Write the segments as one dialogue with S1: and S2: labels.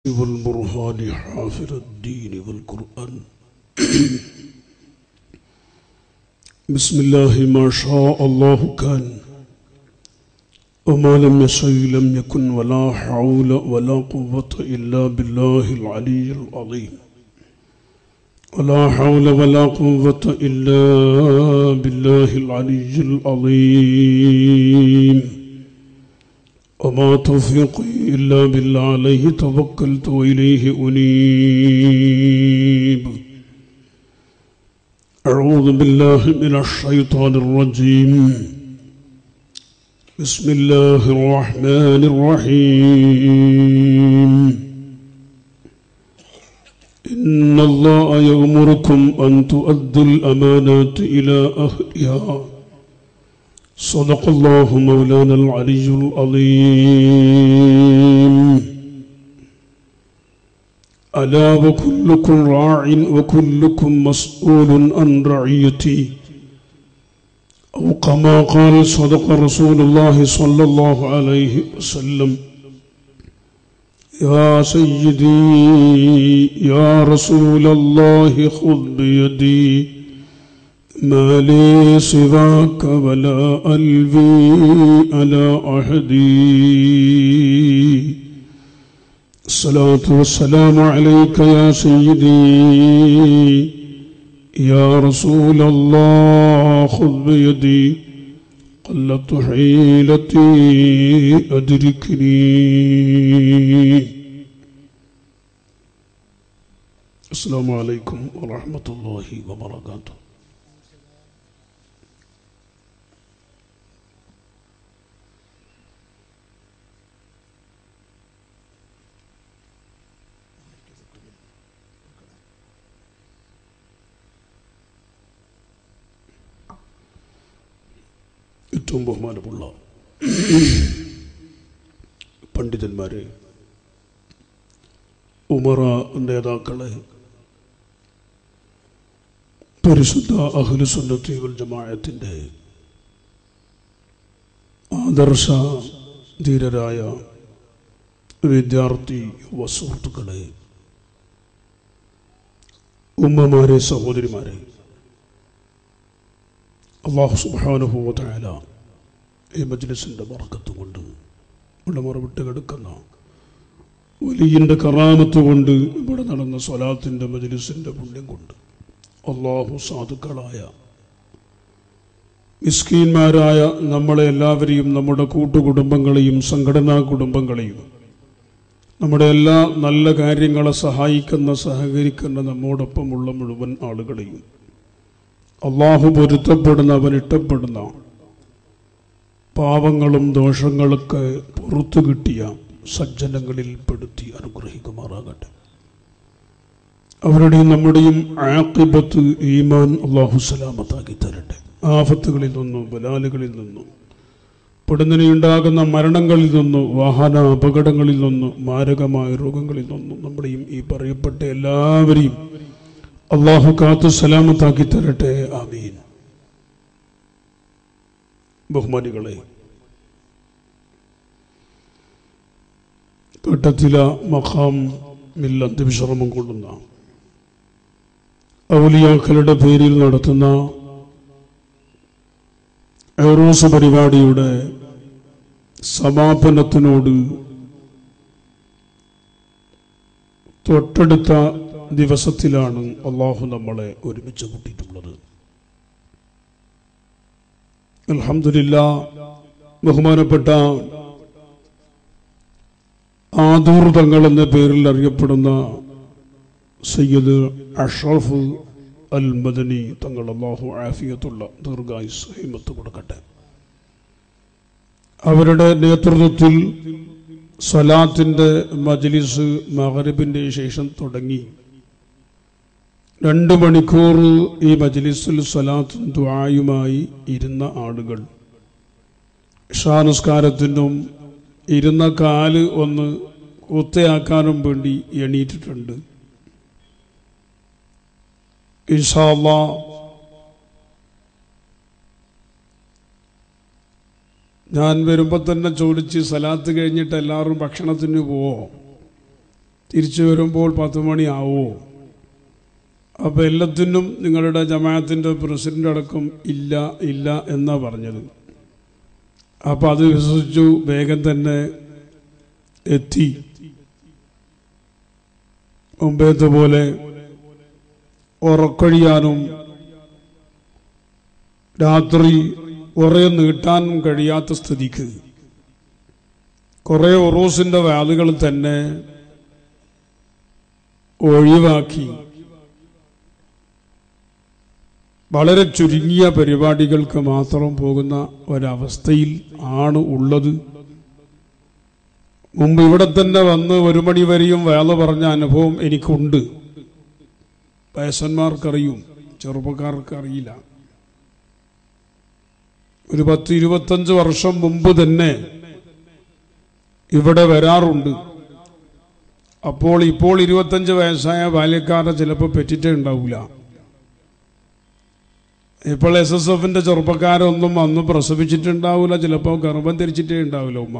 S1: والبرهان حافظ الدين والقرآن بسم الله ما شاء الله كان وما لم يشأ لم يكن ولا حول ولا قوة إلا بالله العلي العظيم ولا حول ولا قوة إلا بالله العلي العظيم وما توفيقي إلا بالله عليه توكلت وإليه أنيب أعوذ بالله من الشيطان الرجيم بسم الله الرحمن الرحيم إن الله يأمركم أن تؤدوا الأمانات إلى أهلها صدق الله مولانا العلي العظيم ألا وكلكم راع وكلكم مسؤول عن رعيتي أو كما قال صدق رسول الله صلى الله عليه وسلم يا سيدي يا رسول الله خذ بيدي ما لي سواك ولا ألوي على أحدي الصلاة والسلام عليك يا سيدي يا رسول الله خذ بيدي قلت حيلتي أدركني السلام عليكم ورحمة الله وبركاته ഏറ്റവും ബഹുമാനമുള്ള പണ്ഡിതന്മാരെ ഉമറ നേതാക്കളെ പരിശുദ്ധ അഹ്ലുസുന്നത്തി വൽ ജമാഅത്തിൻ്റെ ആദർശ ധീരരായ വിദ്യാർത്ഥി യുവ സുഹൃത്തുക്കളെ ഉമ്മമാരെ സഹോദരിമാരെ അള്ളാഹു സുബാനുഭവത്തായ ഈ മജ്ലിസിൻ്റെ വർക്കത്ത് കൊണ്ട് ഇവിടെ മറവിട്ട് കിടക്കുന്ന വലിയൻ്റെ കറാമത്ത് കൊണ്ട് ഇവിടെ നടന്ന സ്വലാത്തിൻ്റെ മജ്ലിസിൻ്റെ പുണ്യം കൊണ്ട് അള്ളാഹു സാധുക്കളായ മിസ്കീന്മാരായ നമ്മളെ എല്ലാവരെയും നമ്മുടെ കൂട്ടുകുടുംബങ്ങളെയും സംഘടനാ കുടുംബങ്ങളെയും നമ്മുടെ എല്ലാ നല്ല കാര്യങ്ങളെ സഹായിക്കുന്ന സഹകരിക്കുന്ന നമ്മോടൊപ്പമുള്ള മുഴുവൻ ആളുകളെയും അള്ളാഹു പൊരുത്തപ്പെടുന്ന അവൻ ഇഷ്ടപ്പെടുന്ന പാവങ്ങളും ദോഷങ്ങളൊക്കെ പുറത്തു കിട്ടിയ സജ്ജനങ്ങളിൽ പെടുത്തി അനുഗ്രഹിക്കുമാറാകട്ടെ അവരുടെയും നമ്മുടെയും ആക്കിബത്ത് ഈമാൻ അള്ളാഹു സലാമത്താക്കി തരട്ടെ ആഫത്തുകളിൽ നിന്നും ബലാലുകളിൽ നിന്നും പെടുന്നതിനുണ്ടാകുന്ന മരണങ്ങളിൽ നിന്നും വാഹന അപകടങ്ങളിൽ നിന്നും മാരകമായ രോഗങ്ങളിൽ നിന്നും നമ്മുടെയും ഈ പറയപ്പെട്ട എല്ലാവരെയും അള്ളാഹു കാത്തു സലാമത്താക്കി തരട്ടെ ആമീൻ ബഹുമാനികളെ ഘട്ടത്തില മഖാം മിൽ അന്ത്യവിശ്രമം കൊള്ളുന്ന ഔലിയാക്കളുടെ പേരിൽ നടത്തുന്ന എറോസ് പരിപാടിയുടെ സമാപനത്തിനോട് തൊട്ടടുത്ത ദിവസത്തിലാണ് അള്ളാഹു നമ്മളെ ഒരുമിച്ച് കൂട്ടിയിട്ടുള്ളത് അലഹമില്ല ബഹുമാനപ്പെട്ട ആദൂർ തങ്ങൾ എന്ന പേരിൽ അറിയപ്പെടുന്ന സയ്യദ് അഷ്റഫ് അൽ മദനി തങ്ങൾ അള്ളാഹു ആഫിയത്തുള്ള ദീർഘായുസ് ഹിമത്ത് കൊടുക്കട്ടെ അവരുടെ നേതൃത്വത്തിൽ സ്വലാത്തിൻ്റെ മജ്ലിസ് മഹരബിൻ്റെ ശേഷം തുടങ്ങി രണ്ട് മണിക്കൂർ ഈ മജ്ലിസിൽ സ്വലാത്തും ദ്വായുമായി ഇരുന്ന ആളുകൾ ഷാനുസ്കാരത്തിനും ഇരുന്ന കാല് ഒന്ന് കുത്തയാക്കാനും വേണ്ടി എണീറ്റിട്ടുണ്ട് ഇൻഷാല്ല ഞാൻ വരുമ്പോൾ തന്നെ ചോദിച്ച് സലാത്ത് കഴിഞ്ഞിട്ട് എല്ലാവരും ഭക്ഷണത്തിന് പോവോ തിരിച്ചു വരുമ്പോൾ പത്ത് മണിയാവുമോ അപ്പോൾ എല്ലാത്തിനും നിങ്ങളുടെ ജമാഅത്തിൻ്റെ പ്രസിഡന്റ് അടക്കം ഇല്ല ഇല്ല എന്നാ പറഞ്ഞത് അപ്പോൾ അത് വിശ്വസിച്ചു വേഗം തന്നെ എത്തി മുമ്പേത്തെ പോലെ ഉറക്കൊഴിയാനും രാത്രി ഉറേ നീട്ടാനും കഴിയാത്ത സ്ഥിതിക്ക് കുറേ ഒറൂസിന്റെ വാലുകൾ തന്നെ ഒഴിവാക്കി വളരെ ചുരുങ്ങിയ പരിപാടികൾക്ക് മാത്രം പോകുന്ന ഒരവസ്ഥയിൽ ആണ് ഉള്ളത് മുമ്പ് ഇവിടെ തന്നെ വന്ന് ഒരു മണി വരെയും വേല പറഞ്ഞ അനുഭവം എനിക്കുണ്ട് വയസ്സന്മാർക്കറിയും ചെറുപ്പക്കാർക്ക് അറിയില്ല ഒരു പത്ത് ഇരുപത്തഞ്ച് വർഷം മുമ്പ് തന്നെ ഇവിടെ വരാറുണ്ട് അപ്പോൾ ഇപ്പോൾ ഇരുപത്തഞ്ച് വയസ്സായ ബാല്യക്കാരെ ചിലപ്പോൾ പെറ്റിട്ടേ ഉണ്ടാവില്ല ഇപ്പോൾ എസ് എസ് എഫിന്റെ ചെറുപ്പക്കാരൊന്നും അന്ന് പ്രസവിച്ചിട്ടുണ്ടാവില്ല ചിലപ്പോൾ ഗർഭം ധരിച്ചിട്ടേ ഉണ്ടാവില്ല ഉമ്മ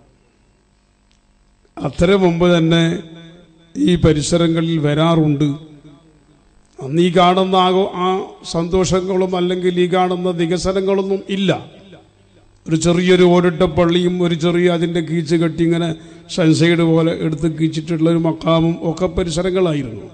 S1: അത്ര മുമ്പ് തന്നെ ഈ പരിസരങ്ങളിൽ വരാറുണ്ട് അന്ന് ഈ കാണുന്ന ആകോ ആ സന്തോഷങ്ങളും അല്ലെങ്കിൽ ഈ കാണുന്ന വികസനങ്ങളൊന്നും ഇല്ല ഒരു ചെറിയൊരു ഓടിട്ട പള്ളിയും ഒരു ചെറിയ അതിൻ്റെ കീച്ച് കെട്ടി ഇങ്ങനെ സൺസൈഡ് പോലെ എടുത്ത് കീച്ചിട്ടുള്ള ഒരു മക്കാമും ഒക്കെ പരിസരങ്ങളായിരുന്നു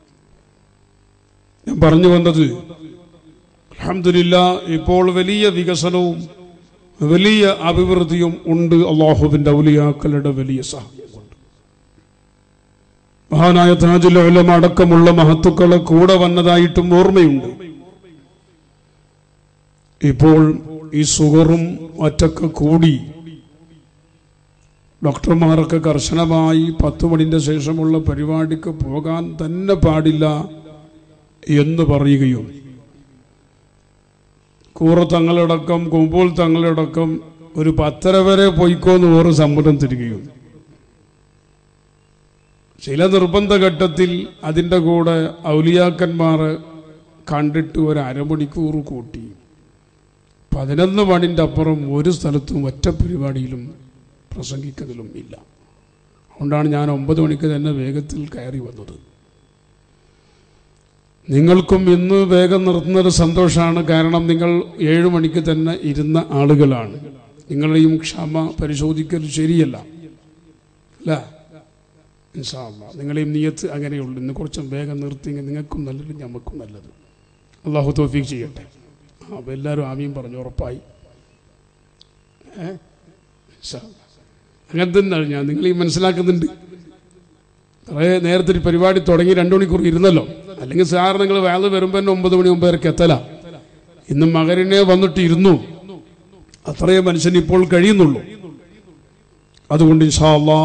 S1: ഞാൻ പറഞ്ഞു വന്നത് അലഹമില്ല ഇപ്പോൾ വലിയ വികസനവും വലിയ അഭിവൃദ്ധിയും ഉണ്ട് അള്ളാഹുവിന്റെ ഔലിയാക്കളുടെ വലിയ സഹായം കൊണ്ട് മഹാനായ താജുൽ ഉലമ അടക്കമുള്ള മഹത്തുക്കളെ കൂടെ വന്നതായിട്ടും ഓർമ്മയുണ്ട് ഇപ്പോൾ ഈ സുഗറും ഒറ്റക്ക് കൂടി ഡോക്ടർമാരൊക്കെ കർശനമായി പത്ത് മണിന്റെ ശേഷമുള്ള പരിപാടിക്ക് പോകാൻ തന്നെ പാടില്ല എന്ന് പറയുകയും കൂറ തങ്ങളടക്കം കുമ്പോൾ തങ്ങളടക്കം ഒരു പത്തര വരെ പോയിക്കോന്ന് ഓറ് സമ്മതം തരികയും ചില നിർബന്ധ ഘട്ടത്തിൽ അതിൻ്റെ കൂടെ ഔലിയാക്കന്മാർ കണ്ടിട്ട് ഒരു അരമണിക്കൂർ കൂട്ടി പതിനൊന്ന് മണിൻ്റെ അപ്പുറം ഒരു സ്ഥലത്തും ഒറ്റ പരിപാടിയിലും പ്രസംഗിക്കതിലും ഇല്ല അതുകൊണ്ടാണ് ഞാൻ ഒമ്പത് മണിക്ക് തന്നെ വേഗത്തിൽ കയറി വന്നത് നിങ്ങൾക്കും ഇന്ന് വേഗം നിർത്തുന്നൊരു സന്തോഷമാണ് കാരണം നിങ്ങൾ ഏഴ് മണിക്ക് തന്നെ ഇരുന്ന ആളുകളാണ് നിങ്ങളുടെയും ക്ഷമ പരിശോധിക്കൽ ശരിയല്ല അല്ല ഇൻഷാല്ല നിങ്ങളെയും നീയത്ത് അങ്ങനെയുള്ളൂ ഇന്ന് കുറച്ചും വേഗം നിർത്തിയെങ്കിൽ നിങ്ങൾക്കും നല്ലത് ഞമ്മക്കും നല്ലത് അള്ളാഹു തോഫീക്ക് ചെയ്യട്ടെ ആ അപ്പോൾ എല്ലാവരും ആമീൻ പറഞ്ഞു ഉറപ്പായി ഏ ഇൻഷാ അല്ലാ. അങ്ങനെ തന്നെയാണ് ഞാൻ നിങ്ങൾ ഈ മനസ്സിലാക്കുന്നുണ്ട് കുറേ നേരത്തെ ഒരു പരിപാടി തുടങ്ങി രണ്ടു മണിക്കൂർ ഇരുന്നല്ലോ അല്ലെങ്കിൽ സാർ നിങ്ങൾ വേല വരുമ്പോൾ തന്നെ ഒമ്പത് മണി ഒമ്പതരക്ക് എത്തല ഇന്ന് മകരിനെ വന്നിട്ട് ഇരുന്നു അത്രയും മനുഷ്യൻ ഇപ്പോൾ കഴിയുന്നുള്ളൂ അതുകൊണ്ട് ഇൻഷാ അല്ലാ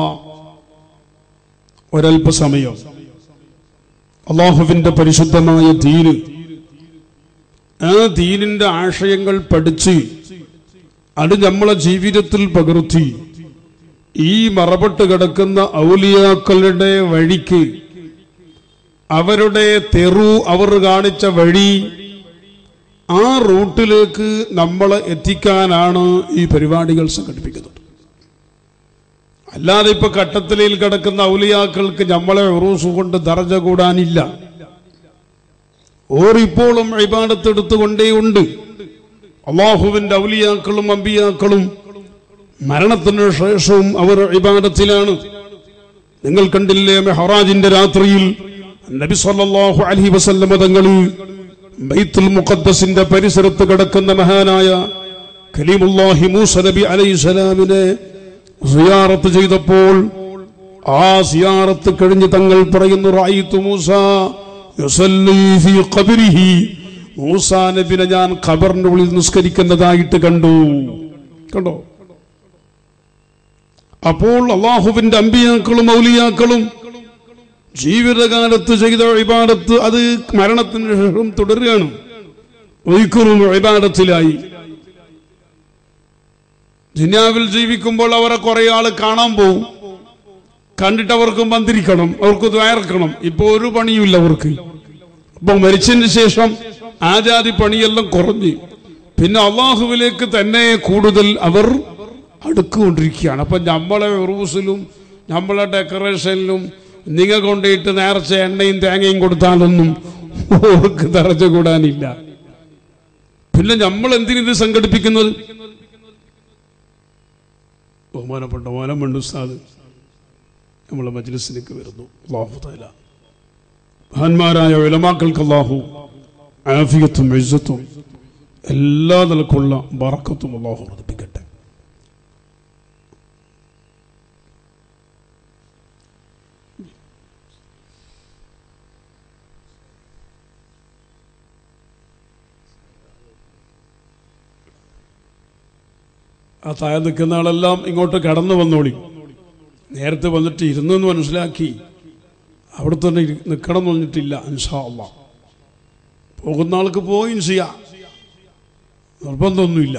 S1: ഒരല്പസമയം അള്ളാഹുവിന്റെ പരിശുദ്ധമായ ദീന് ആ ദീനിന്റെ ആശയങ്ങൾ പഠിച്ച് അത് നമ്മളെ ജീവിതത്തിൽ പകർത്തി ഈ മറപ്പെട്ട് കിടക്കുന്ന ഔലിയാക്കളുടെ വഴിക്ക് അവരുടെ തെറു അവർ കാണിച്ച വഴി ആ റൂട്ടിലേക്ക് നമ്മളെ എത്തിക്കാനാണ് ഈ പരിപാടികൾ സംഘടിപ്പിക്കുന്നത് അല്ലാതെ ഇപ്പൊ കട്ടത്തലയിൽ കിടക്കുന്ന ഔലിയാക്കൾക്ക് നമ്മളെ ഉറൂസ് കൊണ്ട് ദർജ കൂടാനില്ല ഓർ ഇപ്പോഴും ഇബാടത്തെടുത്തുകൊണ്ടേയുണ്ട് അള്ളാഹുവിന്റെ ഔലിയാക്കളും അമ്പിയാക്കളും മരണത്തിന് ശേഷവും അവർ ഇബാദത്തിലാണ് നിങ്ങൾ കണ്ടില്ലേ മെഹറാജിന്റെ രാത്രിയിൽ നബി സല്ലല്ലാഹു അലൈഹി വസല്ലമ തങ്ങൾ ബൈത്തുൽ മുഖദ്ദസിന്റെ പരിസരത്ത് കിടക്കുന്ന മഹാനായ കലീമുല്ലാഹി മൂസ നബി അലൈഹി സ്വലാമിനെ സിയാറത്ത് ചെയ്തപ്പോൾ ആ സിയാറത്ത് കഴിഞ്ഞ് തങ്ങൾ പറയുന്നു റായിത്തു മൂസ യുസല്ലി ഫീ ഖബരിഹി മൂസ നബിനെ ഞാൻ ഖബറിന്റെ ഉള്ളിൽ നിസ്കരിക്കുന്നതായിട്ട് കണ്ടു കണ്ടോ അപ്പോൾ അള്ളാഹുവിന്റെ അമ്പിയാക്കളും മൗലിയാക്കളും ജീവിതകാലത്ത് ചെയ്ത ഇബാദത്ത് അത് മരണത്തിന് ശേഷം തുടരുകയാണ് ഒരിക്കലും ഇബാദത്തിലായി ദുനിയാവിൽ ജീവിക്കുമ്പോൾ അവരെ കുറെ ആള് കാണാൻ പോവും കണ്ടിട്ട് അവർക്ക് മന്ത്രിക്കണം അവർക്ക് ദ്വാരക്കണം ഇപ്പൊ ഒരു പണിയുമില്ല അവർക്ക് അപ്പൊ മരിച്ചതിന് ശേഷം ആജാതി പണിയെല്ലാം കുറഞ്ഞ് പിന്നെ അള്ളാഹുവിലേക്ക് തന്നെ കൂടുതൽ അവർ അടുക്കുകൊണ്ടിരിക്കുകയാണ് അപ്പൊ നമ്മളെ റൂസിലും നമ്മളെ ഡെക്കറേഷനിലും നിങ്ങൾ കൊണ്ടുപോയിട്ട് നേർച്ച എണ്ണയും തേങ്ങയും കൊടുത്താലൊന്നും ഓർക്ക് തറച്ചു കൂടാനില്ല പിന്നെ നമ്മൾ എന്തിനിത് സംഘടിപ്പിക്കുന്നത് ബഹുമാനപ്പെട്ട മോനം മണ്ടുസ്താദ് നമ്മളെ മജ്ലിസിലേക്ക് വരുന്നു അള്ളാഹു താല മഹാന്മാരായ വിലമാക്കൾക്ക് അള്ളാഹു ആഫിയത്തും ഇസ്സത്തും എല്ലാ നിലക്കുള്ള ബറക്കത്തും അള്ളാഹു വർദ്ധിപ്പിക്കട്ടെ ആ താഴെ നിൽക്കുന്ന ആളെല്ലാം ഇങ്ങോട്ട് കടന്നു വന്നോളി നേരത്തെ വന്നിട്ട് ഇരുന്നു എന്ന് മനസ്സിലാക്കി അവിടെ തന്നെ ഇരി- നിൽക്കണം എന്ന് പറഞ്ഞിട്ടില്ല ഇൻഷാ അള്ളാ പോകുന്ന ആൾക്ക് പോവുകയും ചെയ്യാം നിർബന്ധമൊന്നുമില്ല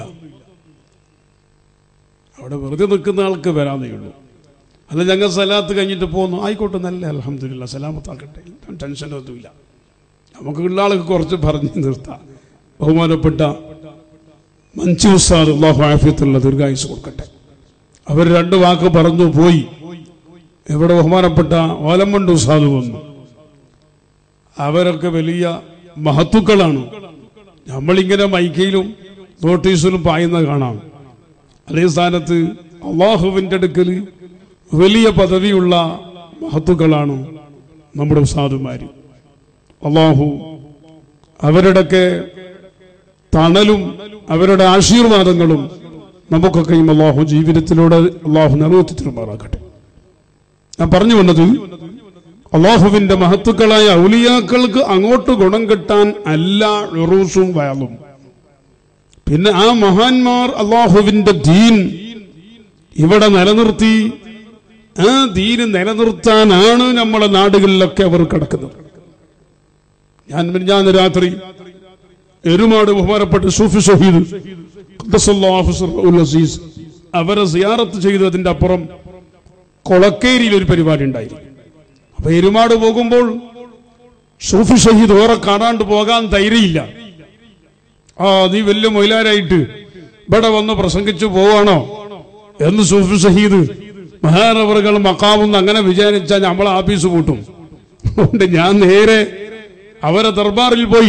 S1: അവിടെ വെറുതെ നിൽക്കുന്ന ആൾക്ക് വരാന്നേ ഉള്ളൂ അല്ല ഞങ്ങൾ സലാത്ത് കഴിഞ്ഞിട്ട് പോകുന്നു ആയിക്കോട്ടെ നല്ല അലഹമില്ല സലാമത്താക്കട്ടെ ടെൻഷനൊന്നുമില്ല നമുക്ക് ഉള്ള ആൾക്ക് കുറച്ച് പറഞ്ഞ് നിർത്താം ബഹുമാനപ്പെട്ട മഞ്ചു ഉസ്താദ് അള്ളാഹു ആഫിയത്തുള്ള ദീർഘായുസ് കൊടുക്കട്ടെ അവർ രണ്ട് വാക്ക് പറഞ്ഞു പോയി ഇവിടെ ബഹുമാനപ്പെട്ട ഓലമണ്ട് ഉസ്താദ് വന്നു അവരൊക്കെ വലിയ മഹത്തുക്കളാണ് നമ്മളിങ്ങനെ മൈക്കയിലും നോട്ടീസിലും പായുന്നത് കാണാം അതേ സ്ഥാനത്ത് അള്ളാഹുവിൻ്റെ അടുക്കൽ വലിയ പദവിയുള്ള മഹത്തുക്കളാണ് നമ്മുടെ ഉസ്താദുമാര് അള്ളാഹു അവരുടെയൊക്കെ തണലും അവരുടെ ആശീർവാദങ്ങളും നമുക്കൊക്കെയും അള്ളാഹു ജീവിതത്തിലൂടെ അള്ളാഹു നിറവേറ്റിരുമാറാക്കട്ടെ ഞാൻ പറഞ്ഞു വന്നത് അള്ളാഹുവിന്റെ മഹത്തുക്കളായ ഔലിയാക്കൾക്ക് അങ്ങോട്ട് ഗുണം കിട്ടാൻ എല്ലാ ഉറൂസും വയലും പിന്നെ ആ മഹാന്മാർ അള്ളാഹുവിന്റെ ദീൻ ഇവിടെ നിലനിർത്തി ആ ദീന് നിലനിർത്താനാണ് നമ്മളെ നാടുകളിലൊക്കെ അവർ കിടക്കുന്നത് ഞാൻ ഞാൻ രാത്രി എരുമാട് ബഹുമാനപ്പെട്ട സൂഫി ഷഹീദ് ഖദ്ദസല്ലാഹു സിർറഹുൽ അസീസ് അവരെ സിയാറത്ത് ചെയ്തതിന്റെ അപ്പുറം കൊളക്കേരിയിൽ ഒരു പരിപാടി ഉണ്ടായിരുന്നു അപ്പൊ എരുമാട് പോകുമ്പോൾ സൂഫി ഷഹീദ് ഓറെ കാണാണ്ട് പോകാൻ ധൈര്യമില്ല ആ നീ വലിയ മൊയിലാരായിട്ട് ഇവിടെ വന്ന് പ്രസംഗിച്ചു പോവാണോ എന്ന് സൂഫി ഷഹീദ് മഹാനവറുകൾ മക്കാമെന്ന് അങ്ങനെ വിചാരിച്ചാൽ നമ്മളെ ആഫീസ് പൂട്ടും അതുകൊണ്ട് ഞാൻ നേരെ അവരെ ദർബാറിൽ പോയി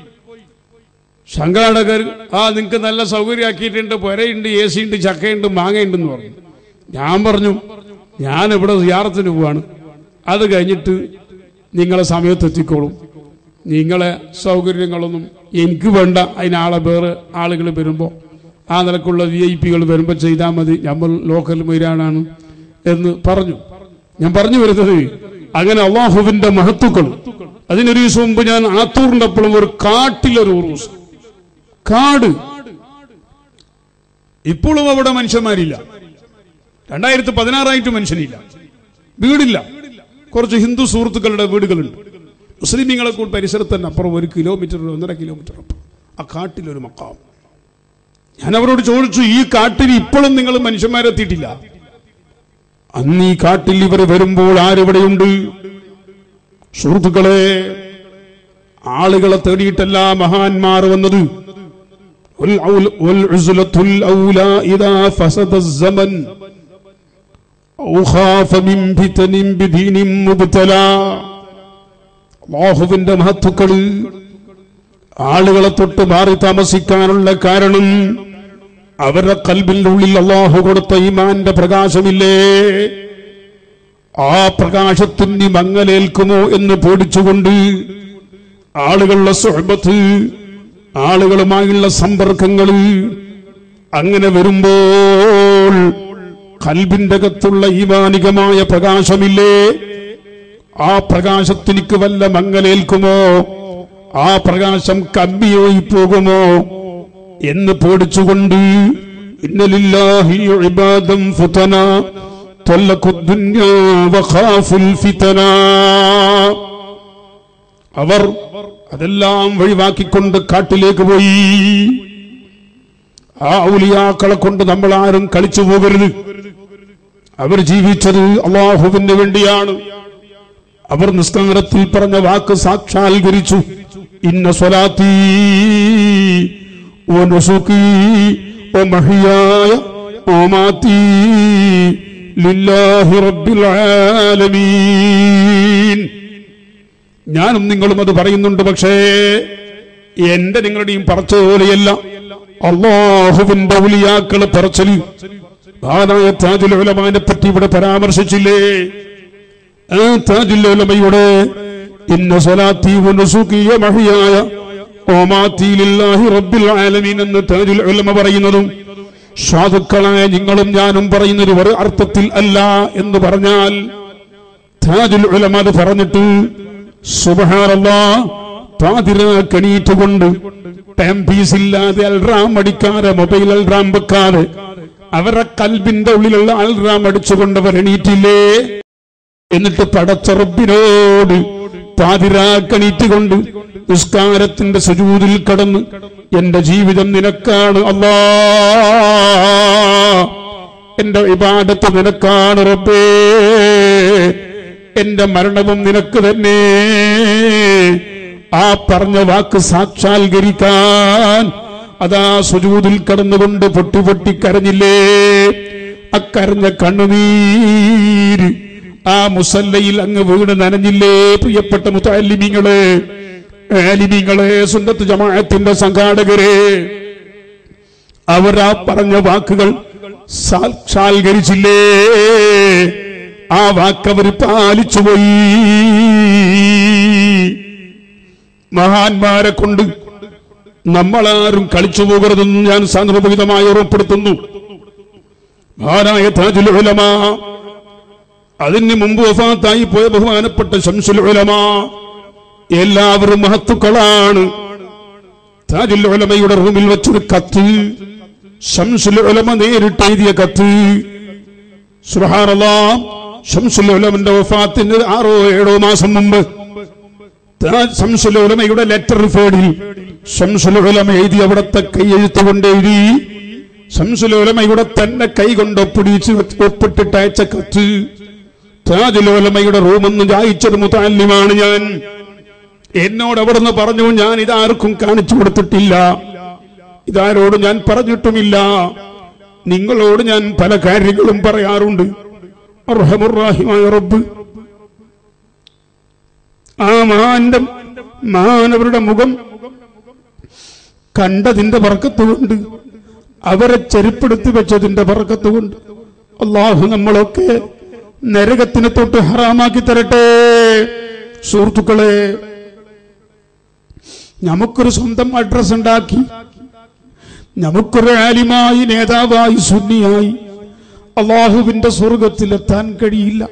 S1: സംഘാടകർ ആ നിങ്ങൾക്ക് നല്ല സൗകര്യമാക്കിയിട്ടുണ്ട് പുരയുണ്ട് എ സി ഉണ്ട് ചക്കയുണ്ട് മാങ്ങയുണ്ടെന്ന് പറഞ്ഞു ഞാൻ പറഞ്ഞു ഞാൻ ഇവിടെ സിയാറത്തിന് പോവാണ് അത് കഴിഞ്ഞിട്ട് നിങ്ങളെ സമയത്ത് എത്തിക്കോളും നിങ്ങളെ സൗകര്യങ്ങളൊന്നും എനിക്ക് വേണ്ട അതിനാളെ വേറെ ആളുകൾ വരുമ്പോൾ ആ നിലക്കുള്ള വി ഐ പികൾ വരുമ്പോൾ ചെയ്താൽ മതി നമ്മൾ ലോക്കൽ മൈരാനാണ് എന്ന് പറഞ്ഞു ഞാൻ പറഞ്ഞു വരുന്നത് അങ്ങനെ അള്ളാഹുവിന്റെ മഹത്തുക്കൾ അതിനൊരു ദിവസം മുമ്പ് ഞാൻ ആത്തൂറിന്റെ അപ്പോഴും ഒരു കാട്ടിലൊരു ഉറൂസ് കാട് ഇപ്പോഴും അവിടെ മനുഷ്യന്മാരില്ല രണ്ടായിരത്തി പതിനാറായിട്ട് മനുഷ്യനില്ല വീടില്ല കുറച്ച് ഹിന്ദു സുഹൃത്തുക്കളുടെ വീടുകളുണ്ട് മുസ്ലിമീങ്ങളെ കൂടി പരിസരത്ത് തന്നെ അപ്പുറം ഒരു കിലോമീറ്റർ ഒന്നര കിലോമീറ്റർ അപ്പുറം ആ കാട്ടിലൊരു മക്കാം ഞാൻ അവരോട് ചോദിച്ചു ഈ കാട്ടിൽ ഇപ്പോഴും നിങ്ങൾ മനുഷ്യന്മാരെത്തിയിട്ടില്ല അന്ന് ഈ കാട്ടിൽ ഇവർ വരുമ്പോൾ ആരിവിടെയുണ്ട് സുഹൃത്തുക്കളെ ആളുകളെ തേടിയിട്ടല്ല മഹാന്മാർ വന്നത് والعول- والعزلة الأولى إذا فسد الزمن أو خاف من فتن بدين مبتلى അള്ളാഹുവിന്റെ മഹത്തുക്കള് ആളുകളെ തൊട്ട് മാറി താമസിക്കാനുള്ള കാരണം അവരുടെ കൽബിന്റെ ഉള്ളിൽ അള്ളാഹു കൊടുത്ത ഈമാന്റെ പ്രകാശമില്ലേ ആ പ്രകാശത്തിന് മങ്ങലേൽക്കുമോ എന്ന് പേടിച്ചുകൊണ്ട് ആളുകളുടെ സുഹബത്ത് ആളുകളുമായുള്ള സമ്പർക്കങ്ങൾ അങ്ങനെ വരുമ്പോൾ കൽബിന്റെ അകത്തുള്ള ഈമാനികമായ പ്രകാശമില്ലേ ആ പ്രകാശത്തിനിക്ക് വല്ല മങ്ങലേൽക്കുമോ ആ പ്രകാശം കമ്മിയായി പോകുമോ എന്ന് പേടിച്ചുകൊണ്ട് ഇന്നലില്ലാഹി ഇബാദം ഫുതന തൊല്ലക്കു ദുന്യാ വഖാഫുൽ ഫിതന അവർ അതെല്ലാം വഴിവാക്കിക്കൊണ്ട് കാട്ടിലേക്ക് പോയി ആ ഔലിയാക്കളെ കൊണ്ട് നമ്മൾ ആരും കളിച്ചു പോകരുത് അവർ ജീവിച്ചത് അള്ളാഹുവിന് വേണ്ടിയാണ് അവർ നിസ്കാരത്തിൽ പറഞ്ഞ വാക്ക് സാക്ഷാത്കരിച്ചു ഇന്ന സ്വലാത്തി ഓ നുസുക്കി ഓ മഹിയായ ഓ മാത്തി ലില്ലാഹി റബ്ബിൽ ആലമീൻ ഞാനും നിങ്ങളും അത് പറയുന്നുണ്ട് പക്ഷേ എന്റെ നിങ്ങളുടെയും പറച്ചതുപോലെയല്ല അള്ളാഹുവിന്റെ ഉലിയാക്കള് പറച്ചല് ആനായ താജുൽ ഉലമാനെ പറ്റി ഇവിടെ പരാമർശിച്ചില്ലേ ആ താജുൽ ഉലമയുടെ ഇന്ന സ്വലാത്തി വനുസുഖി വമഹ്യായ വമാത്തി ലില്ലാഹി റബ്ബിൽ ആലമീൻ എന്ന് താജുൽ ഉലമ പറയുന്നതും സാധുക്കളായ നിങ്ങളും ഞാനും പറയുന്നത് ഒരു അർത്ഥത്തിൽ അല്ല എന്ന് പറഞ്ഞാൽ താജുൽ ഉലമ അത് പറഞ്ഞിട്ട് സുബഹാനല്ലാ പാതിരാക്കണീറ്റുകൊണ്ട് ടൈം പീസ് ഇല്ലാതെ അൽറാം അടിക്കാതെ മൊബൈൽ അൽറാം വെക്കാതെ അവരുടെ കൽബിന്റെ ഉള്ളിലുള്ള അൽറാം അടിച്ചുകൊണ്ട് അവർ എണീറ്റില്ലേ എന്നിട്ട് പടച്ചറബിനോട് പാതിരാക്കണീറ്റുകൊണ്ട് നിസ്കാരത്തിന്റെ സുജൂതിൽ കടന്ന് എന്റെ ജീവിതം നിനക്കാണ് അല്ലാ എന്റെ ഇബാദത്ത് നിനക്കാണ് റബ്ബേ എന്റെ മരണവും നിനക്ക് തന്നെ ആ പറഞ്ഞ വാക്ക് സാക്ഷാത്കരിക്കാൻ അതാ സുജൂതിൽ കടന്നുകൊണ്ട് പൊട്ടി പൊട്ടി കരഞ്ഞില്ലേ അക്കരഞ്ഞ കണ്ണുനീര് ആ മുസല്ലയിൽ അങ്ങ് വീണ് നനഞ്ഞില്ലേ പ്രിയപ്പെട്ട മുത്താലിമിങ്ങളെ ആലിമിങ്ങളെ സുന്നത്ത് ജമാഅത്തിന്റെ സംഘാടകരെ അവർ ആ പറഞ്ഞ വാക്കുകൾ സാക്ഷാത്കരിച്ചില്ലേ ആ വാക്കവർ പാലിച്ചുപോയി മഹാന്മാരെ കൊണ്ട് നമ്മളാരും കളിച്ചു പോകരുതെന്ന് ഞാൻ സാന്ദർഭികമായി ഉറപ്പെടുത്തുന്നു മഹാനായ താജുൽ ഉലമ അതിന് മുമ്പ് വഫാത്തായി പോയ ബഹുമാനപ്പെട്ട ശംസുൽ ഉലമ എല്ലാവരും മഹത്തുക്കളാണ് താജുൽ ഉലമയുടെ റൂമിൽ വെച്ചൊരു കത്ത് ശംസുൽ ഉലമ നേരിട്ട് എഴുതിയ കത്ത് സുബ്ഹാനല്ലാ ശംസുൽ ഉലമന്റെ വഫാത്തിന് ആറോ ഏഴോ മാസം മുമ്പ് താജ് ശംസുൽ ഉലമയുടെ ലെറ്റർ ഫേഡിൽ ശംസുൽ ഉലമ എഴുതി അവിടത്തെ കൈയെഴുത്ത് കൊണ്ട് എഴുതി ശംസുൽ ഉലമയുടെ തന്നെ കൈ കൊണ്ട് ഒപ്പിടിച്ച് ഒപ്പിട്ടിട്ട് അയച്ച കത്ത് താജുൽ ഉലമയുടെ റൂമെന്ന് വായിച്ചൊരു മുതാല്യമാണ് ഞാൻ എന്നോട് അവിടുന്ന് പറഞ്ഞു ഞാൻ ഇതാർക്കും കാണിച്ചു കൊടുത്തിട്ടില്ല ഇതാരോട് ഞാൻ പറഞ്ഞിട്ടുമില്ല നിങ്ങളോട് ഞാൻ പല കാര്യങ്ങളും പറയാറുണ്ട് അർഹമുറാഹിമായ റബ്ബ് ആ മഹാന്റെ മാനവരുടെ മുഖം കണ്ടതിന്റെ പറക്കത്തുകൊണ്ട് അവരെ ചെരുപ്പെടുത്തി വെച്ചതിന്റെ പറക്കത്തുകൊണ്ട് അള്ളാഹു നമ്മളൊക്കെ നരകത്തിന് തൊട്ട് ഹറാമാക്കി തരട്ടെ സുഹൃത്തുക്കളെ നമുക്കൊരു സ്വന്തം അഡ്രസ് ഉണ്ടാക്കി നമുക്കൊരു ആലിമായി നേതാവായി സുന്നിയായി അള്ളാഹുവിന്റെ സ്വർഗത്തിലെത്താൻ കഴിയില്ല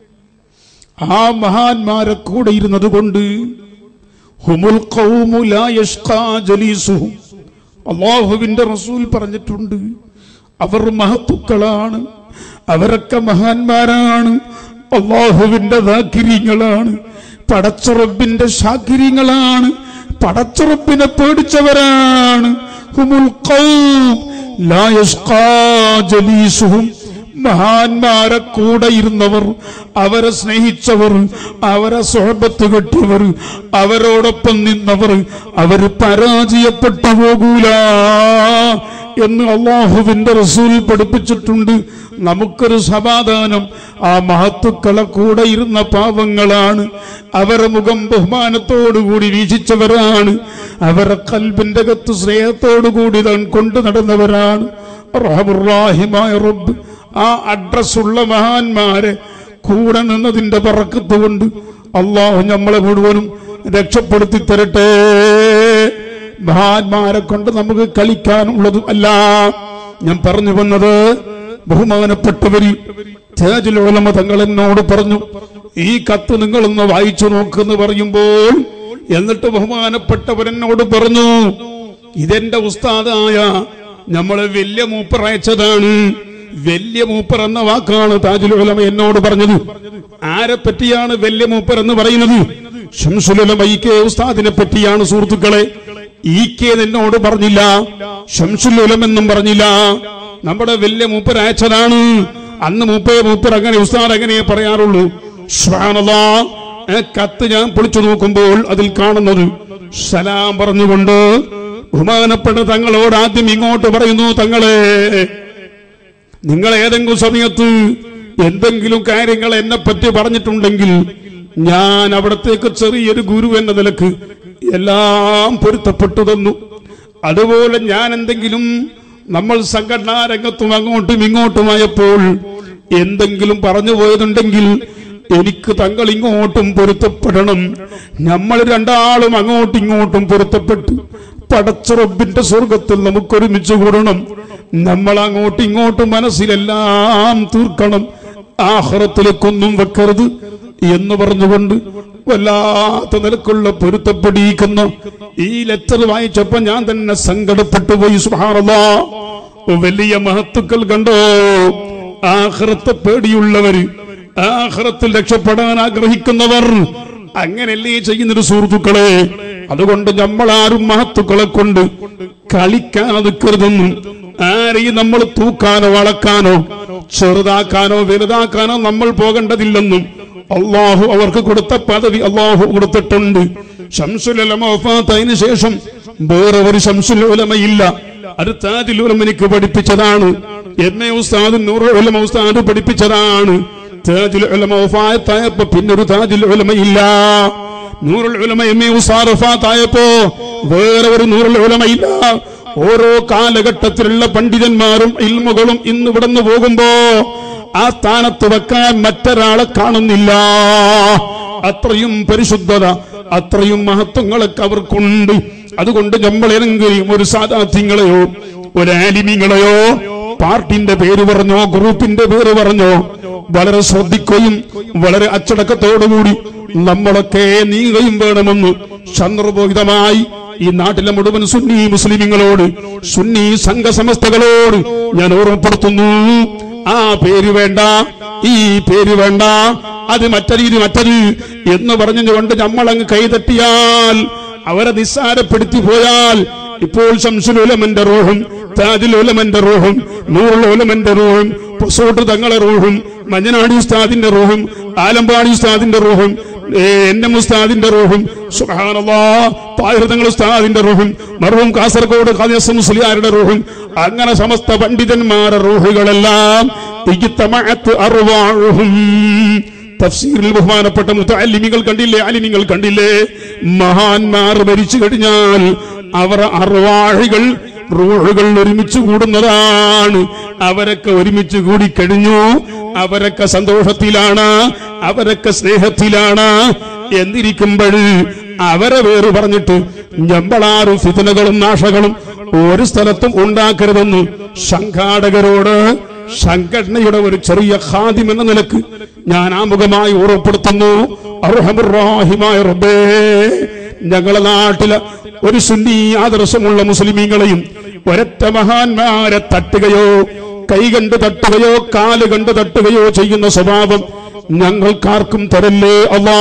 S1: ആ മഹാന്മാരെ കൂടെ ഇരുന്നത് കൊണ്ട് ഹുമുൽ ഖൗമു ലാ യഷ്ഖാ ജലീസുഹും അള്ളാഹുവിന്റെ റസൂൽ പറഞ്ഞിട്ടുണ്ട് അവർ മഹത്തുക്കളാണ് അവരൊക്കെ മഹാന്മാരാണ് അള്ളാഹുവിന്റെ ദാക്കിര്യങ്ങളാണ് പടച്ചുറപ്പിന്റെ ശാക്കിര്യങ്ങളാണ് പടച്ചുറപ്പിനെ പേടിച്ചവരാണ് ഹുമുൽ ഖൗം ലാ യഷ്ഖാ ജലീസുഹും മഹാന്മാരെ കൂടെ ഇരുന്നവർ അവരെ സ്നേഹിച്ചവർ അവരെ സ്വഹബത്ത് കെട്ടിയവർ അവരോടൊപ്പം നിന്നവർ അവര് പരാജയപ്പെട്ടു പോകൂല എന്ന് അള്ളാഹുവിന്റെ റസൂൽ പഠിപ്പിച്ചിട്ടുണ്ട് നമുക്കൊരു സമാധാനം ആ മഹത്തുക്കളെ കൂടെ ഇരുന്ന പാവങ്ങളാണ് അവരെ മുഖം ബഹുമാനത്തോടുകൂടി വീക്ഷിച്ചവരാണ് അവരെ കൽബിന്റെ കത്ത് സ്നേഹത്തോടുകൂടി താൻ കൊണ്ടു നടന്നവരാണ് റഹമുറാഹിമായ റബ്ബ് ആ അഡ്രസ് ഉള്ള മഹാന്മാരെ കൂടെ നിന്നതിന്റെ പറക്കത്ത് കൊണ്ട് അള്ളാഹു നമ്മളെ മുഴുവനും രക്ഷപ്പെടുത്തി തരട്ടെ മഹാന്മാരെ കൊണ്ട് നമുക്ക് കളിക്കാനുള്ളതും അല്ല ഞാൻ പറഞ്ഞു വന്നത് ബഹുമാനപ്പെട്ടവര് തേജലോലമ തങ്ങൾ എന്നോട് പറഞ്ഞു ഈ കത്ത് നിങ്ങളൊന്ന് വായിച്ചു നോക്കെന്ന് പറയുമ്പോൾ എന്നിട്ട് ബഹുമാനപ്പെട്ടവരെന്നോട് പറഞ്ഞു ഇതെന്റെ ഉസ്താദായ നമ്മളെ വലിയ മൂപ്പർ അയച്ചതാണ് വലിയ മൂപ്പർ എന്ന വാക്കാണ് താജുലുലമ എന്നോട് പറഞ്ഞത് ആരെ പറ്റിയാണ് വലിയ മൂപ്പർ എന്ന് പറയുന്നത് ഷംസുലുലമ ഈ കെ ഉസ്താദിനെ പറ്റിയാണ് സുഹൃത്തുക്കളെ ഈ കെ എന്നോട് പറഞ്ഞില്ല ഷംസുലുലം എന്നും പറഞ്ഞില്ല നമ്മുടെ വലിയ മൂപ്പർ അയച്ചതാണ് അന്ന് മൂപ്പേ മൂപ്പർ അങ്ങനെ ഉസ്താദ് അങ്ങനെ പറയാറുള്ളൂ ശ്വാനല്ലാ ഏ, കത്ത് ഞാൻ പൊളിച്ചു നോക്കുമ്പോൾ അതിൽ കാണുന്നത് സലാം പറഞ്ഞുകൊണ്ട് ബഹുമാനപ്പെട്ട തങ്ങളോട് ആദ്യം ഇങ്ങോട്ട് പറയുന്നു തങ്ങളെ നിങ്ങൾ ഏതെങ്കിലും സമയത്ത് എന്തെങ്കിലും കാര്യങ്ങൾ എന്നെ പറ്റി പറഞ്ഞിട്ടുണ്ടെങ്കിൽ ഞാൻ അവിടത്തേക്ക് ചെറിയൊരു ഗുരു എന്ന നിലക്ക് എല്ലാം പൊരുത്തപ്പെട്ടു തന്നു അതുപോലെ ഞാൻ എന്തെങ്കിലും നമ്മൾ സംഘടനാ രംഗത്തും അങ്ങോട്ടും ഇങ്ങോട്ടുമായപ്പോൾ എന്തെങ്കിലും പറഞ്ഞു പോയതുണ്ടെങ്കിൽ എനിക്ക് തങ്ങൾ ഇങ്ങോട്ടും പൊരുത്തപ്പെടണം നമ്മൾ രണ്ടാളും അങ്ങോട്ടും ഇങ്ങോട്ടും പൊരുത്തപ്പെട്ടു പടച്ചുറപ്പിന്റെ സ്വർഗത്തിൽ നമുക്ക് ഒരുമിച്ച് കൂടണം നമ്മൾ അങ്ങോട്ടും ഇങ്ങോട്ടും മനസ്സിലെല്ലാം തീർക്കണം ആഹ്റത്തിലേക്കൊന്നും വെക്കരുത് എന്ന് പറഞ്ഞുകൊണ്ട് വല്ലാത്ത നിലക്കുള്ള പൊരുത്തപ്പെടിയിക്കുന്ന ഈ ലെറ്റർ വായിച്ചപ്പോ ഞാൻ തന്നെ സങ്കടപ്പെട്ടു പോയി സുഹാറല്ലാ വലിയ മഹത്തുക്കൾ കണ്ടോ ആഹ്റത്തെ പേടിയുള്ളവര് ആഹ്റത്തിൽ രക്ഷപ്പെടാൻ ആഗ്രഹിക്കുന്നവർ അങ്ങനെയല്ലേ ചെയ്യുന്നൊരു സുഹൃത്തുക്കളെ അതുകൊണ്ട് നമ്മളാരും മഹത്തുക്കളെ കൊണ്ട് കളിക്കാതിക്കരുതെന്നും ആരെയും നമ്മൾ തൂക്കാനോ വളക്കാനോ ചെറുതാക്കാനോ വലുതാക്കാനോ നമ്മൾ പോകേണ്ടതില്ലെന്നും അള്ളാഹു അവർക്ക് കൊടുത്ത പദവി അള്ളാഹു കൊടുത്തിട്ടുണ്ട് ഷംസുലമ വഫാത്തതിന് ശേഷം വേറെ ഒരു ഷംസുൽ ഉലമയില്ല അത് താജുൽ ഉലമനിക്ക് പഠിപ്പിച്ചതാണ് എം എ ഉസ്താദ് നൂറ് ഉലമ ഉസ്താദ് പഠിപ്പിച്ചതാണ് താജുൽ ഉലമ വഫാത്തായപ്പോ പിന്നൊരു താജുൽ ഉലമയില്ല നൂറുൽ ഉലമ എം എ ഉസ്താദ് വഫാത്തായപ്പോ വേറെ ഒരു നൂറുൽ ഉലമയില്ല ഓരോ കാലഘട്ടത്തിലുള്ള പണ്ഡിതന്മാരും ഇൽമുകളും ഇന്ന് ഇവിടുന്ന് പോകുമ്പോ ആ സ്ഥാനത്ത് വെക്കാൻ മറ്റൊരാളെ കാണുന്നില്ല അത്രയും പരിശുദ്ധത അത്രയും മഹത്വങ്ങളൊക്കെ അവർക്കുണ്ട് അതുകൊണ്ട് നമ്മൾ ഏതെങ്കിലും ഒരു സാധാത്യങ്ങളെയോ ഒരു ആലിമിങ്ങളെയോ പാർട്ടിന്റെ പേര് പറഞ്ഞോ ഗ്രൂപ്പിന്റെ പേര് പറഞ്ഞോ വളരെ ശ്രദ്ധിക്കുകയും വളരെ അച്ചടക്കത്തോടുകൂടി നമ്മളൊക്കെ നീങ്ങുകയും വേണമെന്ന് ചന്ദ്രബോഹിതമായി ഈ നാട്ടിലെ മുഴുവൻ സുന്നി മുസ്ലിമിങ്ങളോട് സുന്നി സംഘസമസ്തകളോട് ഞാൻ ഓർമ്മപ്പെടുത്തുന്നു ആ പേര് വേണ്ട ഈ പേര് വേണ്ട അത് മറ്റൊരു ഇത് മറ്റത് എന്ന് പറഞ്ഞുകൊണ്ട് നമ്മൾ അങ്ങ് കൈതട്ടിയാൽ അവരെ നിസ്സാരപ്പെടുത്തി പോയാൽ ഇപ്പോൾ ശംസുലുലമന്റെ റോഹും താജുലുലമന്റെ റോഹും നൂറുലുലമന്റെ റോഹും പൊസോട്ട് തങ്ങളെ റോഹും മഞ്ഞനാടി ഉസ്താദിന്റെ റോഹും ആലമ്പാടി ഉസ്താദിന്റെ റോഹും എന്റെ മുസ്താദിന്റെ റോഹും താഹിർ ഉസ്താദിന്റെ റോഹും മറുവും കാസർഗോഡ് ഖാദിയസ് മുസ്ലിയാരുടെ റോഹും അങ്ങനെ സമസ്ത പണ്ഡിതന്മാരുടെ റോഹുകളെല്ലാം ഇജ്തമഅത്ത് അർവാഹും തഫ്സീറിൽ ബഹുമാനപ്പെട്ട മുത്തല്ലിമികൾ കണ്ടില്ലേ അലിമിങ്ങൾ കണ്ടില്ലേ മഹാന്മാർ മരിച്ചു കഴിഞ്ഞാൽ അവർ അർവാഹികൾ റൂഹുകൾ ഒരുമിച്ച് കൂടുന്നതാണ് അവരൊക്കെ ഒരുമിച്ച് കൂടി കഴിഞ്ഞു അവരൊക്കെ സന്തോഷത്തിലാണ് അവരൊക്കെ സ്നേഹത്തിലാണ് എന്നിരിക്കുമ്പോൾ അവരെ വേറ് പറഞ്ഞിട്ട് ഞമ്പളാറും ഫിതനകളും നാശകളും ഒരു സ്ഥലത്തും ഉണ്ടാക്കരുതെന്ന് സംഘാടകരോട് സംഘടനയുടെ ഒരു ചെറിയ ഖാദിം എന്ന നിലക്ക് ഞാൻ ആമുഖമായി ഓർമ്മപ്പെടുത്തുന്നു അർഹമുറാഹിമായ റബ്ബേ ഞങ്ങളെ നാട്ടിലെ ഒരു സുന്നി ആദർശമുള്ള മുസ്ലിമീങ്ങളെയും ഒരൊറ്റ മഹാന്മാരെ തട്ടുകയോ കൈകണ്ട് തട്ടുകയോ കാല് കണ്ട് തട്ടുകയോ ചെയ്യുന്ന സ്വഭാവം ഞങ്ങൾക്കാർക്കും തരല്ലേ അല്ലാ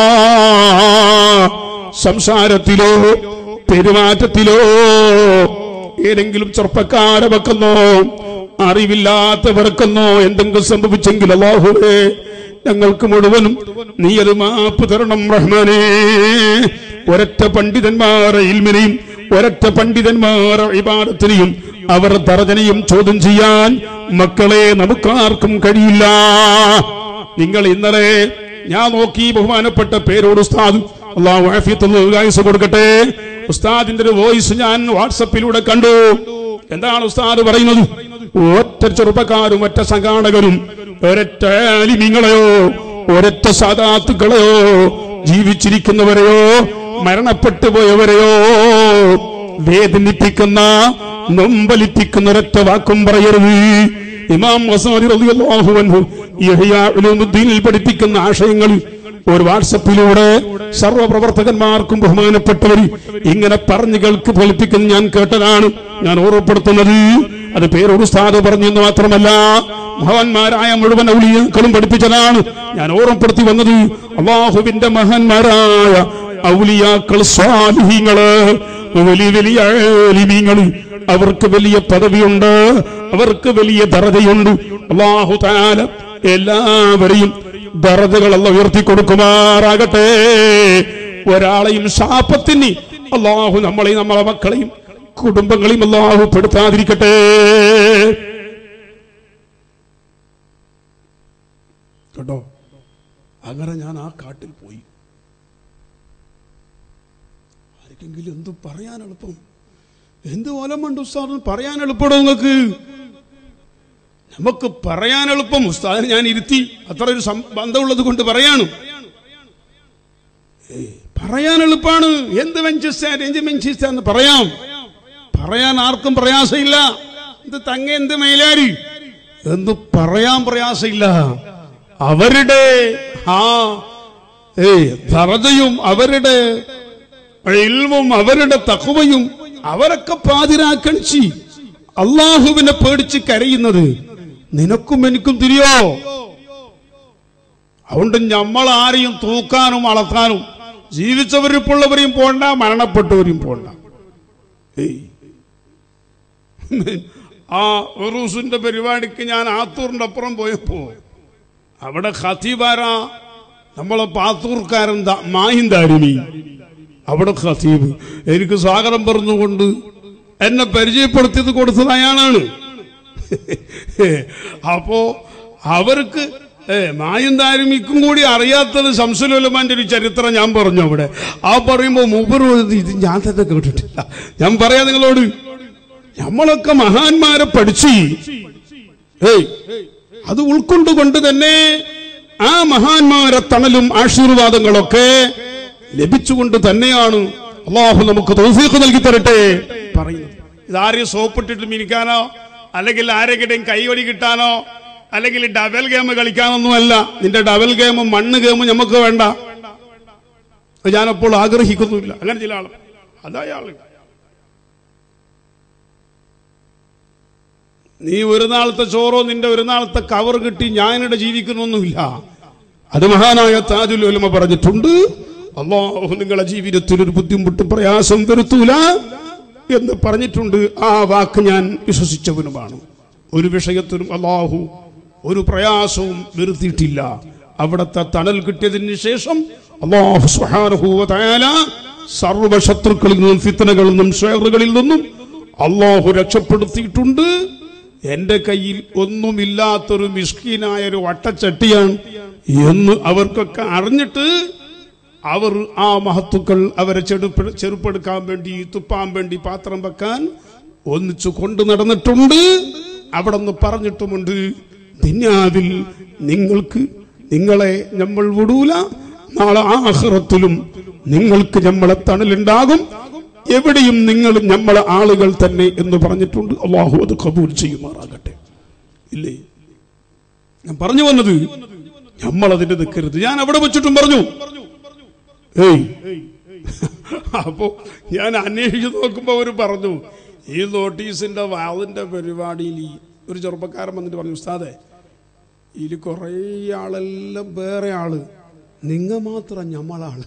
S1: സംസാരത്തിലോ പെരുമാറ്റത്തിലോ ഏതെങ്കിലും ചെറുപ്പക്കാരെ വെക്കുന്നോ അറിവില്ലാത്തവർക്കെന്നോ എന്തെങ്കിലും സംഭവിച്ചെങ്കിൽ അല്ലാഹുവേ ഞങ്ങൾക്ക് മുഴുവനും നീ അത് മാപ്പ് തരണം റഹ്മാനേ ഒരൊറ്റ പണ്ഡിതന്മാരെ ഇൽമിനെയും ഒരൊറ്റ പണ്ഡിതന്മാരെ ഇബാദത്തിനെയും അവർ തർജനയും ചോദ്യം ചെയ്യാൻ മക്കളെ നമുക്കാർക്കും കഴിയില്ല നിങ്ങൾ ഇന്നലെ ഞാൻ നോക്കി ബഹുമാനപ്പെട്ട പേരോട് ഉസ്താദ് അള്ളാഹു ആഫിയത്തുള്ള ഉദാഹരണ കൊടുക്കട്ടെ ഉസ്താദിന്റെ ഒരു വോയിസ് ഞാൻ വാട്സപ്പിലൂടെ കണ്ടു എന്താണ് ഉസ്താദ് പറയുന്നത് ഒറ്റ ചെറുപ്പക്കാരും ഒറ്റ സംഘാടകരും ഒരൊറ്റ ആലിമീങ്ങളെയോ ഒരൊറ്റ സാധാത്തുക്കളെയോ ജീവിച്ചിരിക്കുന്നവരെയോ മരണപ്പെട്ടു പോയവരെയോ വേദനിപ്പിക്കുന്ന നൊമ്പലിപ്പിക്കുന്ന ഒരൊറ്റ വാക്കും പറയരുത് ഇമാം വസാരി റളിയല്ലാഹു അൻഹു യഹ്യാ ഉലൂമുദ്ദീനിൽ പഠിപ്പിക്കുന്ന ആശയങ്ങൾ ഒരു വാട്സപ്പിലൂടെ സർവ്വപ്രവർത്തകന്മാർക്കും ബഹുമാനപ്പെട്ടവർ ഇങ്ങനെ പറഞ്ഞു കേൾക്ക് ഫലിപ്പിക്കുന്ന ഞാൻ കേട്ടതാണ് ഞാൻ ഓർമ്മപ്പെടുത്തുന്നത് അത് പേരോട് സ്ഥാനം പറഞ്ഞു എന്ന് മാത്രമല്ല മഹാന്മാരായ മുഴുവൻ ഔലിയാക്കളും പഠിപ്പിച്ചതാണ് ഞാൻ ഓർമ്മപ്പെടുത്തി വന്നത് അള്ളാഹുവിന്റെ മഹാന്മാരായ ഔലിയാക്കൾ സ്വാലിഹീങ്ങള് വലിയ വലിയ ആലിമീങ്ങള് അവർക്ക് വലിയ പദവിയുണ്ട് അവർക്ക് വലിയ ദറജയുണ്ട് അള്ളാഹു താല എല്ലാവരെയും ദറജകൾ അല്ല ഉയർത്തി കൊടുക്കുമാറാകട്ടെ ഒരാളെയും ശാപത്തിന് അള്ളാഹു നമ്മളെയും നമ്മളെ മക്കളെയും കുടുംബങ്ങളെയും അള്ളാഹു പെടുത്താതിരിക്കട്ടെ കേട്ടോ അങ്ങനെ ഞാൻ ആ കാട്ടിൽ പോയി ആർക്കെങ്കിലും എന്തു പറയാൻ എളുപ്പം എന്ത് ഓലമുണ്ട് ഉസ്താദ് പറയാൻ എളുപ്പമോ നിങ്ങൾക്ക് നമുക്ക് പറയാൻ എളുപ്പം ഉസ്താദിനെ ഞാൻ ഇരുത്തി അത്ര ഒരു സം- ബന്ധമുള്ളത് കൊണ്ട് പറയാണ് ഏയ്, പറയാൻ എളുപ്പാണ് എന്ത് വെഞ്ചിസ്റ്റാൻ എന്ത് വെഞ്ചിസ്റ്റാന്ന് പറയാം പറയാൻ ആർക്കും പ്രയാസമില്ല എന്ത് തങ്ങ എന്ത് മേലാരി എന്ന് പറയാൻ പ്രയാസമില്ല അവരുടെ ആ ഏയ് ധറതയും അവരുടെ ഇൽമും അവരുടെ തഖ്വയും അവരൊക്കെ പാതിരാക്കണിച്ച് അള്ളാഹുവിനെ പേടിച്ച് കരയുന്നത് നിനക്കും എനിക്കും തിരിയോ അതുകൊണ്ട് നമ്മൾ ആരെയും തൂക്കാനും അളക്കാനും ജീവിച്ചവരിപ്പുള്ളവരെയും പോണ്ട മരണപ്പെട്ടവരെയും പോണ്ട ഏയ് ആ ഉറൂസിന്റെ പരിപാടിക്ക് ഞാൻ ആത്തൂറിന്റെ അപ്പുറം പോയപ്പോ അവിടെ ഖത്തീബാര നമ്മളെ പാത്തൂർക്കാരൻ ദാ- മാഹിന്താരിണി അവിടെ ഖത്തീബ് എനിക്ക് സ്വാഗതം പറഞ്ഞുകൊണ്ട് എന്നെ പരിചയപ്പെടുത്തിയത് കൊടുത്തത് അയാളാണ് അപ്പോ അവർക്ക് ഏ മായന്താരമിക്കും കൂടി അറിയാത്തത് ശംസുലുലമാന്റെ ഒരു ചരിത്രം ഞാൻ പറഞ്ഞു അവിടെ ആ പറയുമ്പോ മൂപ്പർ പറഞ്ഞത് ഇത് ഞാൻ തന്നെ കേട്ടിട്ടില്ല ഞാൻ പറയാ നിങ്ങളോട് നമ്മളൊക്കെ മഹാന്മാരെ പഠിച്ച് ഏയ് അത് ഉൾക്കൊണ്ടുകൊണ്ട് തന്നെ ആ മഹാന്മാരെ തണലും ആശീർവാദങ്ങളൊക്കെ ലഭിച്ചുകൊണ്ട് തന്നെയാണ് അള്ളാഹു നമുക്ക് തൗഫീഖ് നൽകി തരട്ടെ പറയുന്നത് ഇതാരെയും സോപ്പിട്ടിട്ട് മിനിക്കാനോ അല്ലെങ്കിൽ ആരെങ്കിലും കൈവടി കിട്ടാനോ അല്ലെങ്കിൽ ഡബൽ ഗെയിം കളിക്കാനൊന്നുമല്ല നിന്റെ ഡബൽ ഗെയിമും മണ്ണ് ഗെയിമും നമുക്ക് വേണ്ട അത് ഞാനപ്പോൾ ആഗ്രഹിക്കുന്നുമില്ല അങ്ങനെ ചില ആള് അതായ ആള് നീ ഒരു നാളത്തെ ചോറോ നിന്റെ ഒരു നാളത്തെ കവർ കിട്ടി ഞാനിവിടെ ജീവിക്കുന്നൊന്നുമില്ല അത് മഹാനായ താജുൽ ഉലമ പറഞ്ഞിട്ടുണ്ട് അള്ളാഹു നിങ്ങളെ ജീവിതത്തിൽ ഒരു ബുദ്ധിമുട്ടും പ്രയാസം വരുത്തൂല എന്ന് പറഞ്ഞിട്ടുണ്ട് ആ വാക്ക് ഞാൻ വിശ്വസിച്ചവനുമാണ് ഒരു വിഷയത്തിനും അള്ളാഹു ഒരു പ്രയാസവും വരുത്തിയിട്ടില്ല അവിടുത്തെ തണൽ കിട്ടിയതിന് ശേഷം അള്ളാഹു സുബ്ഹാനഹു വ തആല സർവ്വ ശത്രുക്കളിൽ നിന്നും ഫിത്തനകളിൽ നിന്നും ഷെയറുകളിൽ നിന്നും അള്ളാഹു രക്ഷപ്പെടുത്തിയിട്ടുണ്ട് എന്റെ കയ്യിൽ ഒന്നുമില്ലാത്തൊരു മിസ്കീനായ ഒരു വട്ടച്ചട്ടിയാണ് എന്ന് അവർക്കൊക്കെ അറിഞ്ഞിട്ട് അവർ ആ മഹത്തുക്കൾ അവരെ ചെടുപ്പ ചെറുപ്പെടുക്കാൻ വേണ്ടി തുപ്പാൻ വേണ്ടി പാത്രം വെക്കാൻ ഒന്നിച്ചു കൊണ്ടു നടന്നിട്ടുണ്ട് അവിടെ നിന്ന് പറഞ്ഞിട്ടുമുണ്ട് ദുന്യാവിൽ നിങ്ങൾക്ക് നിങ്ങളെ നമ്മൾ വിടൂല നാളെ ആഹ്റത്തിലും നിങ്ങൾക്ക് നമ്മളെ തണലുണ്ടാകും എവിടെയും നിങ്ങൾ നമ്മളെ ആളുകൾ തന്നെ എന്ന് പറഞ്ഞിട്ടുണ്ട് അള്ളാഹു അത് കബൂൽ ചെയ്യുമാറാകട്ടെ ഇല്ലേ ഞാൻ പറഞ്ഞു വന്നത് നമ്മൾ അതിന്റെ നിൽക്കരുത് ഞാൻ അവിടെ വെച്ചിട്ടും പറഞ്ഞു ഏയ് അപ്പോ ഞാൻ അന്വേഷിച്ചു നോക്കുമ്പോ അവര് പറഞ്ഞു ഈ നോട്ടീസിന്റെ വാതിന്റെ പരിപാടിയിൽ ഈ ഒരു ചെറുപ്പക്കാരൻ വന്നിട്ട് പറഞ്ഞു ഉസ്താദെ ഇതിൽ കുറേ ആളെല്ലാം വേറെ ആള് നിങ്ങ മാത്രം ഞമ്മളാണ്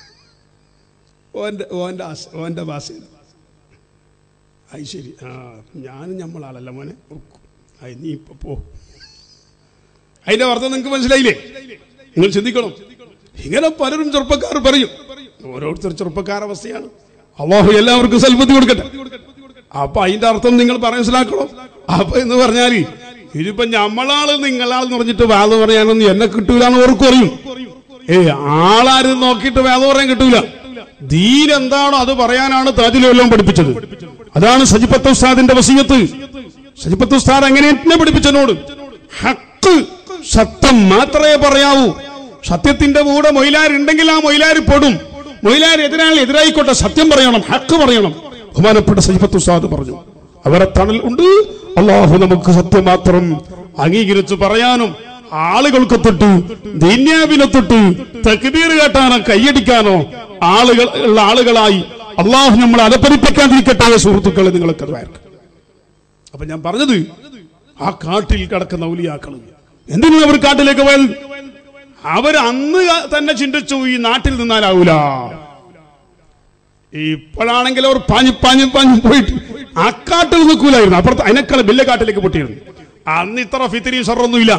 S1: ഓന്റെ ഓന്റെ ആശ- ഓന്റെ ഭാഷയിൽ അത് ശരി ആ ഞാനും ഞമ്മളാളല്ല മോനെ അത് നീ ഇപ്പൊ പോ അതിന്റെ അർത്ഥം നിങ്ങൾക്ക് മനസ്സിലായില്ലേ നിങ്ങൾ ചിന്തിക്കണം ഇങ്ങനെ പലരും ചെറുപ്പക്കാർ പറയും ഓരോരുത്തർ ചെറുപ്പക്കാർ അവസ്ഥയാണ് അള്ളാഹു എല്ലാവർക്കും സൽബുദ്ധി കൊടുക്കട്ടെ അപ്പൊ അതിന്റെ അർത്ഥം നിങ്ങൾ മനസ്സിലാക്കണം അപ്പൊ എന്ന് പറഞ്ഞാല് ഇതിപ്പോ ഞമ്മളാള് നിങ്ങളാൾ എന്ന് പറഞ്ഞിട്ട് വേദം പറയാനൊന്നും എന്നെ കിട്ടൂല എന്ന് ഓർക്കും അറിയും ഏ ആളാരും നോക്കിയിട്ട് വേദം പറയാൻ കിട്ടൂല ദീൻ എന്താണോ അത് പറയാനാണ് താജിലെല്ലാം പഠിപ്പിച്ചത് അതാണ് സജിപ്പത്ത് ഉസ്താദിന്റെ വസീയത്ത് സജിപ്പത്ത് ഉസ്താദ് അങ്ങനെ എന്നെ പഠിപ്പിച്ചതിനോട് ഹക്ക് സത്യം മാത്രമേ പറയാവൂ സത്യത്തിന്റെ കൂടെ മൊയിലാരുണ്ടെങ്കിൽ ആ മൊയിലാര് പെടും മൊയിലാർ എതിരാളി എതിരായിക്കോട്ടെ സത്യം പറയണം ഹക്ക് പറയണം ബഹുമാനപ്പെട്ട സജിപ്പത്ത് ഉസ്താദ് പറഞ്ഞു അവരെ തണൽ ഉണ്ട് അള്ളാഹു നമുക്ക് സത്യം മാത്രം അംഗീകരിച്ച് പറയാനും ആളുകൾക്ക് തൊട്ട് ദീന്യാവിനെ തൊട്ട് തക്ബീർ കേട്ടാനോ കൈയടിക്കാനോ ആളുകൾ ഉള്ള ആളുകളായി അള്ളാഹു നമ്മളെ അലപ്പരിപ്പിക്കാതിരിക്കട്ടെ സുഹൃത്തുക്കളെ നിങ്ങൾക്ക് അത് വയർക്ക് അപ്പൊ ഞാൻ പറഞ്ഞത് ആ കാട്ടിൽ കിടക്കുന്ന ഔലിയാക്കൾ എന്തിനാണ് അവർ കാട്ടിലേക്ക് പോയത് അവർ അന്ന് തന്നെ ചിന്തിച്ചു ഈ നാട്ടിൽ നിന്നാലാവൂല ഇപ്പോഴാണെങ്കിൽ അവർ പാഞ്ഞു പാഞ്ഞു പാഞ്ഞു പോയിട്ട് ആ കാട്ടിൽ നിൽക്കൂലായിരുന്നു അപ്പുറത്ത് അതിനേക്കാൾ വലിയ കാട്ടിലേക്ക് പൊട്ടിയിരുന്നു അന്ന് ഇത്ര ഫിത്തിരിയും ഷറൊന്നുമില്ല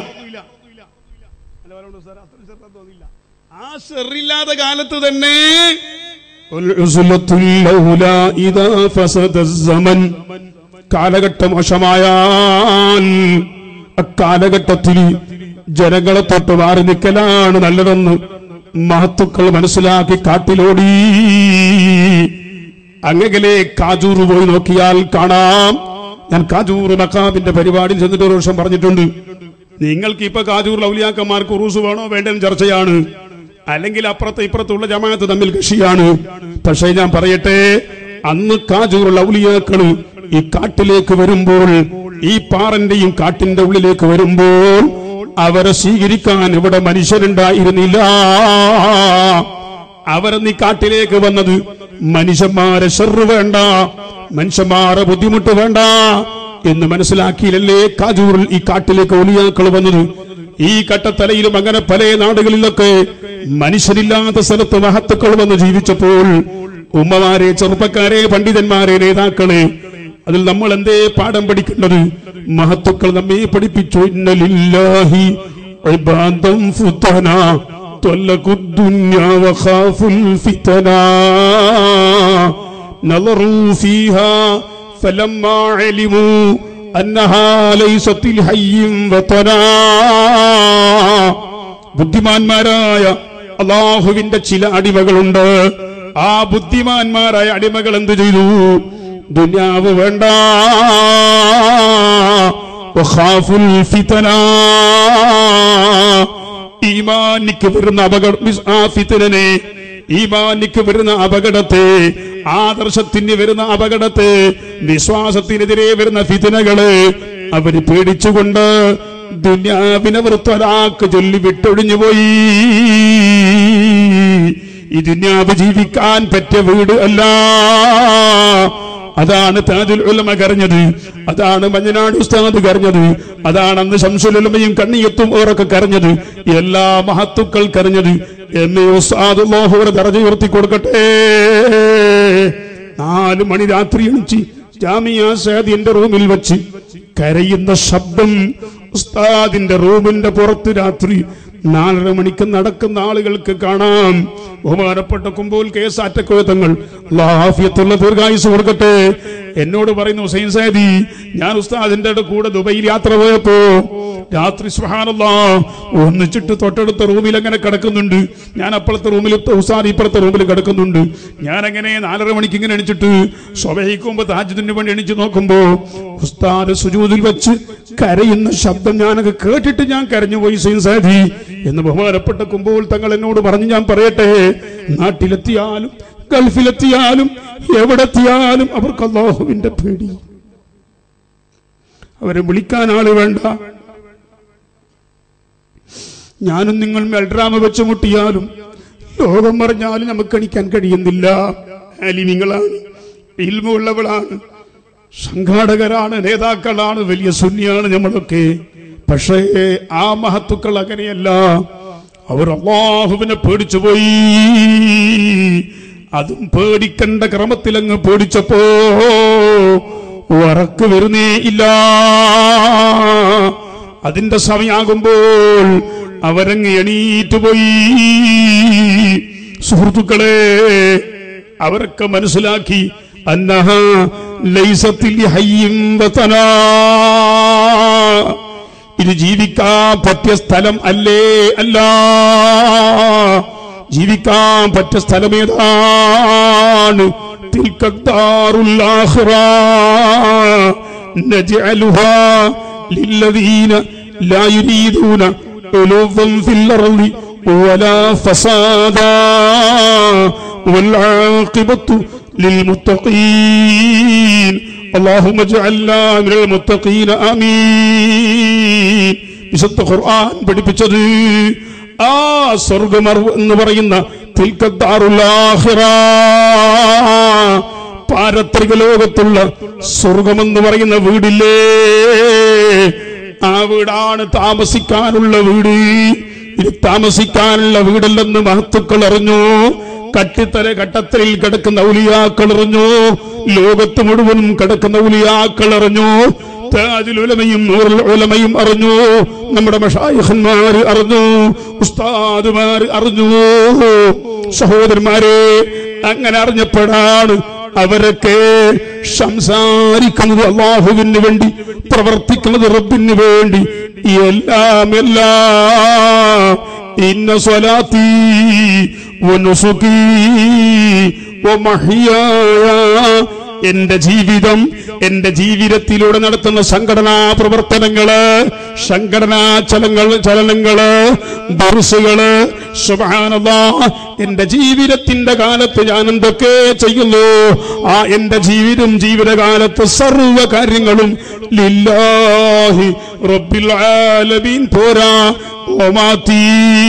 S1: ആ ഷെറില്ലാത്ത കാലത്ത് തന്നെ والعزلة الأولى إذا فسد الزمن കാലഘട്ടം മോശമായാൽ അക്കാലഘട്ടത്തിൽ ജനങ്ങളെ തൊട്ട് മാറി നിൽക്കലാണ് നല്ലതെന്ന് മഹത്തുക്കൾ മനസ്സിലാക്കി കാട്ടിലോടി അങ്ങനെ കാജൂർ പോയി നോക്കിയാൽ കാണാം ഞാൻ കാജൂർ മക്കാബിന്റെ പരിപാടിയിൽ ചെന്നിട്ട് ഒരു വർഷം പറഞ്ഞിട്ടുണ്ട് നിങ്ങൾക്ക് ഇപ്പൊ കാജൂർ ലൗലിയാക്കന്മാർക്ക് ഉറൂസ് വേണോ വേണ്ടെന്ന് ചർച്ചയാണ് അല്ലെങ്കിൽ അപ്പുറത്ത് ഇപ്പുറത്തുള്ള ജമാഅത്ത് തമ്മിൽ കൃഷിയാണ് പക്ഷേ ഞാൻ പറയട്ടെ അന്ന് കാജൂർ ലൗലിയാക്കള് ഈ കാട്ടിലേക്ക് വരുമ്പോൾ ഈ പാറന്റെയും കാട്ടിന്റെ ഉള്ളിലേക്ക് വരുമ്പോൾ അവരെ സ്വീകരിക്കാൻ ഇവിടെ മനുഷ്യരുണ്ടായിരുന്നില്ല അവരെന്ന് ഈ കാട്ടിലേക്ക് വന്നത് മനുഷ്യന്മാരെ ഷെറ് വേണ്ട മനുഷ്യന്മാരെ ബുദ്ധിമുട്ട് വേണ്ട എന്ന് മനസ്സിലാക്കിയില്ലല്ലേ കാജൂറിൽ ഈ കാട്ടിലേക്ക് ഒലിയാക്കൾ വന്നത് ഈ കട്ടത്തലയിലും അങ്ങനെ പല നാടുകളിലൊക്കെ മനുഷ്യരില്ലാത്ത സ്ഥലത്ത് മഹത്തുക്കൾ വന്ന് ജീവിച്ചപ്പോൾ ഉമ്മമാരെ ചെറുപ്പക്കാരെ പണ്ഡിതന്മാരെ നേതാക്കളെ അതിൽ നമ്മൾ എന്തേ പാഠം പഠിക്കേണ്ടത് മഹത്തുക്കൾ നമ്മെ പഠിപ്പിച്ചു ഇന്നലില്ലാഹി ഇബാദം ഫുതന طلقوا الدنيا وخافوا الفتنا نظروا فيها فلما علموا أنها ليست الحي وطنا ബുദ്ധിമാന്മാരായ അള്ളാഹുവിന്റെ ചില അടിമകളുണ്ട് ആ ബുദ്ധിമാന്മാരായ അടിമകൾ എന്ത് ചെയ്തു ദുന്യാവ് വേണ്ട വഖാഫുൽ ഫിതന ഈമാനിക്ക് വരുന്ന അപകട ആ ഫിതനെ ഈമാനിക്ക് വരുന്ന അപകടത്തെ ആദർശത്തിന് വരുന്ന അപകടത്തെ വിശ്വാസത്തിനെതിരെ വരുന്ന ഫിതനകള് അവര് പേടിച്ചുകൊണ്ട് ദുന്യാവിനവർ ത്വരാക്ക് ചൊല്ലി വിട്ടൊഴിഞ്ഞു പോയി ഈ ദുന്യാവ് ജീവിക്കാൻ പറ്റിയ വീട് അല്ല അതാണ് താജുൽ ഉലമ കരഞ്ഞത് അതാണ് മഞ്ഞനാട് ഉസ്താദ് കരഞ്ഞത് അതാണ് അന്ന് ശംസുലുലമയും കണ്ണിയത്തും ഓരൊക്കെ കരഞ്ഞത് എല്ലാ മഹത്തുക്കൾ കരഞ്ഞത് എന്നെ ഉസ്താദ് ലോഹോടെ ദറജ ഉയർത്തി കൊടുക്കട്ടെ നാല് മണി രാത്രി എണിച്ച് ജാമിയ സേദിന്റെ റൂമിൽ വെച്ച് കരയുന്ന ശബ്ദം ഉസ്താദിന്റെ റൂമിന്റെ പുറത്ത് രാത്രി നാലര മണിക്ക് നടക്കുന്ന ആളുകൾക്ക് കാണാം ബഹുമാനപ്പെട്ട കുമ്പോൾ കേസാറ്റക്കോയത്തങ്ങൾ ലാഫിയത്തുള്ള ദീർഘായുസ് കൊടുക്കട്ടെ എന്നോട് പറയുന്നു ഹുസൈൻ സൈദി ഞാൻ ഉസ്താദിന്റെ കൂടെ ദുബൈയിൽ യാത്ര പോയപ്പോ രാത്രി സുഹാനല്ല ഒന്നിച്ചിട്ട് തൊട്ടടുത്ത റൂമിൽ അങ്ങനെ കിടക്കുന്നുണ്ട് ഞാൻ അപ്പുറത്തെ റൂമിൽ ഉസ്താദ് ഇപ്പുറത്തെ റൂമിൽ കിടക്കുന്നുണ്ട് ഞാൻ അങ്ങനെ നാലര മണിക്ക് ഇങ്ങനെ എണിച്ചിട്ട് സ്വഭയിക്കുമ്പോ താജുദിന് വേണ്ടി എണിച്ച് നോക്കുമ്പോ ഉസ്താദ് സുജൂതിൽ വെച്ച് കരയുന്ന ശബ്ദം ഞാനൊക്കെ കേട്ടിട്ട് ഞാൻ കരഞ്ഞുപോയി ഹുസൈൻ സൈദി എന്ന് ബഹുമാനപ്പെട്ട കുമ്പോൾ തങ്ങൾ എന്നോട് പറഞ്ഞു ഞാൻ പറയട്ടെ നാട്ടിലെത്തിയാലും ഗൾഫിലെത്തിയാലും എവിടെത്തിയാലും അവർക്ക് അള്ളാഹുവിന്റെ പേടി അവരെ വിളിക്കാൻ ആള് വേണ്ട ഞാനും നിങ്ങൾ മെൽഡ്രാമ വെച്ച് മുട്ടിയാലും ലോകം പറഞ്ഞാലും നമുക്ക് എണിക്കാൻ കഴിയുന്നില്ല അലിമിങ്ങളാണ് ഇൽമുള്ളവളാണ് സംഘാടകരാണ് നേതാക്കളാണ് വലിയ സുന്നിയാണ് നമ്മളൊക്കെ പക്ഷേ ആ മഹത്തുക്കൾ അങ്ങനെയല്ല അവർ അള്ളാഹുവിനെ പേടിച്ചു പോയി അതും പേടിക്കേണ്ട ക്രമത്തിൽ അങ്ങ് പേടിച്ചപ്പോ ഉറക്ക് വരുന്നേ ഇല്ല അതിന്റെ സമയാകുമ്പോൾ അവരങ്ങ് എണീറ്റ് പോയി സുഹൃത്തുക്കളെ അവരൊക്കെ മനസ്സിലാക്കി അന്നഹ ലൈസത്തിൽ ഹയ്യും വതനാ ഇത് ജീവിക്കാൻ പറ്റിയ സ്ഥലം അല്ലേ അല്ല ജീവിക്കാൻ പറ്റിയ സ്ഥലം ഏതാണ് തിൽക്കദ്ദാറുൽ ആഖിറ നജഅലുഹാ ലില്ലദീന ലാ യുരീദൂന ഉലുവൻ ഫിൽ അർളി ولا فسادا والعاقبة للمتقين اللهم اجعلنا من المتقين آمين വിശുദ്ധ ഖുർആൻ പഠിപ്പിച്ചത് ആ സ്വർഗമർ എന്ന് പറയുന്ന തിൽക്കദ്ദാറുല്ലാഹിറ പാരത്രിക ലോകത്തുള്ള സ്വർഗമെന്ന് പറയുന്ന വീടില്ലേ ആ വീടാണ് താമസിക്കാനുള്ള വീട് ഇത് താമസിക്കാനുള്ള വീടല്ലെന്ന് മഹത്തുക്കൾ അറിഞ്ഞു കട്ടിത്തല കട്ടത്തലിൽ കിടക്കുന്ന ഉലിയാക്കൾ അറിഞ്ഞു ലോകത്ത് മുഴുവനും കിടക്കുന്ന ഉലിയാക്കൾ അറിഞ്ഞു താജുൽ ഉലമയും നൂറുൽ ഉലമയും അറിഞ്ഞു നമ്മുടെ മഷായിഹന്മാർ അറിഞ്ഞു ഉസ്താദുമാർ അറിഞ്ഞു സഹോദരന്മാരെ അങ്ങനെ അറിഞ്ഞപ്പോഴാണ് അവരൊക്കെ സംസാരിക്കുന്നത് അള്ളാഹുവിന് വേണ്ടി പ്രവർത്തിക്കുന്നത് റബ്ബിന് വേണ്ടി എല്ലാം എല്ലാം ഇന്ന സ്വലാത്തി വനുസുഖി വമഹിയായ എന്റെ ജീവിതം എന്റെ ജീവിതത്തിലൂടെ നടത്തുന്ന സംഘടനാ പ്രവർത്തനങ്ങള് സംഘടനാ ചലങ്ങൾ ചലനങ്ങള് ദർസുകള് സുബാനല്ലാ എന്റെ ജീവിതത്തിന്റെ കാലത്ത് ഞാൻ എന്തൊക്കെ ചെയ്യുന്നു ആ എന്റെ ജീവിതം ജീവിതകാലത്ത് സർവ കാര്യങ്ങളും ലില്ലാഹി റബ്ബിൽ ആലമീൻ പോരാ ഓമാത്തീ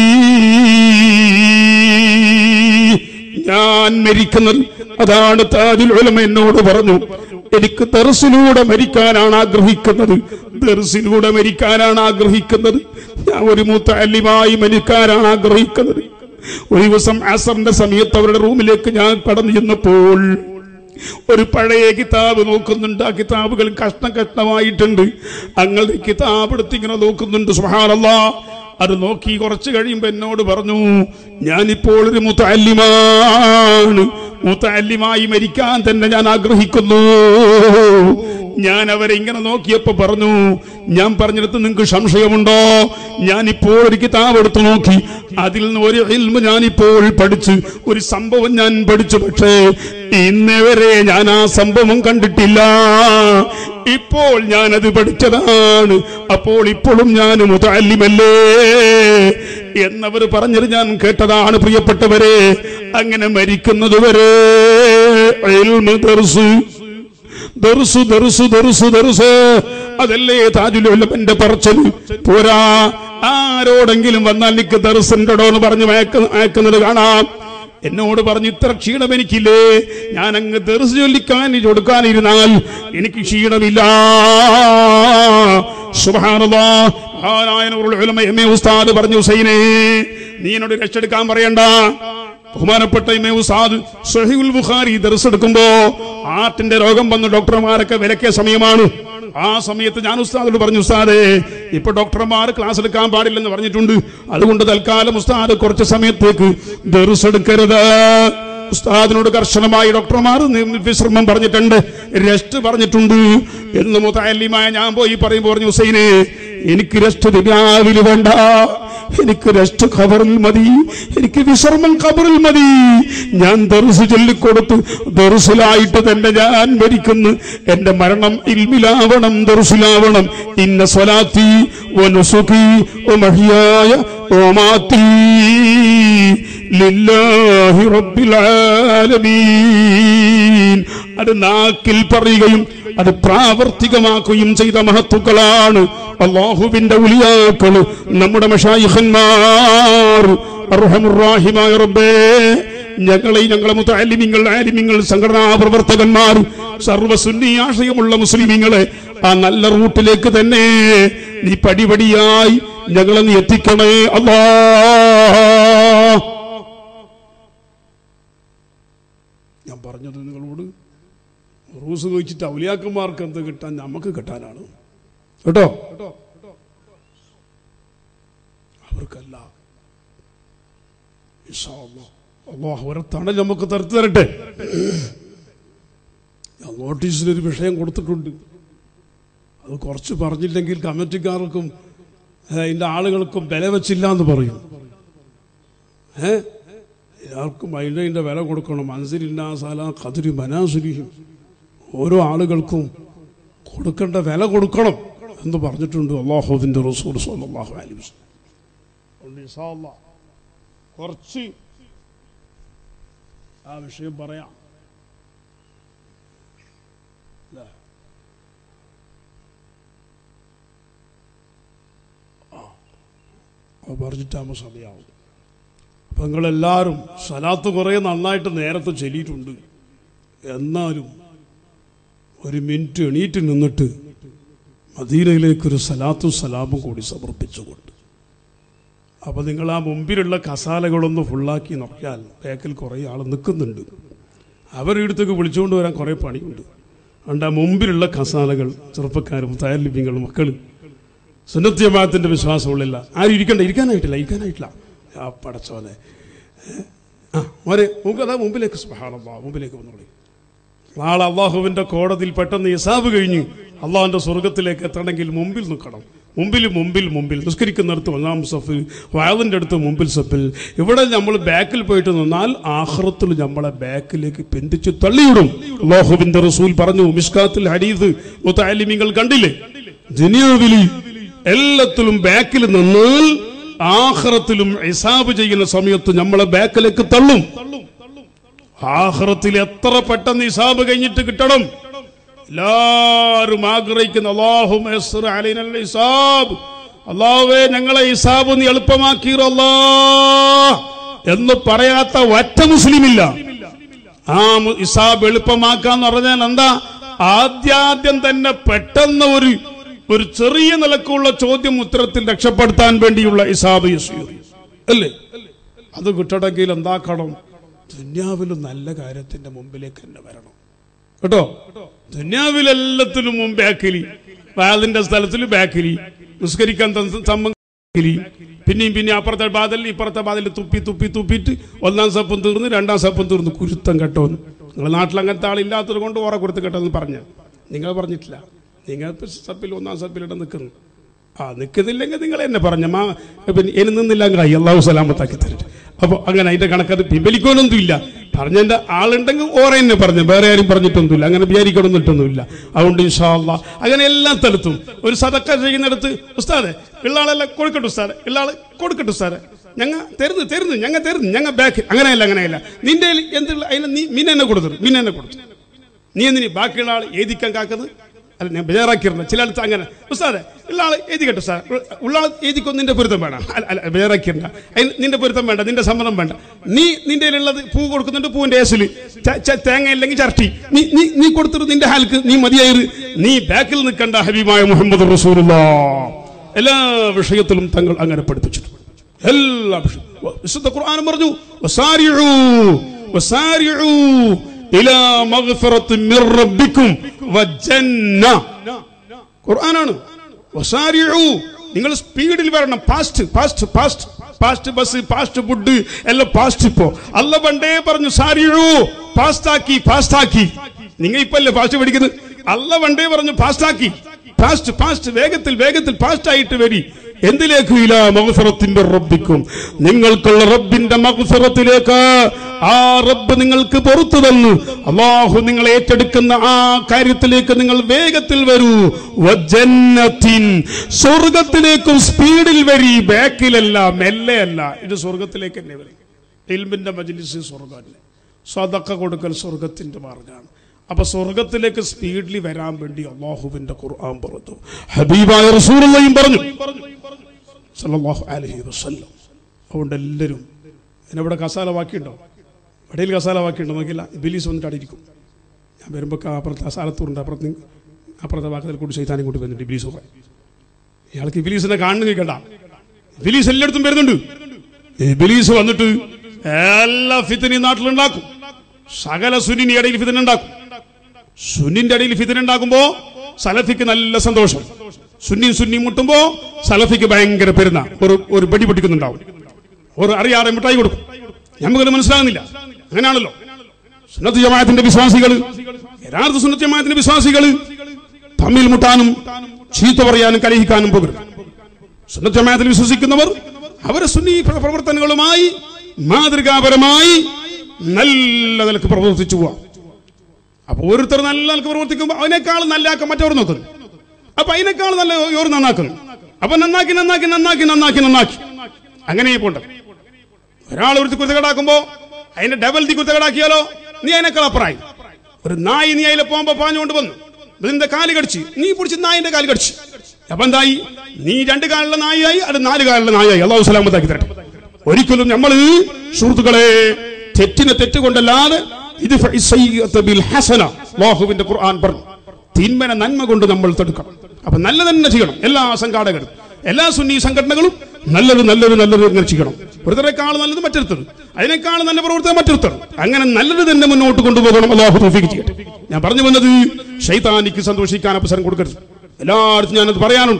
S1: ഞാൻ മരിക്കുന്നത് അതാണ് താജുൽ ഉലമ എന്നോട് പറഞ്ഞു എനിക്ക് ദർസിലൂടെ മരിക്കാനാണ് ആഗ്രഹിക്കുന്നത് ദർസിലൂടെ മരിക്കാനാണ് ആഗ്രഹിക്കുന്നത് ഞാൻ ഒരു മുത്തല്ലിമായി മരിക്കാനാണ് ആഗ്രഹിക്കുന്നത് ഒരു ദിവസം അസറിന്റെ സമയത്ത് അവരുടെ റൂമിലേക്ക് ഞാൻ കടന്നു ചെന്നപ്പോൾ ഒരു പഴയ കിതാബ് നോക്കുന്നുണ്ട് ആ കിതാബുകൾ കഷ്ണം കഷ്ണമായിട്ടുണ്ട് അങ്ങനെ കിതാബ് എടുത്ത് ഇങ്ങനെ നോക്കുന്നുണ്ട് സുഹാനല്ലാ അത് നോക്കി കുറച്ച് കഴിയുമ്പോ എന്നോട് പറഞ്ഞു ഞാനിപ്പോൾ ഒരു മുത്തല്ലിമാണ് മുത്തല്ലിമായി മരിക്കാൻ തന്നെ ഞാൻ ആഗ്രഹിക്കുന്നു ഞാൻ അവരെ ഇങ്ങനെ നോക്കിയപ്പോ പറഞ്ഞു ഞാൻ പറഞ്ഞിടത്ത് നിങ്ങൾക്ക് സംശയമുണ്ടോ ഞാനിപ്പോൾ ഒരു കിതാബ് എടുത്തു നോക്കി അതിൽ നിന്ന് ഒരു ഇൽമ ഞാനിപ്പോൾ പഠിച്ച് ഒരു സംഭവം ഞാൻ പഠിച്ചു പക്ഷേ ഇന്നേ വരെ ഞാൻ ആ സംഭവം കണ്ടിട്ടില്ല ഇപ്പോൾ ഞാനത് പഠിച്ചതാണ് അപ്പോൾ ഇപ്പോഴും ഞാൻ മുതല്ലിമല്ലേ എന്നവർ പറഞ്ഞത് ഞാൻ കേട്ടതാണ് പ്രിയപ്പെട്ടവരെ അങ്ങനെ മരിക്കുന്നത് വരെ ഇൽമ് ദർസ് ദർസു ദർസു ദർസു ദർസ് അതല്ലേ താജുലുല്ലപ്പന്റെ പറച്ചൽ പോരാ ആരോടെങ്കിലും വന്നാൽ എനിക്ക് ദർസുണ്ടോ എന്ന് പറഞ്ഞ് മയക്ക മയക്കുന്നത് കാണാം എന്നോട് പറഞ്ഞു ഇത്ര ക്ഷീണം എനിക്കില്ലേ ഞാൻ അങ്ങ് ദർസ് ചൊല്ലിക്കാൻ കൊടുക്കാനിരുന്നാൽ എനിക്ക് ക്ഷീണമില്ല സുബാനല്ലാ എം എ ഉസ്താദ് പറഞ്ഞു ഹുസൈനെ നീ എന്നോട് രക്ഷെടുക്കാൻ പറയണ്ട ബഹുമാനപ്പെട്ട ഇമേ ഉസ്താദ് സഹിഉൽ ബുഖാരി ദർസ് എടുക്കുമ്പോ ആർട്ടിന്റെ രോഗം വന്ന് ഡോക്ടർമാരൊക്കെ വിലക്കിയ സമയമാണ് ആ സമയത്ത് ഞാൻ ഉസ്താദോട് പറഞ്ഞു ഉസ്താദേ ഇപ്പൊ ഡോക്ടർമാർ ക്ലാസ് എടുക്കാൻ പാടില്ലെന്ന് പറഞ്ഞിട്ടുണ്ട് അതുകൊണ്ട് തൽക്കാലം ഉസ്താദ് കുറച്ച് സമയത്തേക്ക് ദർസ് എടുക്കരുത് ഉസ്താദിനോട് കർശനമായി ഡോക്ടർമാർ നി- വിശ്രമം പറഞ്ഞിട്ടുണ്ട് റെസ്റ്റ് പറഞ്ഞിട്ടുണ്ട് എന്ന് മുതാലിമായ ഞാൻ പോയി പറയുമ്പോൾ പറഞ്ഞു ഹുസൈനെ എനിക്ക് റെസ്റ്റ് ദുനിയാവിൽ വേണ്ട എനിക്ക് റെസ്റ്റ് ഖബറിൽ മതി എനിക്ക് വിശ്രമം ഖബറിൽ മതി ഞാൻ ദർസ് ചൊല്ലിക്കൊടുത്ത് ദർസിലായിട്ട് തന്നെ ഞാൻ മരിക്കുന്നു എന്റെ മരണം ഇൽമിലാവണം ദർസിലാവണം ഇന്ന സ്വലാത്തി വനുസുഖി ഒമഹിയായ ഓമാത്തി ലില്ലാഹി റബ്ബിൽ ആലമീൻ അത് നാക്കിൽ പറയുകയും അത് പ്രാവർത്തികമാക്കുകയും ചെയ്ത മഹത്തുക്കളാണ് അള്ളാഹുവിന്റെ ഉലിയാക്കള് നമ്മുടെ മഷായിഹന്മാർ അർഹമുറാഹിമായ റബ്ബേ ഞങ്ങളെ ഞങ്ങളെ മുത്താലിമിങ്ങൾ ആലിമിങ്ങൾ സംഘടനാ പ്രവർത്തകന്മാർ സർവസുന്നി ആശയമുള്ള മുസ്ലിമിങ്ങളെ ആ നല്ല റൂട്ടിലേക്ക് തന്നെ നീ പടിപടിയായി ഞങ്ങളെ നീ എത്തിക്കണേ അല്ലാ ഞാൻ പറഞ്ഞത് നിങ്ങളോട് റൂസ് ചോദിച്ചിട്ട് ഔലിയാക്കന്മാർക്ക് എന്ത് കിട്ടാൻ നമുക്ക് കിട്ടാനാണ് കേട്ടോ അവർക്കല്ല ഇൻഷാ അല്ലാ. അല്ലാഹ് അവരെ തണൽ നമുക്ക് തരത്തു തരട്ടെ ഞാൻ നോട്ടീസിലൊരു വിഷയം കൊടുത്തിട്ടുണ്ട് അത് കുറച്ച് പറഞ്ഞില്ലെങ്കിൽ കമ്മിറ്റിക്കാർക്കും ഏ, അതിന്റെ ആളുകൾക്കും വില വെച്ചില്ല എന്ന് പറയും ഏ എല്ലാവർക്കും അതിൻ്റെ വില കൊടുക്കണം മൻസിലില്ലാസാല കതിരി മനാസുരിയും ഓരോ ആളുകൾക്കും കൊടുക്കേണ്ട വില കൊടുക്കണം എന്ന് പറഞ്ഞിട്ടുണ്ട് അള്ളാഹുവിൻ്റെ റസൂൽ സല്ലല്ലാഹു അലൈഹി വസല്ലം അതുകൊണ്ട് ഇൻഷാ അല്ലാ കുറച്ച് ആ വിഷയം പറയാം അല്ലേ? ആ. അത് പറഞ്ഞിട്ടാകുമ്പോൾ സമയാവും അപ്പൊ നിങ്ങളെല്ലാവരും സലാത്ത് കുറേ നന്നായിട്ട് നേരത്തെ ചൊല്ലിയിട്ടുണ്ട് എന്നാലും ഒരു മിനിറ്റ് എണീറ്റ് നിന്നിട്ട് മദീനയിലേക്കൊരു സലാത്തും സലാമും കൂടി സമർപ്പിച്ചുകൊണ്ട് അപ്പൊ നിങ്ങൾ ആ മുമ്പിലുള്ള കസാലകളൊന്ന് ഫുള്ളാക്കി നോക്കിയാൽ ബാക്കിൽ കുറേ ആൾ നിൽക്കുന്നുണ്ട് അവരുടെ അടുത്തേക്ക് വിളിച്ചുകൊണ്ട് വരാൻ കുറേ പണിയുണ്ട് അതുകൊണ്ട് ആ മുമ്പിലുള്ള കസാലകൾ ചെറുപ്പക്കാരും തയ്യാലിപ്പിങ്ങളും മക്കൾ സുന്നത്യമാത്തിന്റെ വിശ്വാസമുള്ളില്ല ആരും ഇരിക്കണ്ട ഇരിക്കാനായിട്ടില്ല ഇരിക്കാനായിട്ടില്ല ആ പടച്ചോനെ ഏ? ആ മോനെ നമുക്ക് അതാ മുമ്പിലേക്ക് സുബ്ഹാനല്ലാഹ് മുമ്പിലേക്ക് വന്നോളി നാളെ അള്ളാഹുവിന്റെ കോടതിയിൽ പെട്ടെന്ന് ഹിസാബ് കഴിഞ്ഞ് അള്ളാഹുവിന്റെ സ്വർഗത്തിലേക്ക് എത്തണമെങ്കിൽ മുമ്പിൽ നിൽക്കണം മുമ്പിൽ മുമ്പിൽ മുമ്പിൽ നിസ്കരിക്കുന്നിടത്ത് ഒന്നാം സഫ് വയലിൻ്റെ അടുത്ത് മുമ്പിൽ സഫിൽ ഇവിടെ നമ്മൾ ബാക്കിൽ പോയിട്ട് നിന്നാൽ ആഹ്റത്തിൽ നമ്മളെ ബാക്കിലേക്ക് പെന്തിച്ച് തള്ളിയിടും അള്ളാഹുവിന്റെ റസൂൽ പറഞ്ഞു മിസ്കാത്തിൽ ഹരീത് മുത്താലിമിങ്ങൾ കണ്ടില്ലേ ദുനിയാവിൽ എല്ലാത്തിലും ബാക്കിൽ നിന്നാൽ ആഹ്റത്തിലും ഹിസാബ് ചെയ്യുന്ന സമയത്ത് നമ്മളെ ബാക്കിലേക്ക് തള്ളും ആഹ്റത്തിൽ എത്ര പെട്ടെന്ന് ഹിസാബ് കഴിഞ്ഞിട്ട് കിട്ടണം എല്ലാരും ആഗ്രഹിക്കുന്ന അള്ളാഹും ഹിസാബ് അള്ളാഹുവേ ഞങ്ങളെ ഹിസാബ് നീ എളുപ്പമാക്കിയല്ലോ എന്ന് പറയാത്ത ഒറ്റ മുസ്ലിമില്ല ആ മു- ഹിസാബ് എളുപ്പമാക്കാന്ന് പറഞ്ഞാൽ എന്താ ആദ്യാദ്യം തന്നെ പെട്ടെന്ന് ഒരു ഒരു ചെറിയ നിലക്കുള്ള ചോദ്യം ഉത്തരത്തിൽ രക്ഷപ്പെടുത്താൻ വേണ്ടിയുള്ള ഹിസാബ് യസീർ അല്ലേ അത് കിട്ടണമെങ്കിൽ എന്താക്കണം ദുന്യാവിലും നല്ല കാര്യത്തിന്റെ മുമ്പിലേക്ക് തന്നെ വരണം കേട്ടോ ദുന്യാവിലെല്ലാത്തിനും മുമ്പ് ബാക്കിലി വാതിന്റെ സ്ഥലത്തിൽ ബാക്കിലി നിസ്കരിക്കാൻ സമ്മതി പിന്നെയും പിന്നെ അപ്പുറത്തെ ബാതിൽ ഇപ്പുറത്തെ ബാതിൽ തുപ്പി തുപ്പി തുപ്പിയിട്ട് ഒന്നാം സപ്പും തീർന്ന് രണ്ടാം സപ്പും തീർന്ന് കുരുത്തം കേട്ടോന്ന് നിങ്ങളുടെ നാട്ടിൽ അങ്ങനത്തെ ആളില്ലാത്തത് കൊണ്ട് ഓറ കൊടുത്ത് കേട്ടോന്ന് പറഞ്ഞ നിങ്ങൾ പറഞ്ഞിട്ടില്ല നിങ്ങൾ ഇപ്പൊ സപ്പിൽ ഒന്നാം സപ്പിലിട്ട് നിൽക്കുന്നു ആ നിൽക്കുന്നില്ലെങ്കിൽ നിങ്ങൾ എന്നെ പറഞ്ഞ മാ പിന്നെ ഇനി നിന്നില്ലെങ്കിൽ അയ്യ അള്ളാഹു സലാമത്താക്കി തരട്ടെ അപ്പോൾ അങ്ങനെ അതിന്റെ കണക്കത് പിൻവലിക്കാനൊന്നും ഇല്ല പറഞ്ഞതിന്റെ ആളുണ്ടെങ്കിൽ ഓറെ തന്നെ പറഞ്ഞു വേറെ ആരും പറഞ്ഞിട്ടൊന്നുമില്ല അങ്ങനെ വിചാരിക്കണമെന്നിട്ടൊന്നുമില്ല അതുകൊണ്ട് ഇൻഷാ അള്ളാ അങ്ങനെ എല്ലാ സ്ഥലത്തും ഒരു സതക്ക ചെയ്യുന്നിടത്ത് ഉസ്താദെ ഇള്ളാളെല്ലാം കൊടുക്കട്ടെ ഉസ്താദെ ഇള്ളാള് കൊടുക്കട്ടെ ഉസ്താദെ ഞങ്ങ തരുന്നു തരുന്നു ഞങ്ങ തരുന്നു ഞങ്ങ ബാക്ക് അങ്ങനെയല്ല അങ്ങനെയല്ല നിന്റെ എന്തുള്ള അതിന് നീ മീനെന്നെ കൊടുത്തു മീനെന്നെ കൊടുത്തു നീ എന്തിനീ ബാക്കിയുള്ള ആൾ എഴുതിക്കാൻ കാക്കുന്നത് അല്ല ഞാൻ ബേജാറാക്കിയിരുന്നു ചില അടുത്ത് അങ്ങനെ ഉസ്താദെ ഉള്ള ആൾ എഴുതിക്കട്ടെ സാർ ഉള്ള ആൾ എഴുതിക്കോ നിന്റെ പൊരുത്തം വേണം അല്ല അല്ല ബേജാറാക്കിയിരുന്ന അതിന് നിന്റെ പൊരുത്തം വേണ്ട നിന്റെ സമ്മതം വേണ്ട നീ നിന്റെ ഉള്ളത് പൂ കൊടുക്കുന്നുണ്ട് പൂവിന്റെ ഏസിൽ തേങ്ങ ഇല്ലെങ്കിൽ ചർട്ടി നീ നീ നീ കൊടുത്തിട്ട് നിന്റെ ഹാൽക്ക് നീ മതിയായി നീ ബാക്കിൽ നിൽക്കണ്ട ഹബീബായ മുഹമ്മദ് റസൂലുള്ള എല്ലാ വിഷയത്തിലും തങ്ങൾ അങ്ങനെ പഠിപ്പിച്ചിട്ടുണ്ട് എല്ലാ വിഷയം വിശുദ്ധ ഖുർആാനും പറഞ്ഞു വസാരിഉ വസാരിഉ ഇലാ മഗ്ഫിറത്തിൻ മിർ റബ്ബിക്കും വജന്ന ഖുർആനാണ് വസാരിഉ നിങ്ങൾ സ്പീഡിൽ വരണം fast fast fast fast bus fast food എല്ലാം ഫാസ്റ്റ് ഇപ്പോ അല്ല പണ്ടേ പറഞ്ഞു സാരിഴു ഫാസ്റ്റ് ആക്കി ഫാസ്റ്റ് ആക്കി നിങ്ങൾ ഇപ്പൊ അല്ലേ ഫാസ്റ്റ് പഠിക്കുന്നത് അല്ല പണ്ടേ പറഞ്ഞു ഫാസ്റ്റ് ആക്കി ഫാസ്റ്റ് ഫാസ്റ്റ് വേഗത്തിൽ വേഗത്തിൽ ഫാസ്റ്റ് ആയിട്ട് വരി എന്തിലേക്ക് ഇല്ല മഹസറത്തിന്റെ റബ്ബിക്കും നിങ്ങൾക്കുള്ള റബ്ബിന്റെ മഹസറത്തിലേക്ക് ആ റബ്ബ് നിങ്ങൾക്ക് പുറത്തു തന്നു അള്ളാഹു നിങ്ങൾ ഏറ്റെടുക്കുന്ന ആ കാര്യത്തിലേക്ക് നിങ്ങൾ വേഗത്തിൽ വരൂ വജന്നത്തിൻ സ്വർഗത്തിലേക്കും സ്പീഡിൽ വരി ബാക്കിലല്ല മെല്ലെയല്ല ഇത് സ്വർഗത്തിലേക്ക് തന്നെ വരും ഇൽമിന്റെ മജ്ലിസ് സ്വർഗമല്ലേ സ്വതക്ക കൊടുക്കൽ സ്വർഗത്തിന്റെ മാർഗമാണ് അപ്പൊ സ്വർഗത്തിലേക്ക് സ്പീഡിൽ വരാൻ വേണ്ടി അള്ളാഹുവിന്റെ ഖുർആൻ പറഞ്ഞു ഹബീബായ റസൂലുള്ളയും പറഞ്ഞു സല്ലല്ലാഹു അലൈഹി വസല്ലം അതുകൊണ്ട് എല്ലാവരും എന്നെ കസാല ബാക്കിയുണ്ടോ ഇടയിൽ കസാല ബാക്കിയുണ്ടോ നോക്കില്ല ബിലീസ് വന്നിട്ട് അടിയിരിക്കും ഞാൻ വരുമ്പോൾ അപ്പുറത്തെ കസാലത്തൂറുണ്ട് അപ്പുറത്ത് നി- അപ്പുറത്തെ ഭാഗത്തിൽ കൂടി ശൈതാനും കൂട്ടി വരുന്നുണ്ട് ബിലീസ് പറയാൻ ഇയാൾക്ക് ഇബിലീസിനെ കാണുന്നു കേൾക്കണ്ട ഇബിലീസ് എല്ലായിടത്തും വരുന്നുണ്ട് ഇബിലീസ് വന്നിട്ട് എല്ലാ ഫിത്തിനെയും നാട്ടിലുണ്ടാക്കും സകല സുന്നിന്റെ ഇടയിൽ ഫിത്തിന ഉണ്ടാക്കും സുന്നിന്റെ ഇടയിൽ ഫിത്തിന ഉണ്ടാക്കുമ്പോ സലഫിക്ക് നല്ല സന്തോഷം സുന്നിയും സുന്നിയും മുട്ടുമ്പോ സലഫിക്ക് ഭയങ്കര പെരുന്ന ഒരു ഒരു വെടി പൊട്ടിക്കുന്നുണ്ടാവും ഒരു അറിയാതെ മിഠായി കൊടുക്കും നമുക്കത് മനസ്സിലാകുന്നില്ല അങ്ങനെയാണല്ലോ സുന്നത്ത് ജമാഅത്തിന്റെ വിശ്വാസികൾ യഥാർത്ഥ സുന്നത്ത് ജമാഅത്തിന്റെ വിശ്വാസികൾ തമ്മിൽ മുട്ടാനും ചീത്ത പറയാനും കലഹിക്കാനും പോകരുത് സുന്നത്ത് ജമാഅത്തിൽ വിശ്വസിക്കുന്നവർ അവരെ സുന്നി പ്ര- പ്രവർത്തനങ്ങളുമായി മാതൃകാപരമായി നല്ല നിലക്ക് പ്രവർത്തിച്ചു പോവാം അപ്പൊ ഓരോരുത്തർ നല്ല നിലക്ക് പ്രവർത്തിക്കുമ്പോൾ അതിനേക്കാൾ നല്ലാക്കാൻ മറ്റവർ നോക്കുന്നു അപ്പൊ അതിനേക്കാൾ നല്ല ഓർ നന്നാക്കുന്നു അപ്പൊ നന്നാക്കി നന്നാക്കി നന്നാക്കി നന്നാക്കി നന്നാക്കി അങ്ങനെ പോണ്ട ഒരാൾ ഒരു കുരുത്തകടാക്കുമ്പോ അതിന്റെ ഡബൽ തി കുരുത്തകടാക്കിയാലോ നീ അതിനേക്കാൾ അപ്പറായി ഒരു നായി നീ അതിലെ പോകുമ്പോ പാഞ്ഞുകൊണ്ട് വന്നു ഇതിന്റെ കാല് കടിച്ച് നീ പിടിച്ച് നായിന്റെ കാല് കടിച്ച് അപ്പൊ എന്തായി നീ രണ്ട് കാലുള്ള നായായി അത് നാല് കാലുള്ള നായായി അള്ളാഹു സലാമത്താക്കി തരട്ടെ ഒരിക്കലും നമ്മൾ സുഹൃത്തുക്കളെ തെറ്റിനെ തെറ്റുകൊണ്ടല്ലാതെ ഇത് ഹസന അള്ളാഹുവിന്റെ ഖുർആൻ പറഞ്ഞു തിന്മനെ നന്മ കൊണ്ട് നമ്മൾ തടുക്കണം അപ്പൊ നല്ല തന്നെ ചെയ്യണം എല്ലാ സംഘാടകരും എല്ലാ സുന്നി സംഘടനകളും നല്ലത് നല്ലത് നല്ലത് ഇങ്ങനെ ചെയ്യണം ഒരുത്തരെക്കാൾ നല്ലത് മറ്റൊരുത്തർ അതിനേക്കാൾ നല്ല പ്രവർത്തനം മറ്റൊരുത്തർ അങ്ങനെ നല്ലത് തന്നെ മുന്നോട്ട് കൊണ്ടുപോകണം അള്ളാഹു തൗഫീഖ് ചെയ്യട്ടെ ഞാൻ പറഞ്ഞു വന്നത് ഷൈത്താനിക്ക് സന്തോഷിക്കാൻ അവസരം കൊടുക്കരുത് എല്ലായിടത്തും ഞാനത് പറയാനുണ്ട്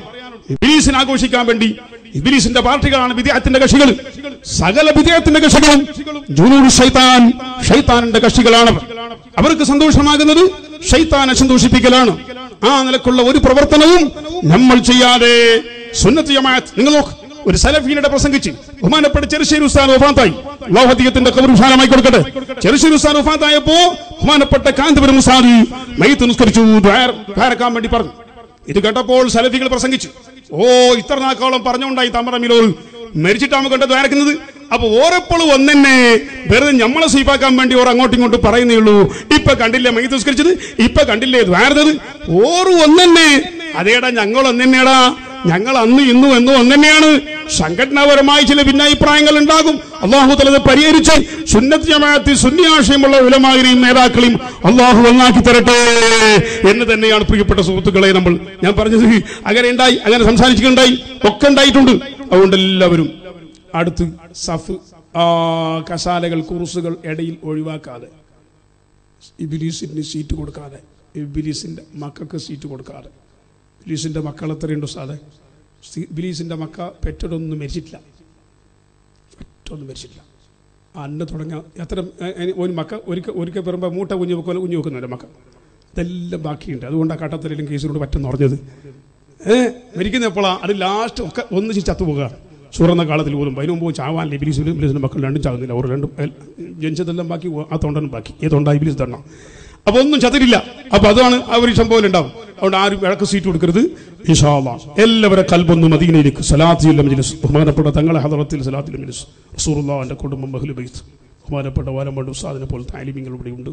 S1: ഇബിലീസിനെ ആഘോഷിക്കാൻ വേണ്ടി ഇബിലീസിന്റെ പാർട്ടികളാണ് വിദ്യാത്തിന്റെ കക്ഷികൾ സകല വിദ്യാത്തിന്റെ കക്ഷികളും ജുനൂർ ഷൈത്താൻ ഷൈത്താനിന്റെ കക്ഷികളാണ് അവർ. അവർക്ക് സന്തോഷമാകുന്നത് ഷൈത്താനെ സന്തോഷിപ്പിക്കലാണ് ആ നിലക്കുള്ള ഒരു പ്രവർത്തനവും നമ്മൾ ചെയ്യാതെ സുന്നത്ത് ജമാഅത്ത് നിങ്ങൾ നോക്ക് ഒരു സലഫീനയുടെ പ്രസംഗിച്ച് ബഹുമാനപ്പെട്ട ചെറുശ്ശേരി ഉസ്താൻ വഫാത്തായി അള്ളാഹുദീയത്തിന്റെ കബർ വിശാലമായി കൊടുക്കട്ടെ ചെറുശ്ശേരി ഉസ്താൻ വഫാത്തായപ്പോ ബഹുമാനപ്പെട്ട കാന്തപുരം ഉസ്താദ് മയ്യത്ത് നിസ്കരിച്ചു ദ്വാര- ദ്വാരക്കാൻ വേണ്ടി പറഞ്ഞു ഇത് കേട്ടപ്പോൾ സലഫികൾ പ്രസംഗിച്ചു ഓ ഇത്ര നാക്കോളം പറഞ്ഞുകൊണ്ടായി തമറമിലോർ മരിച്ചിട്ടാണ് കണ്ട ദ്വാരക്കുന്നത് അപ്പൊ ഓരെപ്പോഴും ഒന്നെന്നെ വെറുതെ ഞമ്മളെ സ്വീപ്പാക്കാൻ വേണ്ടി ഓർ അങ്ങോട്ടും ഇങ്ങോട്ടും പറയുന്നേ ഉള്ളൂ ഇപ്പൊ കണ്ടില്ലേ മൈ നിസ്കരിച്ചത് ഇപ്പൊ കണ്ടില്ലേ ദ്വാരത് ഓറും ഒന്നെന്നെ അതേടാ ഞങ്ങൾ ഒന്നെന്നെടാ ഞങ്ങൾ അന്ന് ഇന്നും എന്നും ഒന്നെന്നെയാണ് സംഘടനാപരമായി ചില ഭിന്നാഭിപ്രായങ്ങൾ ഉണ്ടാകും അള്ളാഹു തലത് പരിഹരിച്ച് സുന്നത്ത് ജമാഅത്തിൽ സുന്യാശയമുള്ള വിലമാതിരിയും നേതാക്കളെയും അള്ളാഹു ഒന്നാക്കി തരട്ടെ എന്ന് തന്നെയാണ് പ്രിയപ്പെട്ട സുഹൃത്തുക്കളെ നമ്മൾ ഞാൻ പറഞ്ഞത് അങ്ങനെ ഉണ്ടായി അങ്ങനെ സംസാരിച്ചിട്ടുണ്ടായി ഒക്കെ ഉണ്ടായിട്ടുണ്ട് അതുകൊണ്ട് എല്ലാവരും അടുത്ത് സഫ് ആ, കസാലകൾ കുറുസുകൾ ഇടയിൽ ഒഴിവാക്കാതെ ഇബിലീസിന് സീറ്റ് കൊടുക്കാതെ ഇബിലീസിന്റെ മക്കൾക്ക് സീറ്റ് കൊടുക്കാതെ ഇബിലീസിന്റെ മക്കൾ എത്രയുണ്ട് സാധേ ഇബിലീസിന്റെ മക്ക പെറ്റതൊന്നും മരിച്ചിട്ടില്ല പെറ്റൊന്നും മരിച്ചിട്ടില്ല അന്ന് തുടങ്ങിയ എത്ര ഏ, ഏ, ഒരു മക്ക ഒരിക്കൽ ഒരിക്കൽ പറയുമ്പോൾ മൂട്ട കുഞ്ഞു വെക്കോലെ കുഞ്ഞു വെക്കുന്നുണ്ട് മക്ക ഇതെല്ലാം ബാക്കിയുണ്ട് അതുകൊണ്ട് ആ കട്ടത്തിലും കേസിനോട് പറ്റുന്ന പറഞ്ഞത് ഏഹ് മരിക്കുന്ന എപ്പോഴാണ് അത് ലാസ്റ്റ് ഒക്കെ ഒന്നിച്ച് ചത്തുപോകുക സുറന്ന കാലത്തിൽ പോലും അതിന് മുമ്പ് ചാവാൻ ഇബിലിസ് ഇബിലിസിന്റെ മക്കൾ രണ്ടും ചാകുന്നില്ല അവർ രണ്ടും എൽ- ജനിച്ചതെല്ലാം ബാക്കി ആ തൊണ്ടനും ബാക്കി ഈ തൊണ്ട ഇബിലിസ് തൊണ്ട അപ്പൊ ഒന്നും ചത്തിരില്ല അപ്പൊ അതാണ് ആ ഒരു സംഭവം ഉണ്ടാവും അതുകൊണ്ട് ആരും ഇടക്ക് സീറ്റ് കൊടുക്കരുത് ഇൻഷാ അല്ലാ. എല്ലാവരെ കൽബൊന്നും മദീനയിലേക്ക് സലാത്തിയുള്ള മജിലിസ് ബഹുമാനപ്പെട്ട തങ്ങളെ ഹദറത്തിൽ സലാത്തിൽ മജിലിസ് റസൂറുല്ലാന്റെ കുടുംബം ബഹുലു ബൈത്ത് ബഹുമാനപ്പെട്ട വാലമ്പണ്ട് ഉസ്താദിനെ പോലത്തെ ആലിമ്യങ്ങൾ ഇവിടെയുണ്ട്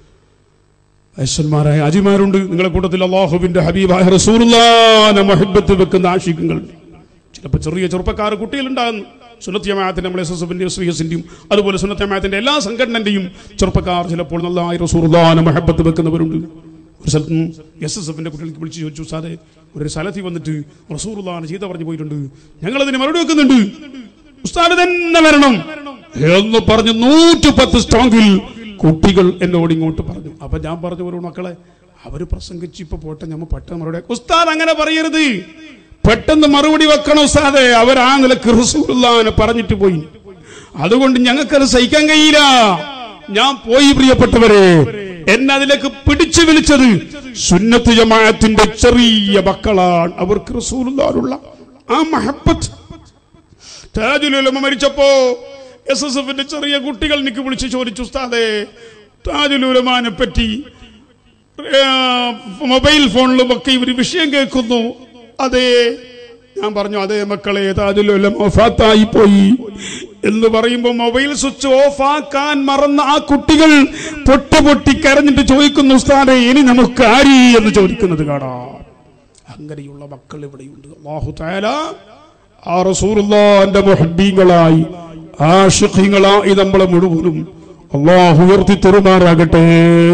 S1: ഐശ്വന്മാരായ അജിമാരുണ്ട് നിങ്ങളെ കൂട്ടത്തിൽ അള്ളാഹുവിന്റെ ഹബീബായ റസൂലുള്ളാനെ മഹിബത്ത് വെക്കുന്ന ആശിക്കങ്ങൾ ചിലപ്പോൾ ചെറിയ ചെറുപ്പക്കാർ കുട്ടികളുണ്ടാകുന്നു സുന്നത്ത് ജമാഅത്തിന്റെ നമ്മളെ എസ് എസ് എഫിന്റെ എസ് വി എസിന്റെയും അതുപോലെ സുന്നത്ത് ജമാഅത്തിന്റെ എല്ലാ സംഘടനന്റെയും ചെറുപ്പക്കാർ ചിലപ്പോൾ നല്ലതായി റസൂലുള്ളാനെ മഹബത്ത് വെക്കുന്നവരുണ്ട് ഒരു സ്ഥലത്ത് എസ് എസ് എഫിന്റെ കുട്ടികൾക്ക് വിളിച്ചു ചോദിച്ചു സാറേ ഒരു സ്ഥലത്തിൽ വന്നിട്ട് റസൂറുല്ലാനെ ചീത്ത പറഞ്ഞു പോയിട്ടുണ്ട് ഞങ്ങളതിന് മറുപടി വെക്കുന്നുണ്ട് ഉസ്താദ് തന്നെ വരണം എന്ന് പറഞ്ഞ് നൂറ്റി പത്ത് സ്ട്രോങ്ങിൽ കുട്ടികൾ എന്നോട് ഇങ്ങോട്ട് പറഞ്ഞു അപ്പൊ ഞാൻ പറഞ്ഞു ഒരു മക്കളെ അവര് പ്രസംഗിച്ച് ഇപ്പൊ പോട്ടെ ഞമ്മ പെട്ടെന്ന് മറുപടി ഉസ്താദ് അങ്ങനെ പറയരുത് പെട്ടെന്ന് മറുപടി വെക്കണം ഉസ്താദെ അവർ ആ നിലക്ക് റസൂലുള്ളാനെ പറഞ്ഞിട്ട് പോയി അതുകൊണ്ട് ഞങ്ങൾക്കത് സഹിക്കാൻ കഴിയില്ല ഞാൻ പോയി പ്രിയപ്പെട്ടവരെ എന്നെ അതിലേക്ക് പിടിച്ചു വിളിച്ചത് സുന്നത്ത് ജമാഅത്തിന്റെ ചെറിയ മക്കളാണ് അവർക്ക് റസൂലുള്ളാനുള്ള ആ മഹബത്ത് താജുലുലമ മരിച്ചപ്പോ എസ് എസ് എഫിന്റെ ചെറിയ കുട്ടികൾ എനിക്ക് വിളിച്ച് ചോദിച്ചു ഉസ്താദേ താജുലുലമാനെ പറ്റി ഏ, മൊബൈൽ ഫോണിലും ഒക്കെ ഇവർ വിഷയം കേൾക്കുന്നു അതെ ഞാൻ പറഞ്ഞു അതേ മക്കളെ താജുലുലം ഓഫാത്തായി പോയി എന്ന് പറയുമ്പോൾ മൊബൈൽ സ്വിച്ച് ഓഫ് ആക്കാൻ മറന്ന ആ കുട്ടികൾ പൊട്ടി പൊട്ടി കരഞ്ഞിട്ട് ചോദിക്കുന്നു ഉസ്താദെ ഇനി നമുക്ക് ആരി എന്ന് ചോദിക്കുന്നത് കാണാം അങ്ങനെയുള്ള മക്കൾ ഇവിടെയുണ്ട് അള്ളാഹു താല ആ റസൂലുള്ളാന്റെ മുഹബ്ബീങ്ങളായി ആഷിഖീങ്ങളായി നമ്മളെ മുഴുവനും അള്ളാഹു ഉയർത്തി തെറുമാറാകട്ടെ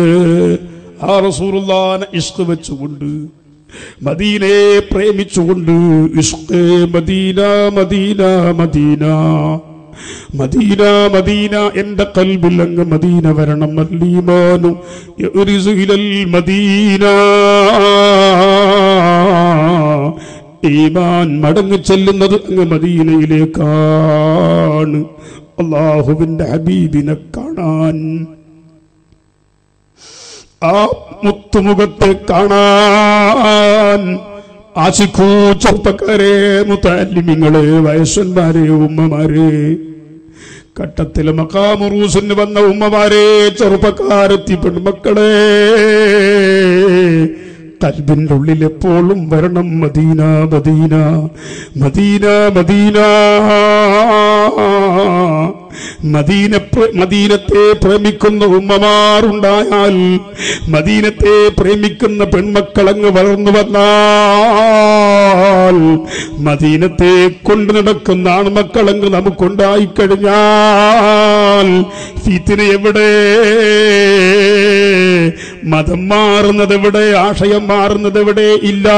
S1: ആ റസൂലുള്ളാനെ ഇഷ്ക് വെച്ചുകൊണ്ട് മദീനയെ പ്രേമിച്ചുകൊണ്ട് ഇഷ്ക് Medina Medina Medina Medina Medina എന്റെ കൽബിൽ അങ്ങ് മദീന വരണം മല്ലീമാനു യഉരിസു ഇലൽ മദീന ഈമാൻ മടങ്ങി ചെല്ലുന്നത് അങ്ങ് മദീനയിലേക്കാണ് അള്ളാഹുവിന്റെ ഹബീബിനെ കാണാൻ ആ മുത്തുമുഖത്തെ കാണാൻ ആശിക്കൂ ചെറുപ്പക്കാരെ മുത്താലിമിങ്ങളെ വയസ്സന്മാരെ ഉമ്മമാരെ കട്ടത്തിലെ മക്കാമുറൂസിന് വന്ന ഉമ്മമാരെ ചെറുപ്പക്കാരെത്തി പെൺമക്കളെ കൽബിന്റെ ഉള്ളിൽ എപ്പോഴും വരണം Medina Medina Medina Medina Medina പ്ര- മദീനത്തെ പ്രേമിക്കുന്ന ഉമ്മമാരുണ്ടായാൽ മദീനത്തെ പ്രേമിക്കുന്ന പെൺമക്കളങ്ങ് വളർന്നു വന്നാൽ മദീനത്തെ കൊണ്ടു നടക്കുന്ന ആൺമക്കളങ്ങ് നമുക്കുണ്ടായി കഴിഞ്ഞാൽ ഫീത്തിന് എവിടെ മതം മാറുന്നത് എവിടെ ആശയം മാറുന്നത് എവിടെ ഇല്ല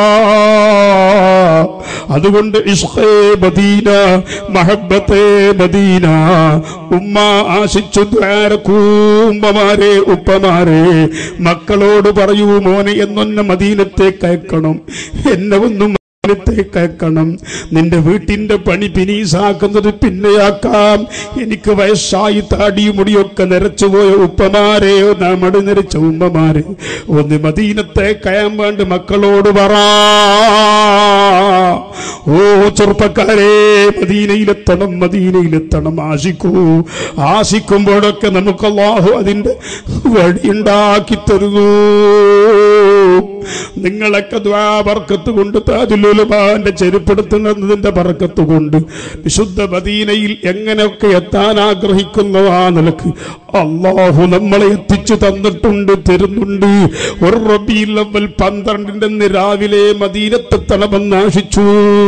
S1: അതുകൊണ്ട് ഇഷ്ഖേ മദീന മഹബത്തെ മദീന ഉമ്മ ആശിച്ചു ദ്വാരക്കൂമ്പമാരെ ഉപ്പമാരെ മക്കളോട് പറയൂ മോനെ എന്നൊന്നെ മദീനത്തേക്ക് അയക്കണം എന്നെ ഒന്നും മദീനത്തേക്ക് അയക്കണം നിന്റെ വീട്ടിന്റെ പണി പിനീസാക്കുന്നത് പിന്നെയാക്കാം എനിക്ക് വയസ്സായി താടിയും മുടിയൊക്കെ നിറച്ചുപോയ ഉപ്പമാരെ നാമട് നിറച്ച ഉമ്മമാരെ ഒന്ന് മദീനത്തെ കയാൻ വേണ്ടി മക്കളോട് പറ ഓ ചെറുപ്പക്കാരെ മദീനയിലെത്തണം മദീനയിലെത്തണം ആശിക്കൂ ആശിക്കുമ്പോഴൊക്കെ നമുക്ക് അള്ളാഹു അതിന്റെ വഴിയുണ്ടാക്കി തരുന്നു നിങ്ങളൊക്കെ ദ്വാബർക്കത്ത് കൊണ്ട് താജുലുലമാന്റെ ചെരുപ്പെടുത്തുന്നതിന്റെ പറക്കത്ത് കൊണ്ട് വിശുദ്ധ മദീനയിൽ എങ്ങനെയൊക്കെ എത്താൻ ആഗ്രഹിക്കുന്നു ആ നിലക്ക് അള്ളാഹു നമ്മളെ എത്തിച്ചു തന്നിട്ടുണ്ട് തരുന്നുണ്ട് ഒരു റബീൽ അവൽ പന്ത്രണ്ടിന്റെ അന്ന് രാവിലെ മദീനത്തെത്തണമെന്ന് ആശിച്ചു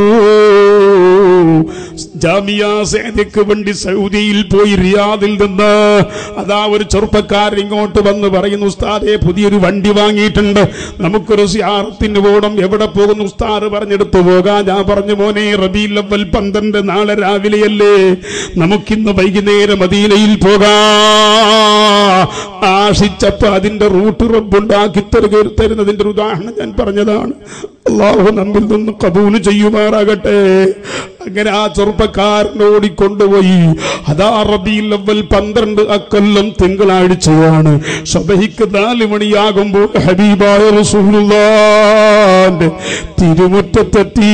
S1: ജാമിയ സേനയ്ക്ക് വേണ്ടി സൗദിയിൽ പോയി റിയാദിൽ നിന്ന് അതാ ഒരു ചെറുപ്പക്കാരൻ ഇങ്ങോട്ട് വന്ന് പറയുന്നു ഉസ്താദെ പുതിയൊരു വണ്ടി വാങ്ങിയിട്ടുണ്ട് നമുക്കൊരു സിയാറത്തിന് പോകണം എവിടെ പോകുന്നു ഉസ്താദ് പറഞ്ഞെടുത്തു പോകാം ഞാൻ പറഞ്ഞു മോനെ റബീൽ അവൽ പന്ത്രണ്ട് നാളെ രാവിലെയല്ലേ നമുക്കിന്ന് വൈകുന്നേരം മദീനയിൽ പോകാം ആശിച്ചപ്പോ അതിന്റെ റൂട്ട് റബ്ബുണ്ടാക്കി തരുക തരുന്നതിന്റെ ഒരു ഉദാഹരണം ഞാൻ പറഞ്ഞതാണ് അള്ളാഹു നമ്മിൽ നിന്ന് കബൂല് ചെയ്യുമാറാകട്ടെ അങ്ങനെ ആ ചെറുപ്പക്കാരനെ ഓടിക്കൊണ്ടുപോയി അതാ റബീൽ അവൽ പന്ത്രണ്ട് അക്കൊല്ലം തിങ്കളാഴ്ചയാണ് സബഹിക്ക് നാല് മണിയാകുമ്പോൾ ഹബീബായ റസൂലുള്ളാന്റെ തിരുമുറ്റത്തെത്തി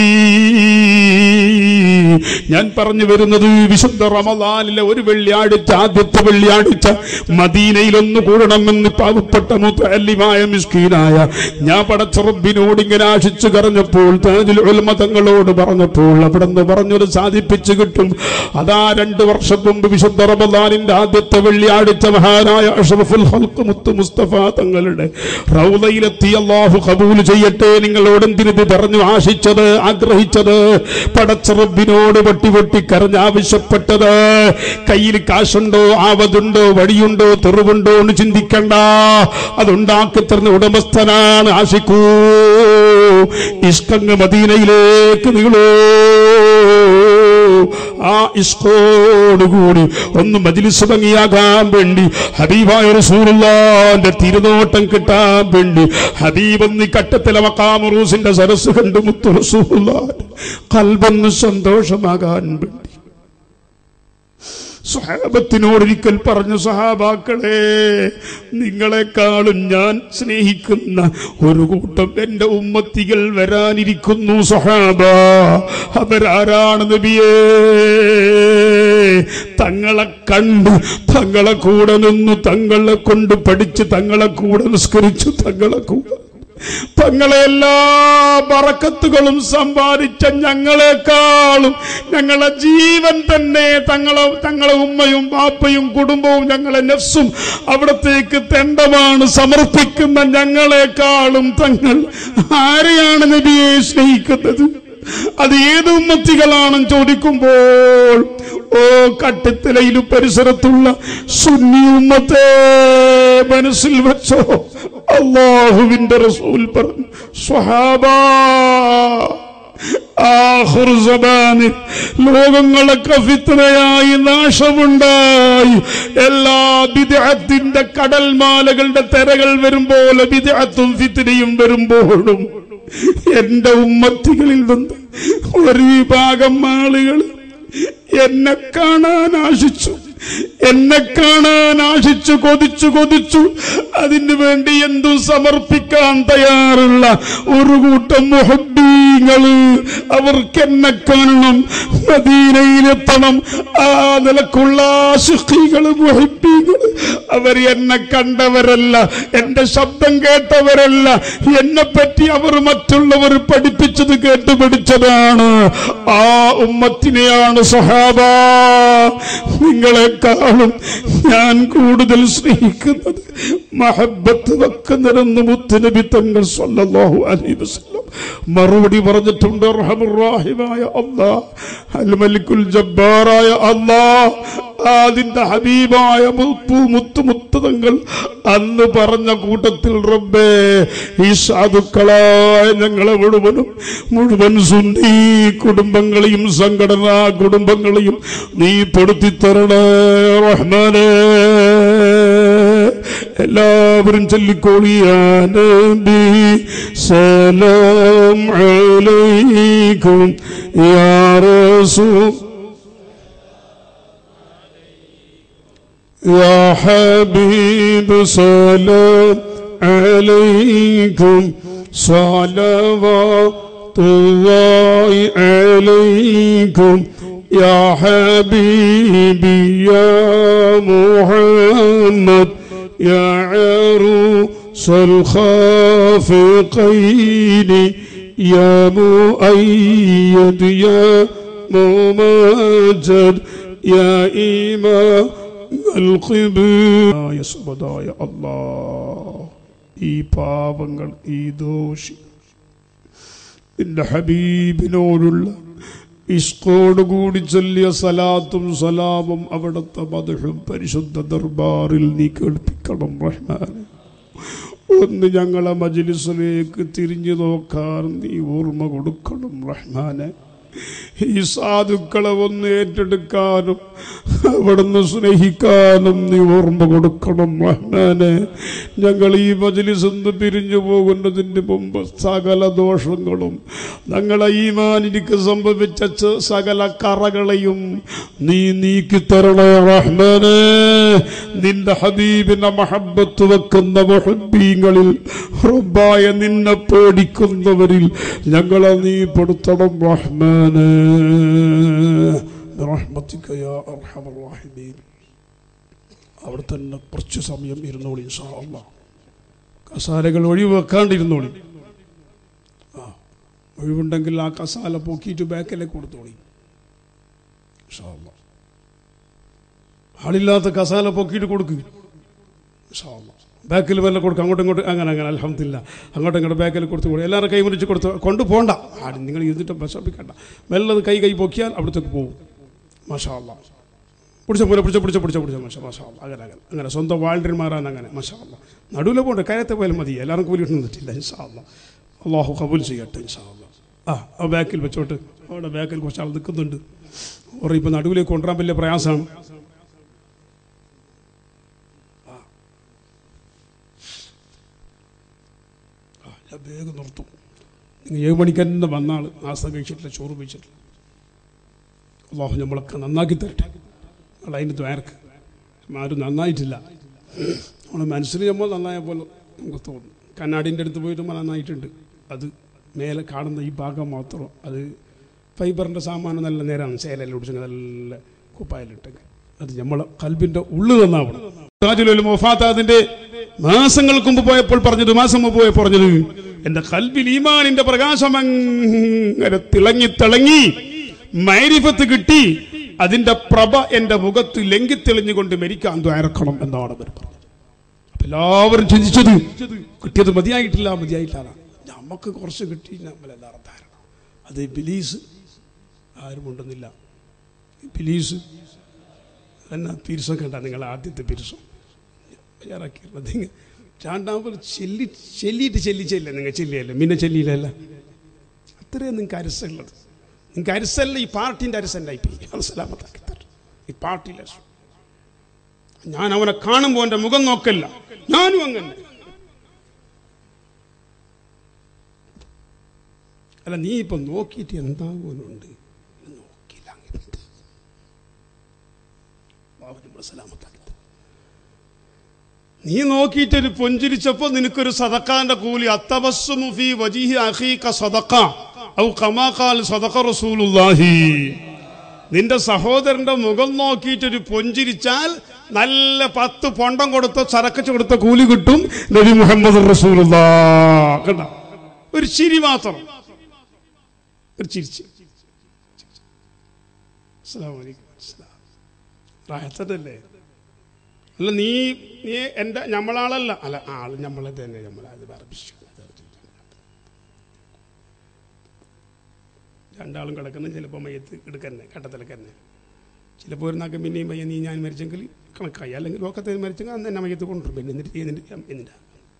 S1: ഞാൻ പറഞ്ഞു വരുന്നത് വിശുദ്ധ റമദാനിലെ ഒരു വെള്ളിയാഴ്ച ആദ്യത്തെ വെള്ളിയാഴ്ച മദീനയിൽ ഒന്ന് കൂടണമെന്ന് പാവപ്പെട്ട മുത്തല്ലിമായ മിസ്കീനായ ഞാൻ പടച്ചറബിനോട് ഇങ്ങനെ ആശിച്ചു കരഞ്ഞപ്പോൾ താജുൽ ഉലമ തങ്ങളോട് പറഞ്ഞപ്പോൾ അവിടെ നിന്ന് പറഞ്ഞത് സാധിപ്പിച്ചു കിട്ടും അതാ രണ്ട് വർഷം മുമ്പ് വിശുദ്ധ റമദാനിന്റെ ആദ്യത്തെ വെള്ളിയാഴ്ച മഹാനായ അഷ്റഫുൽ ഹൽക്ക് മുത്ത് മുസ്തഫ തങ്ങളുടെ റൗദയിലെത്തി അള്ളാഹു കബൂൽ ചെയ്യട്ടെ നിങ്ങളോട് എന്തിനിത് പറഞ്ഞു ആശിച്ചത് ആഗ്രഹിച്ചത് പടച്ചറബിനോട് പൊട്ടി പൊട്ടി കരഞ്ഞ് ആവശ്യപ്പെട്ടത് കയ്യിൽ കാശുണ്ടോ ആവതുണ്ടോ വഴിയുണ്ടോ തെറിവുണ്ടോ എന്ന് ചിന്തിക്കണ്ട അതുണ്ടാക്കി തരുന്ന ഉടമസ്ഥനാണ് ആശിക്കൂ ഇഷ്കങ്ങ് മദീനയിലേക്ക് നീളൂ ആ ഇഷ്കോടുകൂടി ഒന്ന് മജിലിസ് ഭംഗിയാകാൻ വേണ്ടി ഹബീബായ റസൂലുള്ളാന്റെ തിരുനോട്ടം കിട്ടാൻ വേണ്ടി ഹബീബ് എന്നീ കട്ടത്തിലെ മക്കാമറൂസിന്റെ സരസ് കണ്ട് മുത്തു റസൂലുള്ളാന്റെ കൽബൊന്ന് സന്തോഷമാകാൻ വേണ്ടി സഹാബത്തിനോടൊരിക്കൽ പറഞ്ഞു സഹാബാക്കളെ നിങ്ങളെക്കാളും ഞാൻ സ്നേഹിക്കുന്ന ഒരു കൂട്ടം എന്റെ ഉമ്മത്തികൾ വരാനിരിക്കുന്നു സഹാബ അവരാരാണ് നബിയേ തങ്ങളെ കണ്ട് തങ്ങളെ കൂടെ നിന്നു തങ്ങളെ കൊണ്ട് പഠിച്ച് തങ്ങളെ കൂടെ നിസ്കരിച്ചു തങ്ങളെ കൂടെ തങ്ങളെ എല്ലാ പറക്കത്തുകളും സമ്പാദിച്ച ഞങ്ങളെക്കാളും ഞങ്ങളെ ജീവൻ തന്നെ തങ്ങളെ തങ്ങളെ ഉമ്മയും ബാപ്പയും കുടുംബവും ഞങ്ങളെ നെഫ്സും അവിടത്തേക്ക് തെണ്ടമാണ് സമർപ്പിക്കുന്ന ഞങ്ങളെക്കാളും തങ്ങൾ ആരെയാണ് നബിയെ സ്നേഹിക്കുന്നത് അത് ഏത് ഉമ്മത്തികളാണെന്ന് ചോദിക്കുമ്പോൾ ഓ കട്ടിത്തലയിലും പരിസരത്തുള്ള സുന്നി ഉമ്മത്തെ മനസ്സിൽ വെച്ചോ അള്ളാഹുവിന്റെ റസൂൽ പറഞ്ഞു സ്വഹാബാ ആഖിർ സബാനിൽ ലോകങ്ങളൊക്കെ ഫിത്രയായി നാശമുണ്ടായി എല്ലാ വിദേഹത്തിന്റെ കടൽമാലകളുടെ തെരകൾ വരുമ്പോൾ വിദേഹത്തും ഫിത്തിരിയും വരുമ്പോഴും എന്റെ ഉമ്മത്തികളിൽ നിന്ന് ഒരു വിഭാഗം ആളുകൾ എന്നെ കാണാൻ ആശിച്ചു എന്നെ കാണാൻ ആശിച്ചു കൊതിച്ചു കൊതിച്ചു അതിനു വേണ്ടി എന്തും സമർപ്പിക്കാൻ തയ്യാറുള്ള ഒരു കൂട്ടം മുഹബീങ്ങള് അവർക്ക് എന്നെ കാണണം മദീനയിലെത്തണം ആ നിലക്കുള്ള ആശുഖികള് മുഹബീങ്ങള് അവർ എന്നെ കണ്ടവരല്ല എന്റെ ശബ്ദം കേട്ടവരല്ല എന്നെ പറ്റി അവർ മറ്റുള്ളവർ പഠിപ്പിച്ചത് കേട്ട് പഠിച്ചതാണ് ആ ഉമ്മത്തിനെയാണ് സഹാബ നിങ്ങളെക്കാളും ഞാൻ കൂടുതൽ സ്നേഹിക്കുന്നത് മഹബത്ത് വെക്കുന്നതെന്ന് മുത്തുനബി തങ്ങൾ സല്ലല്ലാഹു അലൈഹി വസല്ലം മറുപടി പറഞ്ഞിട്ടുണ്ട് റഹമുറാഹിമായ അല്ലാ അൽ മലിക്കുൽ ജബ്ബാറായ അല്ലാ അതിന്റെ ഹബീബായ മുത്തു മുത്തു മുത്തതങ്ങൾ അന്ന് പറഞ്ഞ കൂട്ടത്തിൽ റബ്ബേ ഈ സാധുക്കളായ ഞങ്ങളെ മുഴുവനും മുഴുവൻ സുന്നി കുടുംബങ്ങളെയും സംഘടനാ കുടുംബങ്ങളെയും നീ പെടുത്തി തരണേ റഹ്മാനേ എല്ലാവരും ചൊല്ലിക്കോളിയാനബി സലാം അലൈക്കും യാ റസൂൽ يا حبيب سلام عليكم صلوات الله عليكم يا حبيبي يا محمد يا عروس الخافقين يا مؤيد يا ممجد يا إمام القبر يسبداയ അല്ലാ ഈ പാപങ്ങൾ ഈ ദോഷി നിന്റെ ഹബീബിനോടുള്ള ഇഷ്കോടുകൂടി ചൊല്ലിയ സലാത്തും സലാമും അവിടുത്തെ മധുഹും പരിശുദ്ധ ദർബാറിൽ നീ കേൾപ്പിക്കണം റഹ്മാൻ ഒന്ന് ഞങ്ങളെ മജ്ലിസിലേക്ക് തിരിഞ്ഞു നോക്കാൻ നീ ഓർമ്മ കൊടുക്കണം റഹ്മാനെ ഈ സാധുക്കളെ ഒന്ന് ഏറ്റെടുക്കാനും അവിടുന്ന് സ്നേഹിക്കാനും നീ ഓർമ്മ കൊടുക്കണം റഹ്മാനെ ഞങ്ങൾ ഈ മജ്ലിസ് നിന്ന് പിരിഞ്ഞു പോകുന്നതിന് മുമ്പ് സകല ദോഷങ്ങളും ഞങ്ങളെ ഈമാനിക്ക് സംഭവിച്ച ച- സകല കറകളെയും നീ നീക്കിത്തരണേ റഹ്മാനെ നിന്റെ ഹബീബിന്റെ മഹബത്ത് വെക്കുന്ന മുഹബീങ്ങളിൽ റബ്ബായ നിന്നെ പേടിക്കുന്നവരിൽ ഞങ്ങളെ നീ പെടുത്തണം റഹ്മാനെ برحمتك يا أرحم الراحمين അവിടെ തന്നെ കുറച്ച് സമയം ഇരുന്നോളി ഇൻഷാ അല്ലാ കസാലകൾ ഒഴിവെക്കാണ്ടിരുന്നോളി ആ ഒഴിവുണ്ടെങ്കിൽ ആ കസാല പൊക്കിയിട്ട് ബാക്കിലേക്ക് കൊടുത്തോളി ഇൻഷാ അല്ലാ ആളില്ലാത്ത കസാല പൊക്കിയിട്ട് കൊടുക്കുക ഇൻഷാ അല്ലാ ബാക്കിൽ വല്ല കൊടുക്കുക അങ്ങോട്ടും ഇങ്ങോട്ടും അങ്ങനെ അങ്ങനെ അലഹമില്ല അങ്ങോട്ടും ഇങ്ങോട്ടും ബാക്കിൽ കൊടുത്തു കൊടുക്കും എല്ലാവരും കൈ മുറിച്ച് കൊടുത്ത് കൊണ്ടുപോകണ്ട ആരും നിങ്ങൾ ഇരുന്നിട്ട് വിഷമിക്കണ്ട മെല്ലത് കൈ കൈ പൊക്കിയാൽ അവിടത്തേക്ക് പോകും മാഷാ അല്ലാ പിടിച്ച പോലെ പിടിച്ച പിടിച്ച പിടിച്ച പിടിച്ച മാഷാ മാഷാ അല്ലാ അങ്ങനെ അങ്ങനെ അങ്ങനെ സ്വന്തം വാൾഡർമാരാണ് അങ്ങനെ മാഷാ അല്ലാ നടുവിൽ പോകണ്ട കയത്തെ പോയാലും മതി എല്ലാവരും കൂലി കിട്ടുന്നിട്ടില്ല ഇൻഷാ അല്ലാ അള്ളാഹു കബൂൽ ചെയ്യട്ടെ ഇൻഷാ അല്ലാ ആ ആ ബാക്കിൽ വെച്ചോട്ട് അവിടെ ബാക്കിൽ കുറച്ച് ആൾ നിൽക്കുന്നുണ്ട് ഓർ ഇപ്പം നടുവിലേക്ക് കൊണ്ടുവരാൻ വലിയ പ്രയാസമാണ് ആ, ഞാൻ വേഗം നിർത്തും നിങ്ങൾ ഏഴ് മണിക്ക് തന്നെ വന്നാൾ നാസ്ത കഴിച്ചിട്ടില്ല ചോറ് കഴിച്ചിട്ടില്ല അള്ളാഹു നമ്മളൊക്കെ നന്നാക്കി തരട്ടെ നമ്മൾ അതിൻ്റെ ദ്വാരക്ക് ആരും നന്നായിട്ടില്ല നമ്മളെ മനസ്സിൽ നമ്മൾ നന്നായ പോലെ നമുക്ക് തോന്നും കണ്ണാടിൻ്റെ അടുത്ത് പോയിട്ട് നമ്മൾ നന്നായിട്ടുണ്ട് അത് മേലെ കാണുന്ന ഈ ഭാഗം മാത്രം അത് ഫൈബറിൻ്റെ സാമാനം നല്ല നേരാണ് ചേലെല്ലാം ഒടിച്ച് നല്ല കുപ്പായിലിട്ടെങ്കിൽ അത് നമ്മളെ കൽബിൻ്റെ ഉള്ളു നന്നാവണം താജുൽ മൊഫാത്താദിന്റെ മാസങ്ങൾക്ക് മുമ്പ് പോയപ്പോൾ പറഞ്ഞത് മാസം മുമ്പ് പോയപ്പോൾ പറഞ്ഞത് എന്റെ കൽബിൽ ഈമാനിന്റെ പ്രകാശം അങ്ങനെ തിളങ്ങി തിളങ്ങി മൈരിഫത്ത് കിട്ടി അതിന്റെ പ്രഭ എന്റെ മുഖത്ത് ലംഘിത്തെളിഞ്ഞുകൊണ്ട് മരിക്കാൻ ദ്വാരക്കണം എന്നാണ് അവർ പറഞ്ഞത് അപ്പൊ എല്ലാവരും ചിന്തിച്ചത് കിട്ടിയത് മതിയായിട്ടില്ല മതിയായിട്ടില്ല നമുക്ക് കുറച്ച് കിട്ടി നമ്മളെല്ലാവരും ധാരണ അത് ബിലീസ് ആരും ഉണ്ടെന്നില്ല ബിലീസ് എന്നാ പിരിസം കണ്ട നിങ്ങൾ ആദ്യത്തെ പിരിസം തയ്യാറാക്കിയുള്ളത് നിങ്ങൾ രണ്ടാമത് ചെല്ലി ചെല്ലിയിട്ട് ചെല്ലിച്ചല്ല നിങ്ങൾ ചെല്ലിയല്ല പിന്നെ ചെല്ലിയില്ലല്ല അത്രയും നിങ്ങൾക്ക് അരസുള്ളത് നിങ്ങൾക്ക് അരസല്ല ഈ പാർട്ടിൻ്റെ അരസല്ലായിപ്പോയി മനസ്സിലാമത്താക്കി തരും ഈ പാർട്ടിയിലെ അരസ്. ഞാൻ അവനെ കാണുമ്പോൾ എൻ്റെ മുഖം നോക്കല്ല ഞാനും അങ്ങനെ അല്ല നീ ഇപ്പൊ നോക്കിയിട്ട് എന്താകുന്നുണ്ട് നോക്കിയില്ല അങ്ങനെ അവന് മനസ്സിലാമത്താക്കി തരും. നീ നോക്കിയിട്ടൊരു പൊഞ്ചിരിച്ചപ്പോ നിനക്കൊരു സദക്കാന്റെ കൂലി അത്തബസ്സുമു ഫീ വജീഹി അഖീക സദഖ ഔ കമാ ഖാൽ സദഖ റസൂലുള്ളാഹി നിന്റെ സഹോദരന്റെ മുഖം നോക്കിയിട്ടൊരു പൊഞ്ചിരിച്ചാൽ നല്ല പത്ത് പൊണ്ടം കൊടുത്ത ചരക്കച്ച് കൊടുത്ത കൂലി കിട്ടും നബി മുഹമ്മദ് റസൂലുള്ള കണ്ട ഒരു ചിരി മാത്രം ഒരു ചിരിച്ച് അസ്സലാമു അലൈക്കും അസ്സലാം റായത്തല്ലേ അല്ല നീ നീ എൻ്റെ നമ്മളാളല്ല അല്ല ആള് നമ്മളെ തന്നെ നമ്മളത് പറപ്പിച്ചു രണ്ടാളും കിടക്കുന്ന ചിലപ്പോൾ മയ്യത്ത് എടുക്കന്നെ കട്ടത്തിലൊക്കെ തന്നെ ചിലപ്പോൾ ഒരു നാക്കം പിന്നെയും പയ്യ നീ ഞാൻ മരിച്ചെങ്കിൽ കണക്കായി അല്ലെങ്കിൽ ലോകത്തെ മരിച്ചെങ്കിൽ അന്ന് തന്നെ മയ്യത്ത് കൊണ്ടുവരും പിന്നെ എന്നിട്ട് എന്നിട്ട് എന്നിട്ട്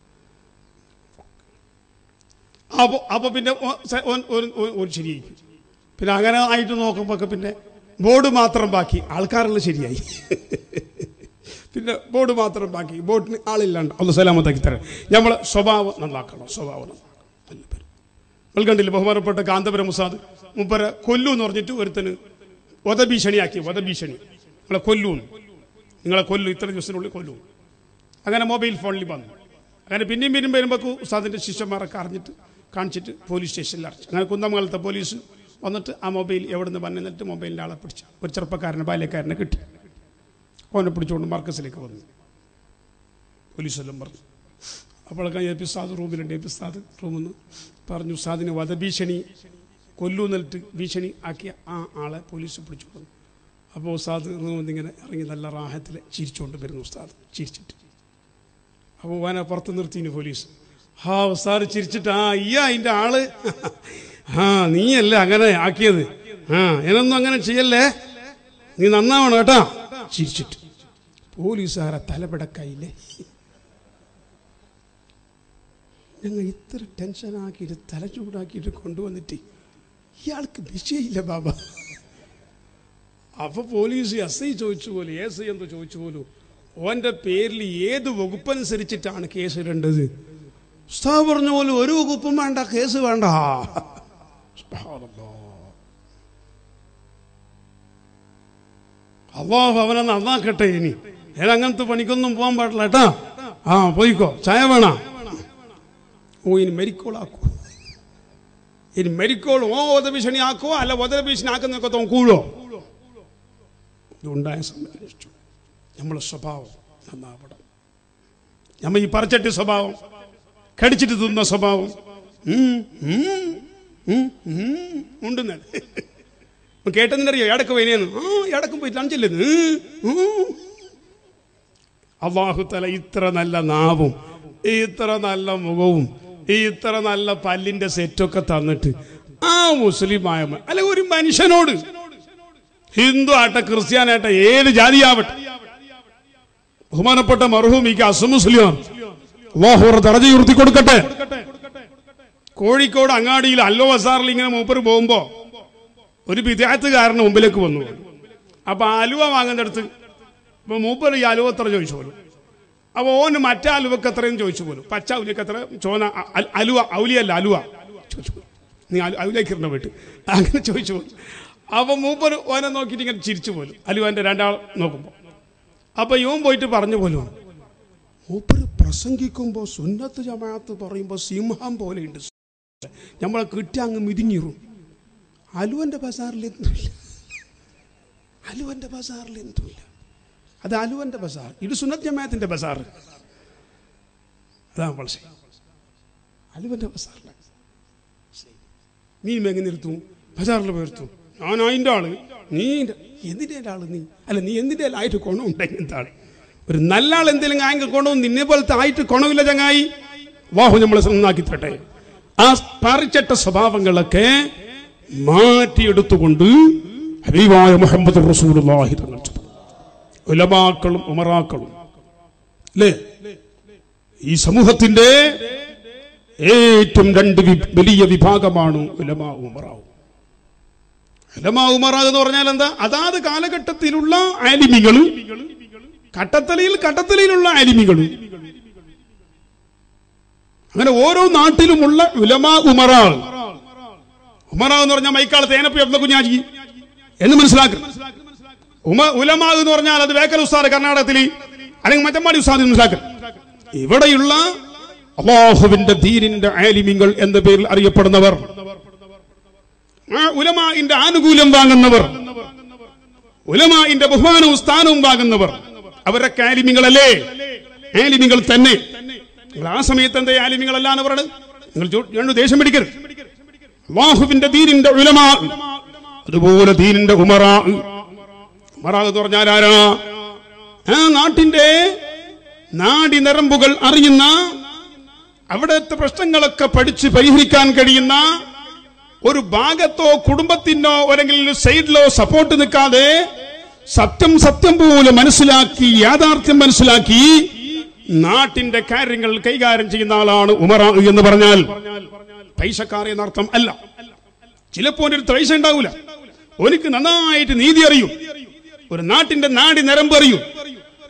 S1: അപ്പോൾ അപ്പോൾ പിന്നെ ഓ- സ- ഓൻ- ഒരു- ഒരു- ഒരു ശരിയായി പിന്നെ അങ്ങനെ ആയിട്ട് നോക്കുമ്പോൾ ഒക്കെ പിന്നെ ബോർഡ് മാത്രം ബാക്കി ആൾക്കാരെല്ലാം ശരിയായി പിന്നെ ബോർഡ് മാത്രം ബാക്കി ബോട്ടിന് ആളില്ലാണ്ട് അത് സലാമത്താക്കി തരാം നമ്മളെ സ്വഭാവം നന്നാക്കണം സ്വഭാവം നന്നാക്കണം നല്ല പേര് നിങ്ങൾ കണ്ടില്ലേ ബഹുമാനപ്പെട്ട കാന്തപുരം മുസാദ് മുപ്പര കൊല്ലു എന്ന് പറഞ്ഞിട്ട് ഒരുത്തന് വധഭീഷണിയാക്കി വധഭീഷണി നിങ്ങളെ കൊല്ലു നിങ്ങളെ കൊല്ലു ഇത്ര ദിവസത്തിനുള്ളിൽ കൊല്ലു അങ്ങനെ മൊബൈൽ ഫോണിൽ വന്നു അങ്ങനെ പിന്നെയും പിന്നെയും വരുമ്പോൾ ഉസ്താദിൻ്റെ ശിഷ്യന്മാരൊക്കെ അറിഞ്ഞിട്ട് കാണിച്ചിട്ട് പോലീസ് സ്റ്റേഷനിൽ അടച്ചു അങ്ങനെ കുന്നമംഗലത്തെ പോലീസ് വന്നിട്ട് ആ മൊബൈൽ എവിടെ നിന്ന് വന്നിട്ട് മൊബൈലിൻ്റെ ആളെ പിടിച്ചു ഒരു ചെറുപ്പക്കാരനെ ബാല്യക്കാരനെ കിട്ടി ഓനെ പിടിച്ചുകൊണ്ട് മർക്കസിലേക്ക് വന്നു പോലീസെല്ലാം പറഞ്ഞു അപ്പോഴൊക്കെ എ പി ഉസ്താദ് റൂമിലുണ്ട് എ പി ഉസ്താദ് റൂമിൽ നിന്ന് പറഞ്ഞു ഉസ്താദിന് വധഭീഷണി കൊല്ലു എന്നിട്ട് ഭീഷണി ആക്കിയ ആ ആളെ പോലീസ് പിടിച്ചു വന്നു അപ്പോൾ ഉസ്താദ് റൂമിൽ നിന്ന് ഇങ്ങനെ ഇറങ്ങി നല്ല റാഹത്തിൽ ചിരിച്ചുകൊണ്ട് വരുന്നു ഉസ്താദ് ചിരിച്ചിട്ട് അപ്പോൾ ഓനെ പുറത്ത് നിർത്തിന് പോലീസ് ഹാ ഉസ്താദ് ചിരിച്ചിട്ട് ആ ഈ അതിൻ്റെ ആള് ആ നീയല്ലേ അങ്ങനെ ആക്കിയത് ആ എന്നൊന്നും അങ്ങനെ ചെയ്യല്ലേ നീ നന്നാവണം കേട്ടാ ചിരിച്ചിട്ട് പോലീസുകാരെ തലപിടക്കയില്ലേ ഞങ്ങൾ ഇത്ര ടെൻഷനാക്കിയിട്ട് തല ചൂടാക്കിയിട്ട് കൊണ്ടുവന്നിട്ട് ഇയാൾക്ക് വിഷയമില്ല ബാബ അപ്പൊ പോലീസ് എസ് ഐ ചോദിച്ചു പോലും എസ് ഐ എന്തോ ചോദിച്ചു പോലും ഓന്റെ പേരിൽ ഏത് വകുപ്പനുസരിച്ചിട്ടാണ് കേസ് ഇടേണ്ടത് ഉസ്താദ് പറഞ്ഞ പോലെ ഒരു വകുപ്പും വേണ്ട കേസ് വേണ്ട സുബ്ഹാനല്ലാഹ്. അള്ളാഹു അവനെ നന്നാക്കട്ടെ ഇനി ഞാൻ അങ്ങനത്തെ പണിക്കൊന്നും പോകാൻ പാടില്ല കേട്ടാ ആ പോയിക്കോ ചായ വേണ ഓ ഇനി മെരിക്കോളാക്കൂ ഇനി മെരിക്കോൾ ഓ വധഭീഷണി ആക്കുവോ അല്ല വധഭീഷണി ആക്കുന്നൊക്കെ തോൻ കൂഴോ ഇതുണ്ടായ സംബന്ധിച്ചു നമ്മളെ സ്വഭാവം നന്നാവണം നമ്മ ഈ പറിച്ചട്ടി സ്വഭാവം കടിച്ചിട്ട് തിന്ന സ്വഭാവം ഉം, ഉം, ഉം, ഉം, ഉണ്ടെന്നല്ലേ കേട്ടതിനറിയോ എടക്ക് വൈനേന്ന് ആ എടക്കും പോയിട്ട് അഞ്ചില്ലെന്ന് അള്ളാഹു തല ഇത്ര നല്ല നാവും ഇത്ര നല്ല മുഖവും ഇത്ര നല്ല പല്ലിന്റെ സെറ്റൊക്കെ തന്നിട്ട് ആ മുസ്ലിമായ മ- അല്ല ഒരു മനുഷ്യനോട് ഹിന്ദു ആട്ടെ ക്രിസ്ത്യാനാട്ടെ ഏത് ജാതിയാവട്ടെ ബഹുമാനപ്പെട്ട മർഹൂമിക്ക് അസമുസ്ലിം അള്ളാഹു ദർജ ഉയർത്തി കൊടുക്കട്ടെ കോഴിക്കോട് അങ്ങാടിയിൽ അല്ലോ ബസാറിൽ ഇങ്ങനെ മൂപ്പര് പോകുമ്പോ ഒരു വിദ്യാർത്ഥികാരന് മുമ്പിലേക്ക് വന്നു അപ്പൊ അലുവ വാങ്ങുന്നിടത്ത് ഇപ്പൊ മൂപ്പര് ഈ അലുവ എത്ര ചോദിച്ചു പോലും അപ്പൊ ഓന് മറ്റേ അലുവക്ക് എത്രയും ചോദിച്ചു പോലും പച്ച ഔലിക്ക് എത്ര ചോന അ- അ- അലുവ ഔലിയല്ല അലുവ ചോദിച്ചു പോലും നീ ഔലിലേക്ക് ഇരുന്ന വീട്ട് അങ്ങനെ ചോദിച്ചു പോലും അപ്പൊ മൂപ്പര് ഓനെ നോക്കിയിട്ട് ഇങ്ങനെ ചിരിച്ചു പോലും അലുവന്റെ രണ്ടാൾ നോക്കുമ്പോ അപ്പൊ ഇവൻ പോയിട്ട് പറഞ്ഞു പോലും മൂപ്പര് പ്രസംഗിക്കുമ്പോ സുന്നത്ത് ജമാഅത്ത് പറയുമ്പോ സിംഹം പോലെയുണ്ട് നമ്മളെ കിട്ടി അങ്ങ് മിതിങ്ങിറും അലുവന്റെ ബസാറിൽ എന്തുമില്ല അലുവന്റെ ബസാറിൽ എന്തുമില്ല അത് അലുവന്റെ ബസാർ ഇത് സുന്നത്ത് ജമാഅത്തിന്റെ ബസാർ അതാണ് വളരെ അലുവന്റെ ബസാറിലാണ് നീ എങ്ങനെ നിർത്തും ബസാറിൽ പോയിരുത്തും ഞാൻ അതിൻ്റെ ആള് നീ എന്തിൻ്റെ ആള് നീ അല്ല നീ എന്തിൻ്റെ ആയിട്ട് കൊണം ഉണ്ടെങ്കിൽ എന്താണ് ഒരു നല്ല ആൾ എന്തെങ്കിലും ആയെങ്കിൽ കൊണവും നിന്നെ പോലത്തെ ആയിട്ട് കൊണവില്ല ചങ്ങായി വാഹു നമ്മളെ നന്നാക്കി തരട്ടെ ആ പറിച്ചട്ട സ്വഭാവങ്ങളൊക്കെ മാറ്റിയെടുത്തുകൊണ്ട് ഹബീബായ മുഹമ്മദ് റസൂലുള്ളാഹി തങ്ങൾ ചൊല്ലുന്നു. ഉലമാക്കളും ഉമറാക്കളും അല്ലേ ഈ സമൂഹത്തിന്റെ ഏറ്റവും രണ്ട് വി- വലിയ വിഭാഗമാണ് ഉലമാ ഉമറാവും ഉലമാ ഉമറ എന്ന് പറഞ്ഞാൽ എന്താ അതാത് കാലഘട്ടത്തിലുള്ള ആലിമികൾ കട്ടത്തലയിൽ കട്ടത്തലയിലുള്ള ആലിമികൾ അങ്ങനെ ഓരോ നാട്ടിലുമുള്ള ഉലമാ ഉമറ ഉമറ എന്ന് പറഞ്ഞാൽ മൈക്കാൾ തേനപ്പി എന്ന കുഞ്ഞാജി എന്ന് മനസ്സിലാക്കണം ഉമ ഉലമാ എന്ന് പറഞ്ഞാൽ അത് വേക്കൽ ഉസ്താദ് കർണാടകത്തിൽ അല്ലെങ്കിൽ മറ്റമ്മാടി ഉസ്താദ് എന്ന് മനസ്സിലാക്കണം ഇവിടെയുള്ള അള്ളാഹുവിന്റെ ദീനിന്റെ ആലിമിങ്ങൾ എന്ന പേരിൽ അറിയപ്പെടുന്നവർ ആ ഉലമാന്റെ ആനുകൂല്യം വാങ്ങുന്നവർ ഉലമാന്റെ ബഹുമാനവും സ്ഥാനവും വാങ്ങുന്നവർ അവരൊക്കെ ആലിമിങ്ങളല്ലേ ആലിമിങ്ങൾ തന്നെ നിങ്ങൾ ആ സമയത്ത് എന്താ ആലിമിങ്ങളല്ല എന്ന് പറയുന്നത് നിങ്ങൾ ചോ- രണ്ടു ദേഷ്യം പിടിക്കരുത് അള്ളാഹുവിന്റെ ദീനിന്റെ ഉലമാ അതുപോലെ ദീനിന്റെ ഉമറാ ഉമറാ എന്ന് പറഞ്ഞാൽ ആരാ ആ നാട്ടിന്റെ നാടി നരമ്പുകൾ അറിയുന്ന അവിടുത്തെ പ്രശ്നങ്ങളൊക്കെ പഠിച്ച് പരിഹരിക്കാൻ കഴിയുന്ന ഒരു ഭാഗത്തോ കുടുംബത്തിനോ അല്ലെങ്കിൽ സൈഡിലോ സപ്പോർട്ട് നിൽക്കാതെ സത്യം സത്യം പോലെ മനസ്സിലാക്കി യാഥാർത്ഥ്യം മനസ്സിലാക്കി നാട്ടിന്റെ കാര്യങ്ങൾ കൈകാര്യം ചെയ്യുന്ന ആളാണ് ഉമറ എന്ന് പറഞ്ഞാൽ പൈസക്കാർ എന്നർത്ഥം അല്ല ചിലപ്പോ ഒരു പൈസ ഉണ്ടാവില്ല ഓനിക്ക് നന്നായിട്ട് നീതി അറിയും ഒരു നാട്ടിന്റെ നാടി നിരമ്പ് അറിയും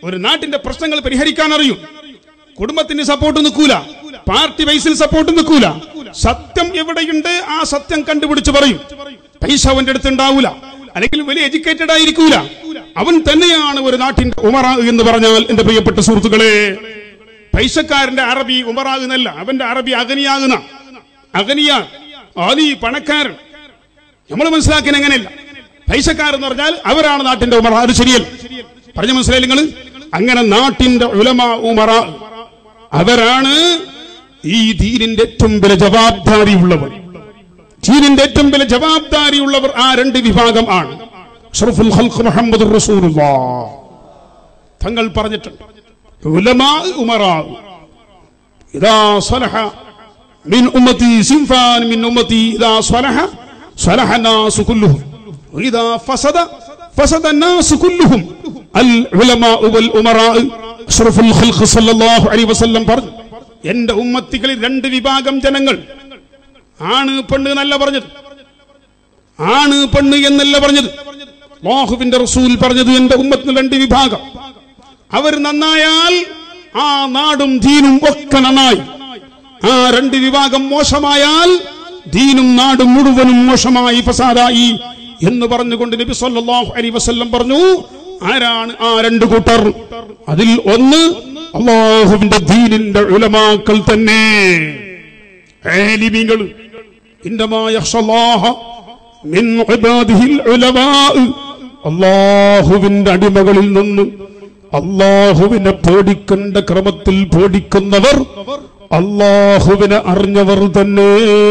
S1: ഒരു നാട്ടിന്റെ പ്രശ്നങ്ങൾ പരിഹരിക്കാൻ അറിയും കുടുംബത്തിന് സപ്പോർട്ട് നിൽക്കൂല പാർട്ടി ബേസിൽ സപ്പോർട്ട് നിൽക്കൂല സത്യം എവിടെയുണ്ട് ആ സത്യം കണ്ടുപിടിച്ച് പറയും പൈസ അവന്റെ അടുത്ത് ഉണ്ടാവൂല അല്ലെങ്കിൽ വലിയ എഡ്യൂക്കേറ്റഡ് ആയിരിക്കൂല അവൻ തന്നെയാണ് ഒരു നാട്ടിന്റെ ഉമറ എന്ന് പറഞ്ഞാൽ എന്റെ പ്രിയപ്പെട്ട സുഹൃത്തുക്കളെ പൈസക്കാരന്റെ അറബി ഉമറാകുന്നല്ല അവന്റെ അറബി അഗനിയാകുന്ന അഗനിയ ആലി പണക്കാരൻ നമ്മൾ മനസ്സിലാക്കാൻ എങ്ങനെയല്ല പൈസക്കാരെന്ന് പറഞ്ഞാൽ അവരാണ് നാട്ടിന്റെ ഉമറ അത് ശരിയല്ല പറഞ്ഞ മനസ്സിലായി നിങ്ങൾ അങ്ങനെ നാട്ടിന്റെ ഉലമ ഉമറ അവരാണ് ഈ ദീനിന്റെ ഏറ്റവും വലിയ ജവാബ്ദാരിയുള്ളവർ ദീനിന്റെ ഏറ്റവും വലിയ ജവാബ്ദാരിയുള്ളവർ ആ രണ്ട് വിഭാഗം ആണ് അഷ്റഫുൽ ഖൽഖ് മുഹമ്മദ് റസൂലുള്ളാഹ് തങ്ങൾ പറഞ്ഞിട്ടുണ്ട് ഉലമാ ഉമറാ ഇതാ സ്വലഹ മിൻ ഉമ്മത്തി സിൻഫാൻ മിൻ ഉമ്മത്തി ഇതാ സ്വലഹ സ്വലഹ الناس كلهم وإذا فسد فسد الناس كلهم العلماء والأمراء أشرف الخلق صلى الله عليه وسلم പറഞ്ഞു എന്റെ ഉമ്മത്തികളിൽ രണ്ട് വിഭാഗം ജനങ്ങൾ ആണ് പെണ്ണ് എന്നല്ല പറഞ്ഞത് ആണ് പെണ്ണ് എന്നല്ല പറഞ്ഞത് അല്ലാഹുവിന്റെ റസൂൽ പറഞ്ഞത് എന്റെ ഉമ്മത്തിന് രണ്ട് വിഭാഗം അവർ നന്നായാൽ ആ നാടും ദീനും ഒക്കെ നന്നായി ആ രണ്ട് വിഭാഗം മോശമായാൽ ദീനും നാടും മുഴുവനും മോശമായി ഫസാദായി എന്ന് പറഞ്ഞുകൊണ്ട് നബി സല്ലല്ലാഹു അലൈഹി വസല്ലം പറഞ്ഞു ആരാണ് ആ രണ്ട് കൂട്ടർ അതിൽ ഒന്ന് അള്ളാഹുവിന്റെ ദീനിന്റെ ഉലമാക്കൾ തന്നെ ആലിമീങ്ങൾ ഇന്നമാ യഖ്ഷല്ലാഹ മിൻ ഇബാദിഹിൽ ഉലമാ അള്ളാഹുവിന്റെ അടിമകളിൽ നിന്ന് അള്ളാഹുവിനെ പേടിക്കേണ്ട ക്രമത്തിൽ പേടിക്കുന്നവർ അള്ളാഹുവിനെ അറിഞ്ഞവർ തന്നെ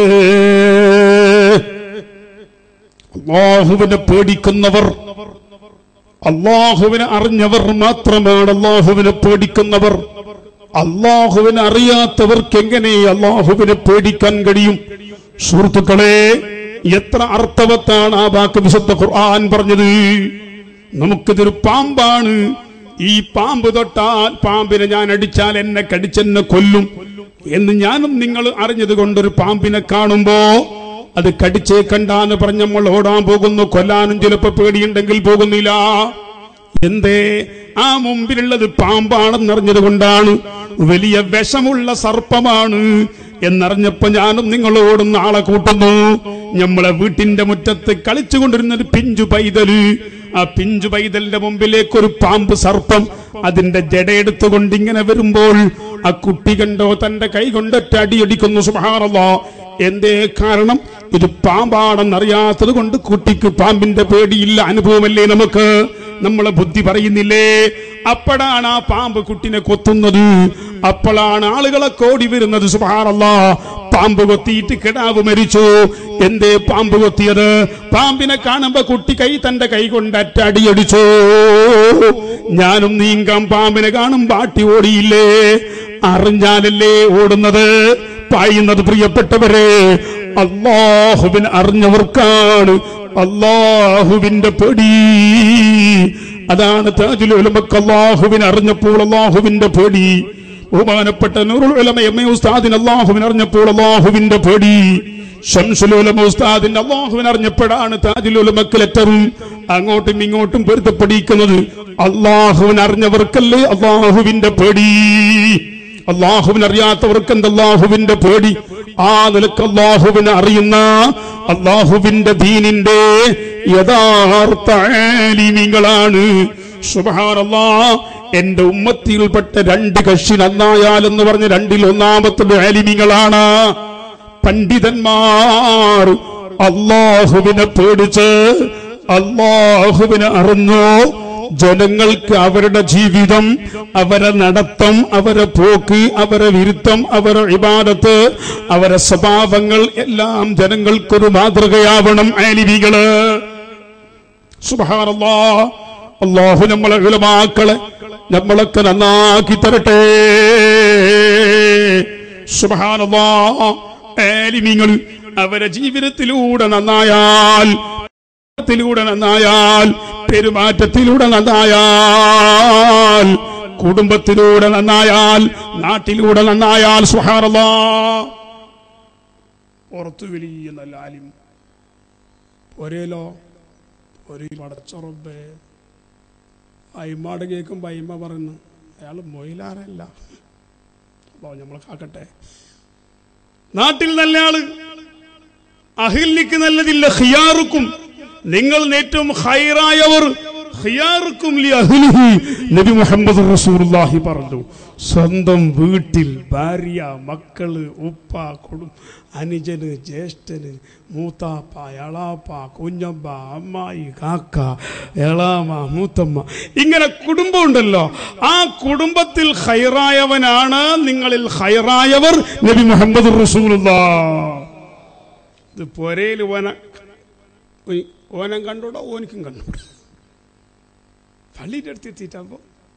S1: അള്ളാഹുവിനെ പേടിക്കുന്നവർ അള്ളാഹുവിനെ അറിഞ്ഞവർ മാത്രമാണ് അള്ളാഹുവിനെ പേടിക്കുന്നവർ അള്ളാഹുവിനെ അറിയാത്തവർക്ക് എങ്ങനെ അള്ളാഹുവിനെ പേടിക്കാൻ കഴിയും സുഹൃത്തുക്കളെ എത്ര അർത്ഥവത്താണ് ആ വാക്ക് വിശുദ്ധ ഖുർആൻ പറഞ്ഞത് നമുക്കിതൊരു പാമ്പാണ് ഈ പാമ്പ് തൊട്ടാൽ പാമ്പിനെ ഞാൻ അടിച്ചാൽ എന്നെ കടിച്ചെന്നെ കൊല്ലും എന്ന് ഞാനും നിങ്ങൾ അറിഞ്ഞത് കൊണ്ടൊരു പാമ്പിനെ കാണുമ്പോ അത് കടിച്ചേ കണ്ടാന്ന് പറഞ്ഞ് നമ്മൾ ഓടാൻ പോകുന്നു കൊല്ലാനും ചിലപ്പോ പേടിയുണ്ടെങ്കിൽ പോകുന്നില്ല എന്തേ ആ മുമ്പിലുള്ളത് പാമ്പാണെന്നറിഞ്ഞത് കൊണ്ടാണ് വലിയ വിഷമുള്ള സർപ്പമാണ് എന്നറിഞ്ഞപ്പോ ഞാനും നിങ്ങളോടും നാളെ കൂട്ടുന്നു നമ്മളെ വീട്ടിന്റെ മുറ്റത്ത് കളിച്ചുകൊണ്ടിരുന്ന ഒരു പിഞ്ചു പൈതല് ആ പിഞ്ചു പൈതലിന്റെ മുമ്പിലേക്ക് ഒരു പാമ്പ് സർപ്പം അതിന്റെ ജടയെടുത്തുകൊണ്ട് ഇങ്ങനെ വരുമ്പോൾ ആ കുട്ടി കണ്ടോ തന്റെ കൈ കൊണ്ടൊറ്റ അടിയടിക്കുന്നു സുബഹാനല്ലാ എന്തേ കാരണം ഇത് പാമ്പാണെന്നറിയാത്തത് കൊണ്ട് കുട്ടിക്ക് പാമ്പിന്റെ പേടിയില്ല അനുഭവമല്ലേ നമുക്ക് നമ്മളെ ബുദ്ധി പറയുന്നില്ലേ അപ്പോഴാണ് ആ പാമ്പ് കുട്ടിനെ കൊത്തുന്നത് അപ്പോഴാണ് ആളുകളെ കോടി വരുന്നത് സുബഹാനല്ല പാമ്പ് കൊത്തിയിട്ട് കിടാവ് മരിച്ചു എന്തേ പാമ്പ് കൊത്തിയത് പാമ്പിനെ കാണുമ്പോ കുട്ടി കൈ തന്റെ കൈ കൊണ്ട് അറ്റ അടിയടിച്ചു ഞാനും നീങ്കാം പാമ്പിനെ കാണും പാട്ടി ഓടിയില്ലേ അറിഞ്ഞാലല്ലേ ഓടുന്നത് പായുന്നത് പ്രിയപ്പെട്ടവരെ അള്ളാഹുവിൻ അറിഞ്ഞവർക്കാണ് അള്ളാഹുവിന്റെ പേടി അതാണ് താജുൽ ഉലമക്ക് അള്ളാഹുവിൻ അറിഞ്ഞപ്പോൾ അള്ളാഹുവിന്റെ പേടി ബഹുമാനപ്പെട്ട നൂറുൽ ഉലമ എം എ ഉസ്താദിന് അള്ളാഹുവിൻ അറിഞ്ഞപ്പോൾ അള്ളാഹുവിന്റെ പേടി ഷംസുൽ ഉലമ ഉസ്താദിന്റെ അള്ളാഹുവിൻ അറിഞ്ഞപ്പോഴാണ് താജുൽ ഉലമക്ക് ലെറ്ററും അങ്ങോട്ടും ഇങ്ങോട്ടും പൊരുത്തപ്പെടിക്കുന്നത് അള്ളാഹുവിൻ അറിഞ്ഞവർക്കല്ലേ അള്ളാഹുവിന്റെ പേടി അള്ളാഹുവിനെ അറിയാത്തവർക്ക് എന്ത് അള്ളാഹുവിന്റെ പേടി ആ നിലക്ക് അള്ളാഹുവിനെ അറിയുന്ന അള്ളാഹുവിന്റെ ദീനിന്റെ യഥാർത്ഥ ആലിമീങ്ങളാണ് സുബഹാനല്ലാ എന്റെ ഉമ്മത്തിയിൽപ്പെട്ട രണ്ട് കക്ഷി നന്നായാലെന്ന് പറഞ്ഞ രണ്ടിൽ ഒന്നാമത്തെ ആലിമീങ്ങളാണ് പണ്ഡിതന്മാർ അള്ളാഹുവിനെ പേടിച്ച് അള്ളാഹുവിനെ അറിഞ്ഞോ ജനങ്ങൾക്ക് അവരുടെ ജീവിതം അവരെ നടത്തം അവരെ പോക്ക് അവരെ വിരുത്തം അവരെ ഇബാദത്ത് അവരെ സ്വഭാവങ്ങൾ എല്ലാം ജനങ്ങൾക്കൊരു മാതൃകയാവണം ആലിവികള് സുബഹാനല്ലാ അള്ളാഹു നമ്മളെ വിലമാക്കളെ നമ്മളൊക്കെ നന്നാക്കി തരട്ടെ സുബഹാനല്ലാ ആലിമിങ്ങൾ അവരെ ജീവിതത്തിലൂടെ നന്നായാൽ ത്തിലൂടെ നന്നായാൽ പെരുമാറ്റത്തിലൂടെ നന്നായാൽ കുടുംബത്തിലൂടെ നന്നായാൽ നാട്ടിലൂടെ നന്നായാൽ സുഹാറല്ലാ പുറത്തു വലിയ നല്ല ആലിം ഒരേലോ ഒരേ പടച്ചുറബേ അയിമാട് കേൾക്കുമ്പോൾ അയിമ പറയുന്നു അയാൾ മൊയിലാറല്ല അപ്പോൾ നമ്മൾ കാക്കട്ടെ നാട്ടിൽ നല്ല ആള് അഹിലിക്ക് നല്ലതില്ല ഖിയാറുക്കും നിങ്ങൾ ഏറ്റവും ഹൈറായവർ ഖിയാറുക്കും ലി അഹ്ലിഹി നബി മുഹമ്മദ് റസൂലുള്ളാഹി പറഞ്ഞു സ്വന്തം വീട്ടിൽ ഭാര്യ മക്കള് ഉപ്പ കുടും അനുജന് ജ്യേഷ്ഠന് മൂത്താപ്പ എളാപ്പ കുഞ്ഞമ്മ അമ്മായി കാക്ക എളാമ മൂത്തമ്മ ഇങ്ങനെ കുടുംബം ഉണ്ടല്ലോ ആ കുടുംബത്തിൽ ഹൈറായവനാണ് നിങ്ങളിൽ ഹൈറായവർ നബി മുഹമ്മദ് റസൂലുള്ള ഇത് പൊരയിൽ ഓന ഓയ് ഓനം കണ്ടൂടാ ഓനിക്കും കണ്ടൂടാ പള്ളിയുടെ അടുത്ത് എത്തിയിട്ടാകുമ്പോൾ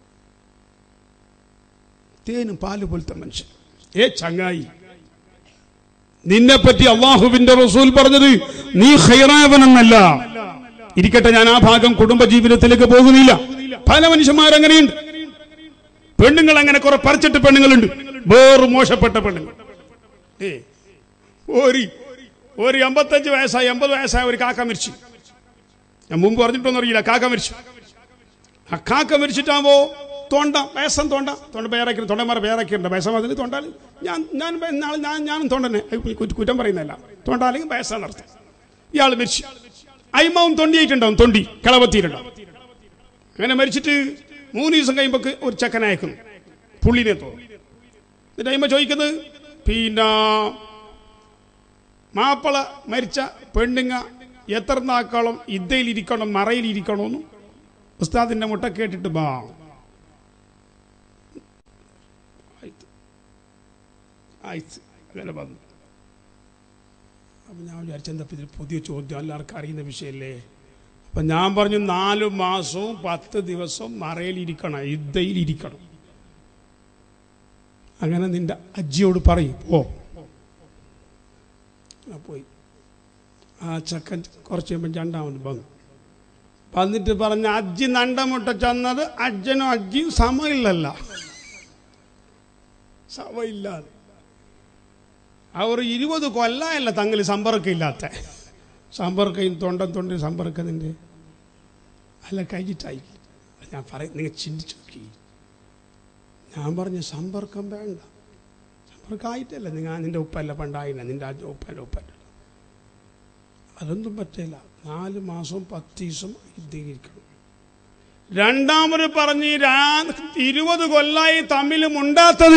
S1: തേനും പാല് പോലത്തെ മനുഷ്യൻ ഏ ചങ്ങായി നിന്നെ പറ്റി അള്ളാഹുവിന്റെ റസൂൽ പറഞ്ഞത് നീ ഹൈറായവനെന്നല്ല ഇരിക്കട്ടെ ഞാൻ ആ ഭാഗം കുടുംബ ജീവിതത്തിലേക്ക് പോകുന്നില്ല പല മനുഷ്യന്മാരങ്ങനെയുണ്ട് പെണ്ണുങ്ങൾ അങ്ങനെ കുറെ പറിച്ചിട്ട് പെണ്ണുങ്ങളുണ്ട് വേറെ മോശപ്പെട്ട പെണ്ണുങ്ങൾ ഏ ഒരു ഒരു എൺപത്തഞ്ച് വയസ്സായി എൺപത് വയസ്സായ ഒരു കാക്ക മരിച്ചു ഞാൻ മുമ്പ് പറഞ്ഞിട്ടൊന്നും അറിയില്ല കാക്ക മരിച്ചു ആ കാക്ക മരിച്ചിട്ടാകുമ്പോ തൊണ്ട വയസ്സം തൊണ്ട തൊണ്ട പേരാക്കി തൊണ്ടന്മാരെ പേരാക്കിയിട്ടുണ്ട് വയസ്സം അതിന് തൊണ്ടാൽ ഞാൻ ഞാൻ നാളെ ഞാൻ ഞാനും തൊണ്ടനെ കുറ്റ- കുറ്റം പറയുന്നതല്ല തൊണ്ടാലെങ്കിൽ വയസ്സാ നടത്തും ഇയാൾ മരിച്ചു അയിമാവും തൊണ്ടിയായിട്ടുണ്ടാവും തൊണ്ടി കിളവത്തിയിട്ടുണ്ടാവും അങ്ങനെ മരിച്ചിട്ട് മൂന്ന് ദിവസം കഴിയുമ്പോൾ ഒരു ചെക്കനെ അയക്കുന്നു പുള്ളിനെ തോന്നും എന്നിട്ട് അയിമ ചോദിക്കുന്നത് പിന്നെ മാപ്പിള മരിച്ച പെണ്ണുങ്ങ എത്ര നാക്കോളം ഇദ്ദയിലിരിക്കണം മറയിലിരിക്കണമെന്നും ഉസ്താദിന്റെ മുട്ട കേട്ടിട്ട് ബാ ആയിത്ത്. ആയിത്ത്. അങ്ങനെ വന്നു അപ്പൊ ഞാൻ വിചാരിച്ച എന്താ ഇപ്പൊ ഇതിൽ പുതിയ ചോദ്യം എല്ലാവർക്കും അറിയുന്ന വിഷയമല്ലേ അപ്പൊ ഞാൻ പറഞ്ഞു നാല് മാസവും പത്ത് ദിവസവും മറയിലിരിക്കണം ഇദ്ദയിലിരിക്കണം അങ്ങനെ നിന്റെ അജ്ജിയോട് പറയും ഓ ആ പോയി ആ ചക്കൻ കുറച്ച് കഴിയുമ്പോൾ രണ്ടാമത് വന്നു വന്നിട്ട് പറഞ്ഞ അജ്ജി നണ്ടമുട്ട ചെന്നത് അജ്ജനും അജ്ജിയും സമയില്ലല്ല സമയില്ലാതെ അവർ ഇരുപത് കൊല്ലമല്ല തങ്ങൾ സമ്പർക്കം ഇല്ലാത്ത സമ്പർക്കം തൊണ്ടൻ തൊണ്ടി സമ്പർക്കത്തിൻ്റെ അല്ല കഴിഞ്ഞിട്ടായി ഞാൻ പറയും നിങ്ങൾ ചിന്തിച്ചു നോക്കി ഞാൻ പറഞ്ഞു സമ്പർക്കം വേണ്ട സമ്പർക്കം ആയിട്ടല്ല നിങ്ങൾ നിന്റെ ഉപ്പല്ല പണ്ടായില്ല നിന്റെ അജ്ജ ഉപ്പല്ല ഉപ്പല്ല അതൊന്നും പറ്റില്ല നാല് മാസവും പത്ത് ദിവസം ഇരിക്കണം രണ്ടാമത് പറഞ്ഞ് രാ- ഇരുപത് കൊല്ലായി തമ്മിൽ മുണ്ടാത്തത്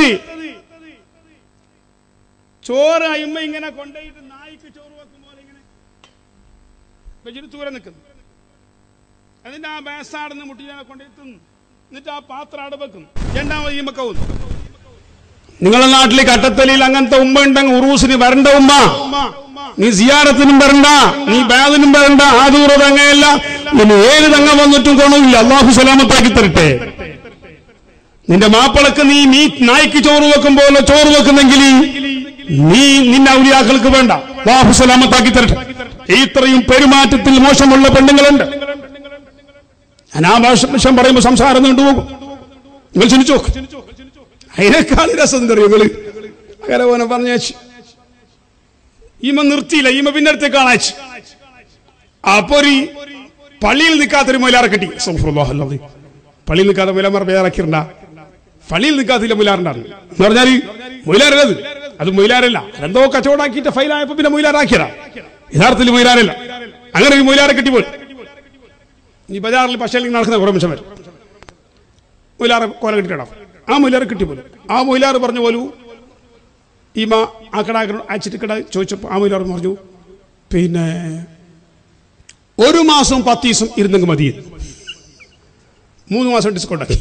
S1: ചോറ് അയുമ്പ ഇങ്ങനെ കൊണ്ടുപോയിട്ട് നായിക്ക് ചോറ് വെക്കും പോലെ ഇങ്ങനെ വെച്ചിട്ട് ദൂരെ നിൽക്കുന്നു അതിന്റെ ആ ബേസാടുന്ന് മുട്ടിനെ കൊണ്ടുപോയി തിന്നു എന്നിട്ട് ആ പാത്രം അവിടെ വെക്കും രണ്ടാമത് ഈ മക്കവും നിങ്ങളുടെ നാട്ടിൽ കട്ടത്തലിയിൽ അങ്ങനത്തെ ഉമ്മ ഉണ്ടെങ്കിൽ ഉറൂസിന് വരണ്ട ഉമ്മ നീ സിയാറത്തിനും വരണ്ട നീ ബാദിനും വരണ്ട ആദൂറ തങ്ങയല്ല ഇനി ഏത് തങ്ങ വന്നിട്ടും ഗുണമില്ല അള്ളാഹു സലാമത്താക്കി തരട്ടെ നിന്റെ മാപ്പിളക്ക് നീ നീ നായ്ക്ക് ചോറ് വെക്കും പോലെ ചോറ് വെക്കുന്നെങ്കിൽ നീ നിന്റെ ഔലിയാക്കൾക്ക് വേണ്ട അള്ളാഹു സലാമത്താക്കി തരട്ടെ ഇത്രയും പെരുമാറ്റത്തിൽ മോശമുള്ള പെണ്ണുങ്ങളുണ്ട് ഞാൻ ആ ഭാഷ പറയുമ്പോൾ സംസാരം നീണ്ടുപോകും നിങ്ങൾ ചിന്തിച്ചു നോക്ക് അതിനേക്കാൾ രസം എന്താ അറിയോ നിങ്ങള് അങ്ങനെ പോലെ പറഞ്ഞു വെച്ച് ഈമ നിർത്തിയില്ല ഈമ പിന്നെ അടുത്ത് കാണാച്ച് അപ്പൊ ഒരു പള്ളിയിൽ നിൽക്കാത്തൊരു മൊയിലാറെ കിട്ടി സൗഫ്രുല്ലാഹ് പള്ളിയിൽ നിൽക്കാത്ത മൊയിലാമാർ പേരാക്കിണ്ട പള്ളിയിൽ നിൽക്കാത്തില്ല മൊയിലാറുണ്ടാണ് എന്ന് പറഞ്ഞാല് മൊയിലാരത് അത് മൊയിലാരല്ല എന്തോ കച്ചവടാക്കിയിട്ട് ഫൈലായപ്പോ പിന്നെ മൊയിലാറാക്കിയതാ യഥാർത്ഥത്തിൽ മൊയിലാരല്ല അങ്ങനെ ഒരു മൊയിലാറെ കിട്ടിപ്പോയി ഈ ബജാറിൽ പശയിൽ നടക്കുന്ന കുറെ മനുഷ്യന്മാർ മൊയിലാറെ കോല കിട്ടിയിടാം ആ മൊയിലാറ് കിട്ടിപ്പോലും ആ മൊയിലാറ് പറഞ്ഞു പോലും ഈമ ആ കട അയച്ചിട്ട് കട ചോദിച്ചപ്പോൾ ആ മൊയിലാറ് പറഞ്ഞു പിന്നെ ഒരു മാസം പത്ത് ദിവസം ഇരുന്നെങ്കിൽ മതി മൂന്ന് മാസം ഡിസ്കൗണ്ട് ആക്കി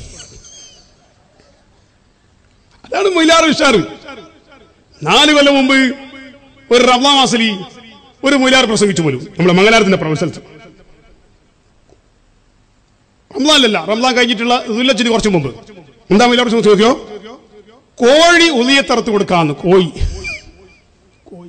S1: അതാണ് മൊയിലാറ് ഉഷാറ് നാല് കൊല്ലം മുമ്പ് ഒരു റംലാ മാസലി ഒരു മൊയിലാർ പ്രസംഗിച്ചു പോലും നമ്മുടെ മംഗലാരത്തിന്റെ പ്രൊഫസൽസ് റംലാനല്ല റംലാൻ കഴിഞ്ഞിട്ടുള്ള ദുല്ലച്ചിന് കുറച്ച് മുമ്പ് എന്താ മൊയിലാർ പ്രസംഗം ചോദിക്കോ കോഴി ഉദയത്തറുത്ത് കൊടുക്കാന്ന് കോഴി കോഴി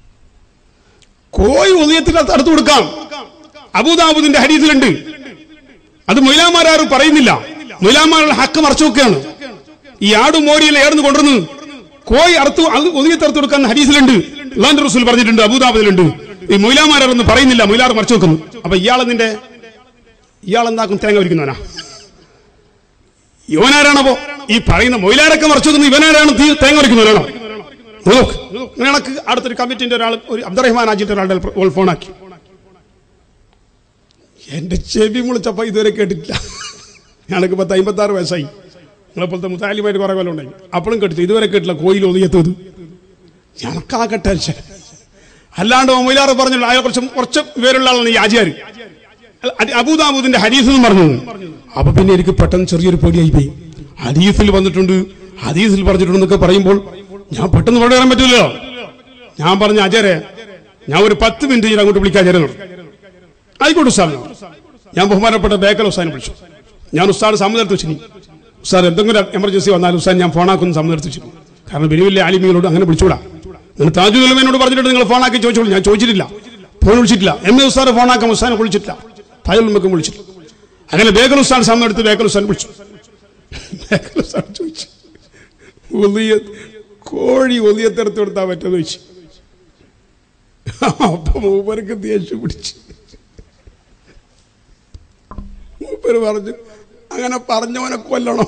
S1: കോഴി ഉദയത്തിനകത്ത് അറുത്ത് കൊടുക്കാം അബൂദാബുദിന്റെ ഹരീതിലുണ്ട് അത് മൊയിലാമാരും പറയുന്നില്ല മൊയിലാമാരുടെ ഹക്ക് മറച്ചു വെക്കുകയാണ് ഈ ആടും മോരിയെല്ലാം ഏർന്ന് കൊണ്ടുവന്ന് കോഴി അറുത്ത് അത് ഒതുങ്ങിത്തറുത്ത് കൊടുക്കാൻ ഹരീസിലുണ്ട് അള്ളാന്റെ റസൂൽ പറഞ്ഞിട്ടുണ്ട് അബൂദാബുദിലുണ്ട് ഈ മൊയിലാമാരൊന്നും പറയുന്നില്ല മൊയിലാർ മറച്ചു വെക്കുന്നു അപ്പൊ ഇയാളെന്നിന്റെ ഇയാളെന്താക്കും തേങ്ങ ഒരിക്കുന്നവനാ
S2: ഇവനാരാണപ്പോ ഈ പറയുന്ന മൊയിലാരൊക്കെ മറച്ചു വെക്കുന്ന ഇവനാരാണ് തീ തേങ്ങ വരയ്ക്കുന്നവരാണോ നോക്ക് നിനക്ക് അടുത്തൊരു കമ്മിറ്റിന്റെ ഒരാൾ ഒരു അബ്ദുറഹ്മാൻ അജിന്റെ ഒരാളുടെ ഓൾ ഫോണാക്കി എന്റെ ചെവി മുളിച്ചപ്പോ ഇതുവരെ കേട്ടിട്ടില്ല ഞങ്ങൾക്ക് പത്ത് അമ്പത്തി ആറ് വയസ്സായി നിങ്ങളെപ്പോലത്തെ മുത്താലിമായിട്ട് കുറെ കൊല്ലം ഉണ്ടായി അപ്പോഴും കേട്ടില്ല ഇതുവരെ കേട്ടില്ല കോയിൽ ഒതുങ്ങിയത്തത് ഞങ്ങൾക്കാകെ ടെൻഷൻ അല്ലാണ്ട് മൊയിലാറ് പറഞ്ഞുള്ള അയാൾ കുറച്ച് കുറച്ച് പേരുള്ള ആളാണ് ഈ ആചാര് അബൂദാബൂദിന്റെ ഹരീസ് എന്ന് പറഞ്ഞു അപ്പൊ പിന്നെ എനിക്ക് പെട്ടെന്ന് ചെറിയൊരു പേടിയായി പോയി ഹദീസിൽ വന്നിട്ടുണ്ട് ഹദീസിൽ പറഞ്ഞിട്ടുണ്ടെന്നൊക്കെ പറയുമ്പോൾ ഞാൻ പെട്ടെന്ന് ഇവിടെ വരാൻ പറ്റില്ലല്ലോ ഞാൻ പറഞ്ഞ അജരെ ഞാൻ ഒരു പത്ത് മിനിറ്റ് ഞാൻ അങ്ങോട്ട് വിളിക്കാൻ അജരെ ആയിക്കോട്ടെ ഉസ്താദിനെ ഞാൻ ബഹുമാനപ്പെട്ട ബേക്കൽ ഉസ്താദിനെ വിളിച്ചു ഞാൻ ഉസ്താദ് സമ്മതെടുത്ത് വെച്ചിനി ഉസ്താദ് എന്തെങ്കിലും എമർജൻസി വന്നാൽ ഉസ്താദ് ഞാൻ ഫോണാക്കുന്ന സമ്മതെടുത്ത് വെച്ചു കാരണം വലിയ വലിയ ആലിമികളോട് അങ്ങനെ വിളിച്ചുകൂടാ നിങ്ങൾ താജുൽ എന്നോട് പറഞ്ഞിട്ട് നിങ്ങൾ ഫോണാക്കി ചോദിച്ചോളൂ ഞാൻ ചോദിച്ചിട്ടില്ല ഫോൺ വിളിച്ചിട്ടില്ല എം എ ഉസ്താദ് ഫോണാക്കാൻ ഉസ്താദിനെ വിളിച്ചിട്ടില്ല താജുൽ ഉമ്മക്കും വിളിച്ചിട്ടില്ല അങ്ങനെ ബേക്കൽ ഉസ്താദ് സമ്മതെടുത്ത് ബേക്കൽ ഉസ്താദ് വിളിച്ചു ബേക്കൽ ഉസ്താദ് ചോദിച്ചു ഒലിയ കോഴി ഒലിയത്തെടുത്ത് കൊടുത്താൽ പറ്റുമെന്ന് ചോദിച്ചു അപ്പൊ മൂപ്പർക്ക് ദേഷ്യം പിടിച്ചു മൂപ്പര് പറഞ്ഞു അങ്ങനെ പറഞ്ഞവനെ കൊല്ലണം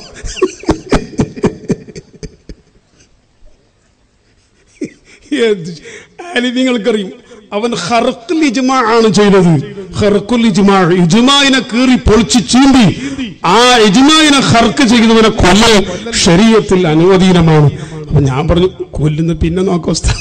S2: അലിവിങ്ങൾക്കറിയും അവൻ ഹർക്കുൽ ഇജ്മാ ആണ് ചെയ്തത് ഹർക്കുൽ ഇജ്മാ ഇജ്മായിനെ കീറി പൊളിച്ച് ചീന്തി ആ ഇജ്മായിനെ ഹർക്ക് ചെയ്തവനെ കൊല്ലൽ ശരീരത്തിൽ അനുവദീനമാണ് അപ്പൊ ഞാൻ പറഞ്ഞു കൊല്ലുന്ന പിന്നെ നോക്കാം ഉസ്താദ്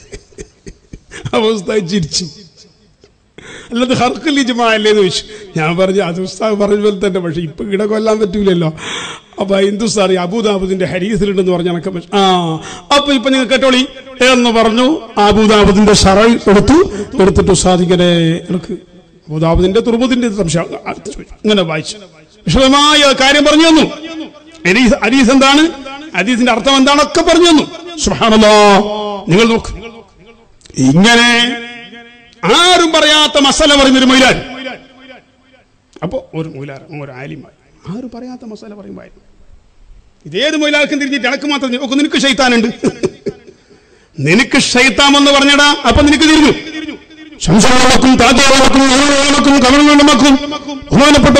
S2: അവസ്ഥ ചിരിച്ചു അല്ലാതെ ഹർക്കൽ ഇജ്മാ അല്ലേന്ന് ചോദിച്ചു ഞാൻ പറഞ്ഞു അത് ഉസ്താദ് പറഞ്ഞ പോലെ തന്നെ പക്ഷെ ഇപ്പൊ ഇട കൊല്ലാൻ പറ്റൂലല്ലോ അപ്പൊ ഹിന്ദുസ്ഥാനി അബൂദാബുദിന്റെ ഹരീസിലുണ്ടെന്ന് പറഞ്ഞ കണക്ക് ആ അപ്പൊ ഇപ്പൊ നിങ്ങൾ കേട്ടോളി എന്ന് പറഞ്ഞു അബൂദാബുദിന്റെ ഷറ എടുത്തു എടുത്തിട്ട് ഉസ്താദ് ഇങ്ങനെ എനിക്ക് അബൂദാബുദിന്റെ തുർബുദിന്റെ സംശയം ഇങ്ങനെ വായിച്ചു വിശദമായ കാര്യം പറഞ്ഞു തന്നു ഹരീസ് ഹരീസ് എന്താണ് ഹരീസിന്റെ അർത്ഥം എന്താണൊക്കെ പറഞ്ഞു തന്നു സുഹാനല്ലോ നിങ്ങൾ നോക്ക് ഇങ്ങനെ ആരും പറയാത്ത മസല പറയുന്നൊരു മൊയിലാൻ അപ്പോ ഒരു മൊയിലാർ ഒരു ആലിമായി ആരും പറയാത്ത മസാല പറയുമ്പോൾ ഇതേത് മൊയിലാർക്കും തിരിഞ്ഞിട്ട് എനക്ക് മാത്രം ഒക്കെ നിനക്ക് ഷെയ്ത്താനുണ്ട് നിനക്ക് ഷെയ്ത്താമെന്ന് പറഞ്ഞടാ അപ്പൊ നിനക്ക് തിരിഞ്ഞു ശംസങ്ങളക്കും താജാളക്കും ഊഴകൾക്കും കമലങ്ങൾക്കും ബഹുമാനപ്പെട്ട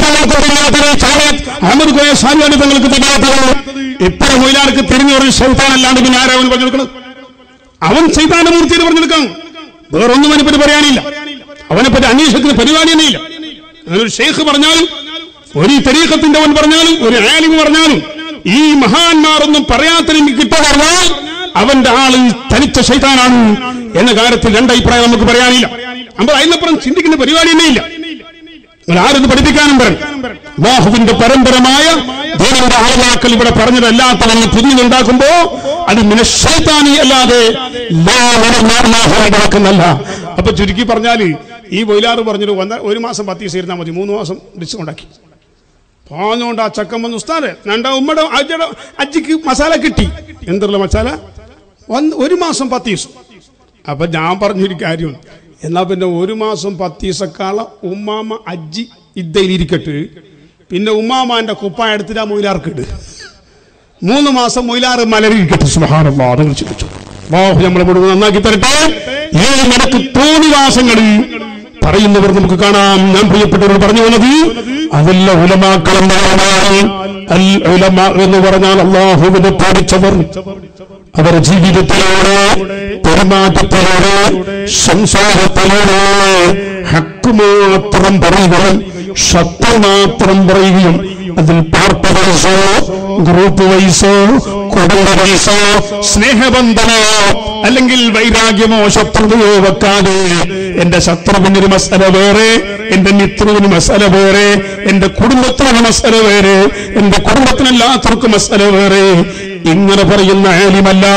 S2: അഹമ്മദ് കോയ സാരിയാണ് തങ്ങൾക്ക് തിരിയാത്തത് ഇത്ര മൊയിലാർക്ക് തിരിഞ്ഞു പറഞ്ഞ ഷെയ്ത്താനല്ലാണ്ട് പിന്നെ ആരാവൻ പറഞ്ഞെടുക്കണം അവൻ ചെയ്താന്റെ മൂർത്തിയിൽ പറഞ്ഞെടുക്കാം വേറൊന്നും അവനെ പറ്റി പറയാനില്ല അവനെ പറ്റി അന്വേഷിക്കുന്ന പരിപാടി തന്നെ ഇല്ല അങ്ങനൊരു ഷെയ്ഖ് പറഞ്ഞാലും ഒരു തെരീഖത്തിന്റെ അവൻ പറഞ്ഞാലും ഒരു ആലിമ് പറഞ്ഞാലും ഈ മഹാന്മാരൊന്നും പറയാത്തതിന് കിട്ടുക പറഞ്ഞാൽ അവന്റെ ആള് തനിച്ച ശൈതാനാണ് എന്ന കാര്യത്തിൽ രണ്ടഭിപ്രായം നമുക്ക് പറയാനില്ല നമ്മൾ അതിനപ്പുറം ചിന്തിക്കുന്ന പരിപാടി തന്നെ ഇല്ല നിങ്ങൾ ആരൊന്ന് പഠിപ്പിക്കാനും പറഞ്ഞു ബാഹുവിന്റെ പരമ്പരമായ ദൈവന്റെ ആളാക്കൽ ഇവിടെ പറഞ്ഞതല്ലാത്തവന്ന് പുതിയതുണ്ടാക്കുമ്പോ അത് മിനശൈത്താനി അല്ലാതെ നടക്കുന്നല്ല അപ്പൊ ചുരുക്കി പറഞ്ഞാല് ഈ വൈലാറ് പറഞ്ഞൊരു ഒന്ന് ഒരു മാസം പത്ത് ദിവസം ഇരുന്നാൽ മതി മൂന്ന് മാസം ഡിസ് ഉണ്ടാക്കി പോന്നോണ്ട് ആ ചക്കം വന്ന് ഉസ്താദ് രണ്ടാ ഉമ്മയുടെ അജ്ജയുടെ അജ്ജിക്ക് മസാല കിട്ടി എന്തുള്ള മസാല ഒന്ന് ഒരു മാസം പത്ത് ദിവസം അപ്പൊ ഞാൻ പറഞ്ഞൊരു കാര്യം എന്നാ പിന്നെ ഒരു മാസം പത്ത് ദിവസക്കാള ഉമ്മാമ അജ്ജി ഇద్దയിലിരിക്കട്ട് പിന്നെ ഉമ്മാമാന്റെ കുപ്പായ എടുത്തിട്ട് ആ മൊയിലാർക്കിട്ട് മൂന്ന് മാസം മൊയിലാറ് മലരിക്കട്ടെ സുഹാനുള്ള നിങ്ങൾ ചിന്തിച്ചു ബാഹു നമ്മളെ മുഴുവൻ നന്നാക്കി തരട്ടെ ഏഴ് നിനക്ക് തോന്നിവാസങ്ങളിൽ പറയുന്നവർ നമുക്ക് കാണാം ഞാൻ പ്രിയപ്പെട്ടവർ പറഞ്ഞു വന്നത് അതല്ല ഉലമാക്കൾ എന്താണ് അൽ ഉലമ എന്ന് പറഞ്ഞാൽ അള്ളാഹുവിനെ പഠിച്ചവർ അവരുടെ ജീവിതത്തിലൂടെ പെരുമാറ്റത്തിലൂടെ സംസാരത്തിലൂടെ ഹക്ക് മാത്രം പറയുകയും സത്യം മാത്രം പറയുകയും അതിൽ പാർട്ടി വയസ്സോ ഗ്രൂപ്പ് വയസ്സോ കുടുംബ വയസ്സോ സ്നേഹബന്ധമോ അല്ലെങ്കിൽ വൈരാഗ്യമോ ശത്രുതയോ വെക്കാതെ എന്റെ ശത്രുവിനൊരു മസല വേറെ എന്റെ മിത്രുവിന് മസല വേറെ എന്റെ കുടുംബത്തിനൊരു മസല വേറെ എന്റെ കുടുംബത്തിനല്ലാത്തവർക്ക് മസല വേറെ ഇങ്ങനെ പറയുന്ന ഏലിമല്ല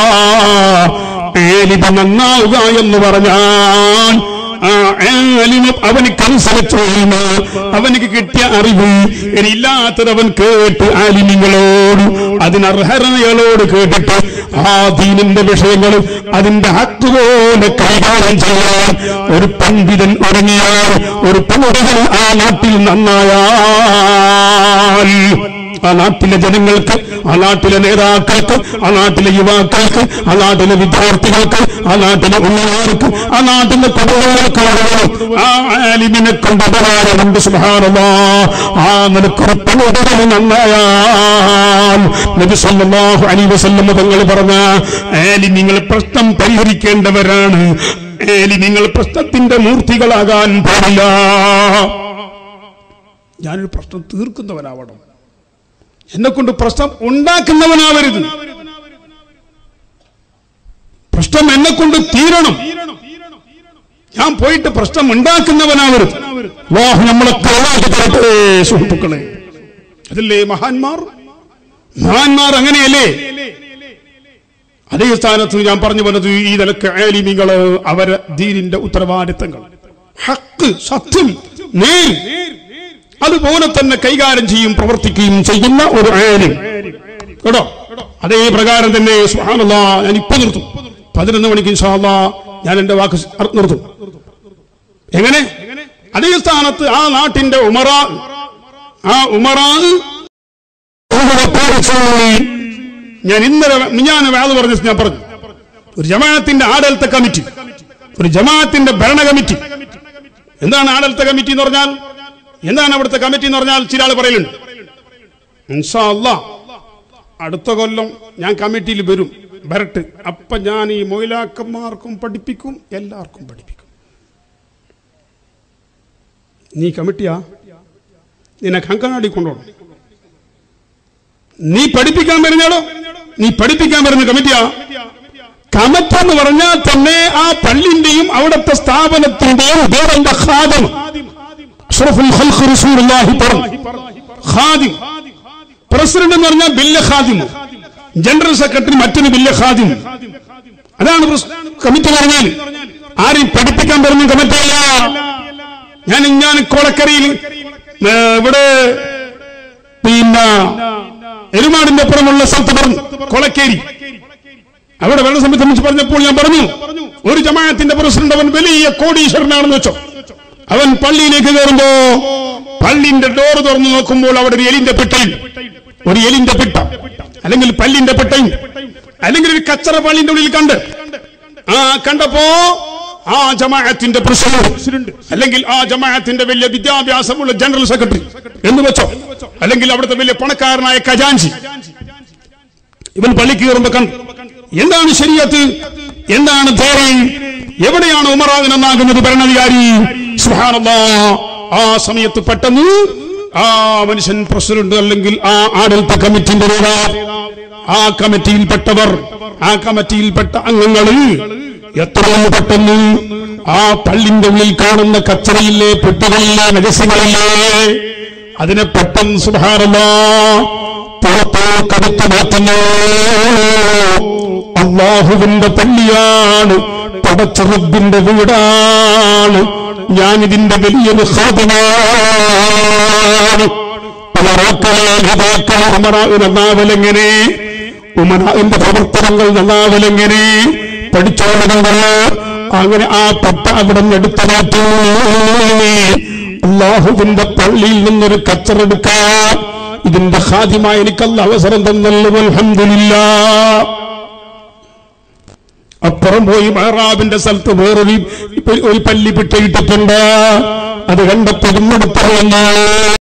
S2: ഏലിമ നന്നാവുക എന്ന് പറഞ്ഞാൽ ആ ആലിമ് അവനിക്കനുസരിച്ച് ഇൽമ, അവനിക്ക് കിട്ടിയ അറിവ് ഇനി ഇല്ലാത്തത് അവൻ കേട്ട് ആലിമിങ്ങളോട് അതിനർഹരതകളോട് കേട്ടിട്ട് ആ ദീനിന്റെ വിഷയങ്ങൾ അതിന്റെ ഹക്ക് പോലെ കൈകാര്യം ചെയ്യാൻ ഒരു പണ്ഡിതൻ ഉറങ്ങിയാൽ ഒരു പണ്ഡിതൻ ആ നാട്ടിൽ നന്നായാൽ ആ നാട്ടിലെ ജനങ്ങൾക്ക് ആ നാട്ടിലെ നേതാക്കൾക്ക് ആ നാട്ടിലെ യുവാക്കൾക്ക് ആ നാട്ടിലെ വിദ്യാർത്ഥികൾക്ക് ആ നാട്ടിലെ ഉമ്മമാർക്ക് ആ നാട്ടിലെ കുടുംബങ്ങൾക്ക് മുഴുവനും ആ ആലിമിനെ കൊണ്ട് ഉപകാരമുണ്ട് സുബ്ഹാനല്ലാ ആ നിനക്കൊരു പ്രബോധനം നന്നായാൽ നബി സല്ലല്ലാഹു അലൈഹി വസല്ലം തങ്ങൾ പറഞ്ഞ ആലിമിങ്ങൾ പ്രശ്നം പരിഹരിക്കേണ്ടവരാണ് ആലിമിങ്ങൾ പ്രശ്നത്തിന്റെ മൂർത്തികളാകാൻ പാടില്ല ഞാനൊരു പ്രശ്നം തീർക്കുന്നവനാവണം എന്നെ കൊണ്ട് പ്രശ്നം ഉണ്ടാക്കുന്നവനാവരുത് പ്രശ്നം എന്നെ കൊണ്ട് തീരണം ഞാൻ പോയിട്ട് പ്രശ്നം ഉണ്ടാക്കുന്നവനാവരുത് അല്ലാഹു നമ്മളൊക്കെ അല്ലാഹു തരട്ടെ സുഹൃത്തുക്കളെ അതല്ലേ മഹാന്മാർ മഹാന്മാർ അങ്ങനെയല്ലേ അതേ സ്ഥാനത്ത് ഞാൻ പറഞ്ഞു വന്നത് ഈ നിലക്ക് ആലിമികള് അവരെ ദീനിന്റെ ഉത്തരവാദിത്തങ്ങൾ ഹക്ക് സത്യം നേര് അതുപോലെ തന്നെ കൈകാര്യം ചെയ്യും പ്രവർത്തിക്കുകയും ചെയ്യുന്ന ഒരു ആലിം കേട്ടോ അതേ പ്രകാരം തന്നെ സുബ്ഹാനല്ലാ ഞാൻ ഇപ്പൊ നിർത്തും പതിനൊന്ന് മണിക്ക് ഇൻഷാല്ലാ ഞാൻ എന്റെ വാക്ക് അർ- നിർത്തും എങ്ങനെ അതേ സ്ഥാനത്ത് ആ നാട്ടിന്റെ ഉമറാ ആ ഉമറാ ഞാൻ ഇന്നലെ ഞാൻ വേദ പറഞ്ഞ ഞാൻ പറഞ്ഞു ഒരു ജമാഅത്തിന്റെ ആടലത്തെ കമ്മിറ്റി ഒരു ജമാഅത്തിന്റെ ഭരണ കമ്മിറ്റി എന്താണ് ആടലത്തെ കമ്മിറ്റി എന്ന് പറഞ്ഞാൽ എന്താണ് അവിടുത്തെ കമ്മിറ്റി എന്ന് പറഞ്ഞാൽ ചില ആൾ പറയലുണ്ട് ഇൻഷാ അല്ലാ അടുത്ത കൊല്ലം ഞാൻ കമ്മിറ്റിയിൽ വരും വരട്ട് അപ്പൊ ഞാൻ ഈ മൊയിലാക്കന്മാർക്കും പഠിപ്പിക്കും എല്ലാവർക്കും പഠിപ്പിക്കും നീ കമ്മിറ്റിയാ നിന്നെ കങ്കനാടി കൊണ്ടുപോകണം നീ പഠിപ്പിക്കാൻ വരുന്നാടോ നീ പഠിപ്പിക്കാൻ വരുന്ന കമ്മിറ്റിയാ കമ്മിറ്റി എന്ന് പറഞ്ഞാൽ തന്നെ ആ പള്ളിന്റെയും അവിടുത്തെ സ്ഥാപനത്തിന്റെയും വേറെ ഖാദം അഷ്റഫുൽ ഖൽഖ് റസൂലുള്ളാഹി പറഞ്ഞു ഖാദിം പ്രസിഡന്റ് എന്ന് പറഞ്ഞാൽ ബില്ല ഖാദിം ജനറൽ സെക്രട്ടറി മറ്റൊരു ബില്ല ഖാദിം അതാണ് പ്രസ്- കമ്മിറ്റി പറഞ്ഞാൽ ആരെയും പഠിപ്പിക്കാൻ വരുന്ന കമ്മിറ്റിയല്ല ഞാൻ ഞാൻ കൊളക്കരയിൽ ഏ, ഇവിടെ പിന്നെ എരുമാടിന്റെ അപ്പുറമുള്ള സ്ഥലത്ത് പറഞ്ഞു കൊളക്കേരി അവിടെ വെള്ള സമയത്ത് സംബന്ധിച്ച് പറഞ്ഞപ്പോൾ ഞാൻ പറഞ്ഞു ഒരു ജമാഅത്തിന്റെ പ്രസിഡന്റ് അവൻ വലിയ കോടീശ്വരനാണെന്ന് വെച്ചോ അവൻ പള്ളിയിലേക്ക് കയറുമ്പോ പള്ളിന്റെ ഡോർ തുറന്നു നോക്കുമ്പോൾ അവിടെ ഒരു എലിന്റെ പെട്ടയും ഒരു എലിന്റെ പെട്ട അല്ലെങ്കിൽ പല്ലിന്റെ പെട്ടയും അല്ലെങ്കിൽ ഒരു കച്ചറ പള്ളിന്റെ ഉള്ളിൽ കണ്ട് ആ കണ്ടപ്പോ ആ ജമാഅത്തിന്റെ പ്രസിഡന്റ് അല്ലെങ്കിൽ ആ ജമാഅത്തിന്റെ വലിയ വിദ്യാഭ്യാസമുള്ള ജനറൽ സെക്രട്ടറി എന്ന് വെച്ചോ അല്ലെങ്കിൽ അവിടുത്തെ വലിയ പണക്കാരനായ ഖജാൻജി ഇവൻ പള്ളിക്ക് കയറുമ്പോ കണ്ടു എന്താണ് ശരിയത്ത് എന്താണ് ധേറി എവിടെയാണ് ഉമറാവിനെന്നാകുന്നത് ഭരണാധികാരി സുബ്ഹാനല്ലാ ആ സമയത്ത് പെട്ടെന്ന് ആ മനുഷ്യൻ പ്രസിഡന്റ് അല്ലെങ്കിൽ ആ ആഡളിത കമ്മിറ്റിന്റെ നേതാവ് ആ കമ്മിറ്റിയിൽപ്പെട്ടവർ ആ കമ്മിറ്റിയിൽപ്പെട്ട അംഗങ്ങളിൽ എത്രയും പെട്ടെന്ന് ആ പള്ളിന്റെ ഉള്ളിൽ കാണുന്ന കച്ചറയില്ലേ പെട്ടുകളില്ലേ രഹസ്യങ്ങളില്ലേ അതിനെ പെട്ടെന്ന് സുധാരണ പുറത്തേക്കെടുത്ത് മാറ്റുന്നു അള്ളാഹുവിന്റെ പള്ളിയാണ് പടച്ചുറബിന്റെ വീടാണ് ഞാനിതിന്റെ വലിയൊരു ഹാദമാണ് നന്നാവലെങ്ങനെ ഉമറാവിന്റെ പ്രവർത്തനങ്ങൾ നന്നാവലെങ്ങനെ പഠിച്ചോളുകൾ അങ്ങനെ ആ പട്ട അവിടെ നിന്ന് എടുത്തു മാറ്റി അള്ളാഹുവിന്റെ പള്ളിയിൽ നിന്നൊരു കച്ചറെടുക്കാൻ ഇതിന്റെ ഹാദ്യമായി എനിക്കല്ല അവസരം തന്നല്ലോ അൽഹംദുലില്ല അപ്പുറം പോയി മെഹറാബിന്റെ സ്ഥലത്ത് വേറൊരു ഒരു പല്ലി പിട്ടയിട്ടിട്ടുണ്ട് അത് കണ്ടപ്പോൾ ഇന്നെടുത്തു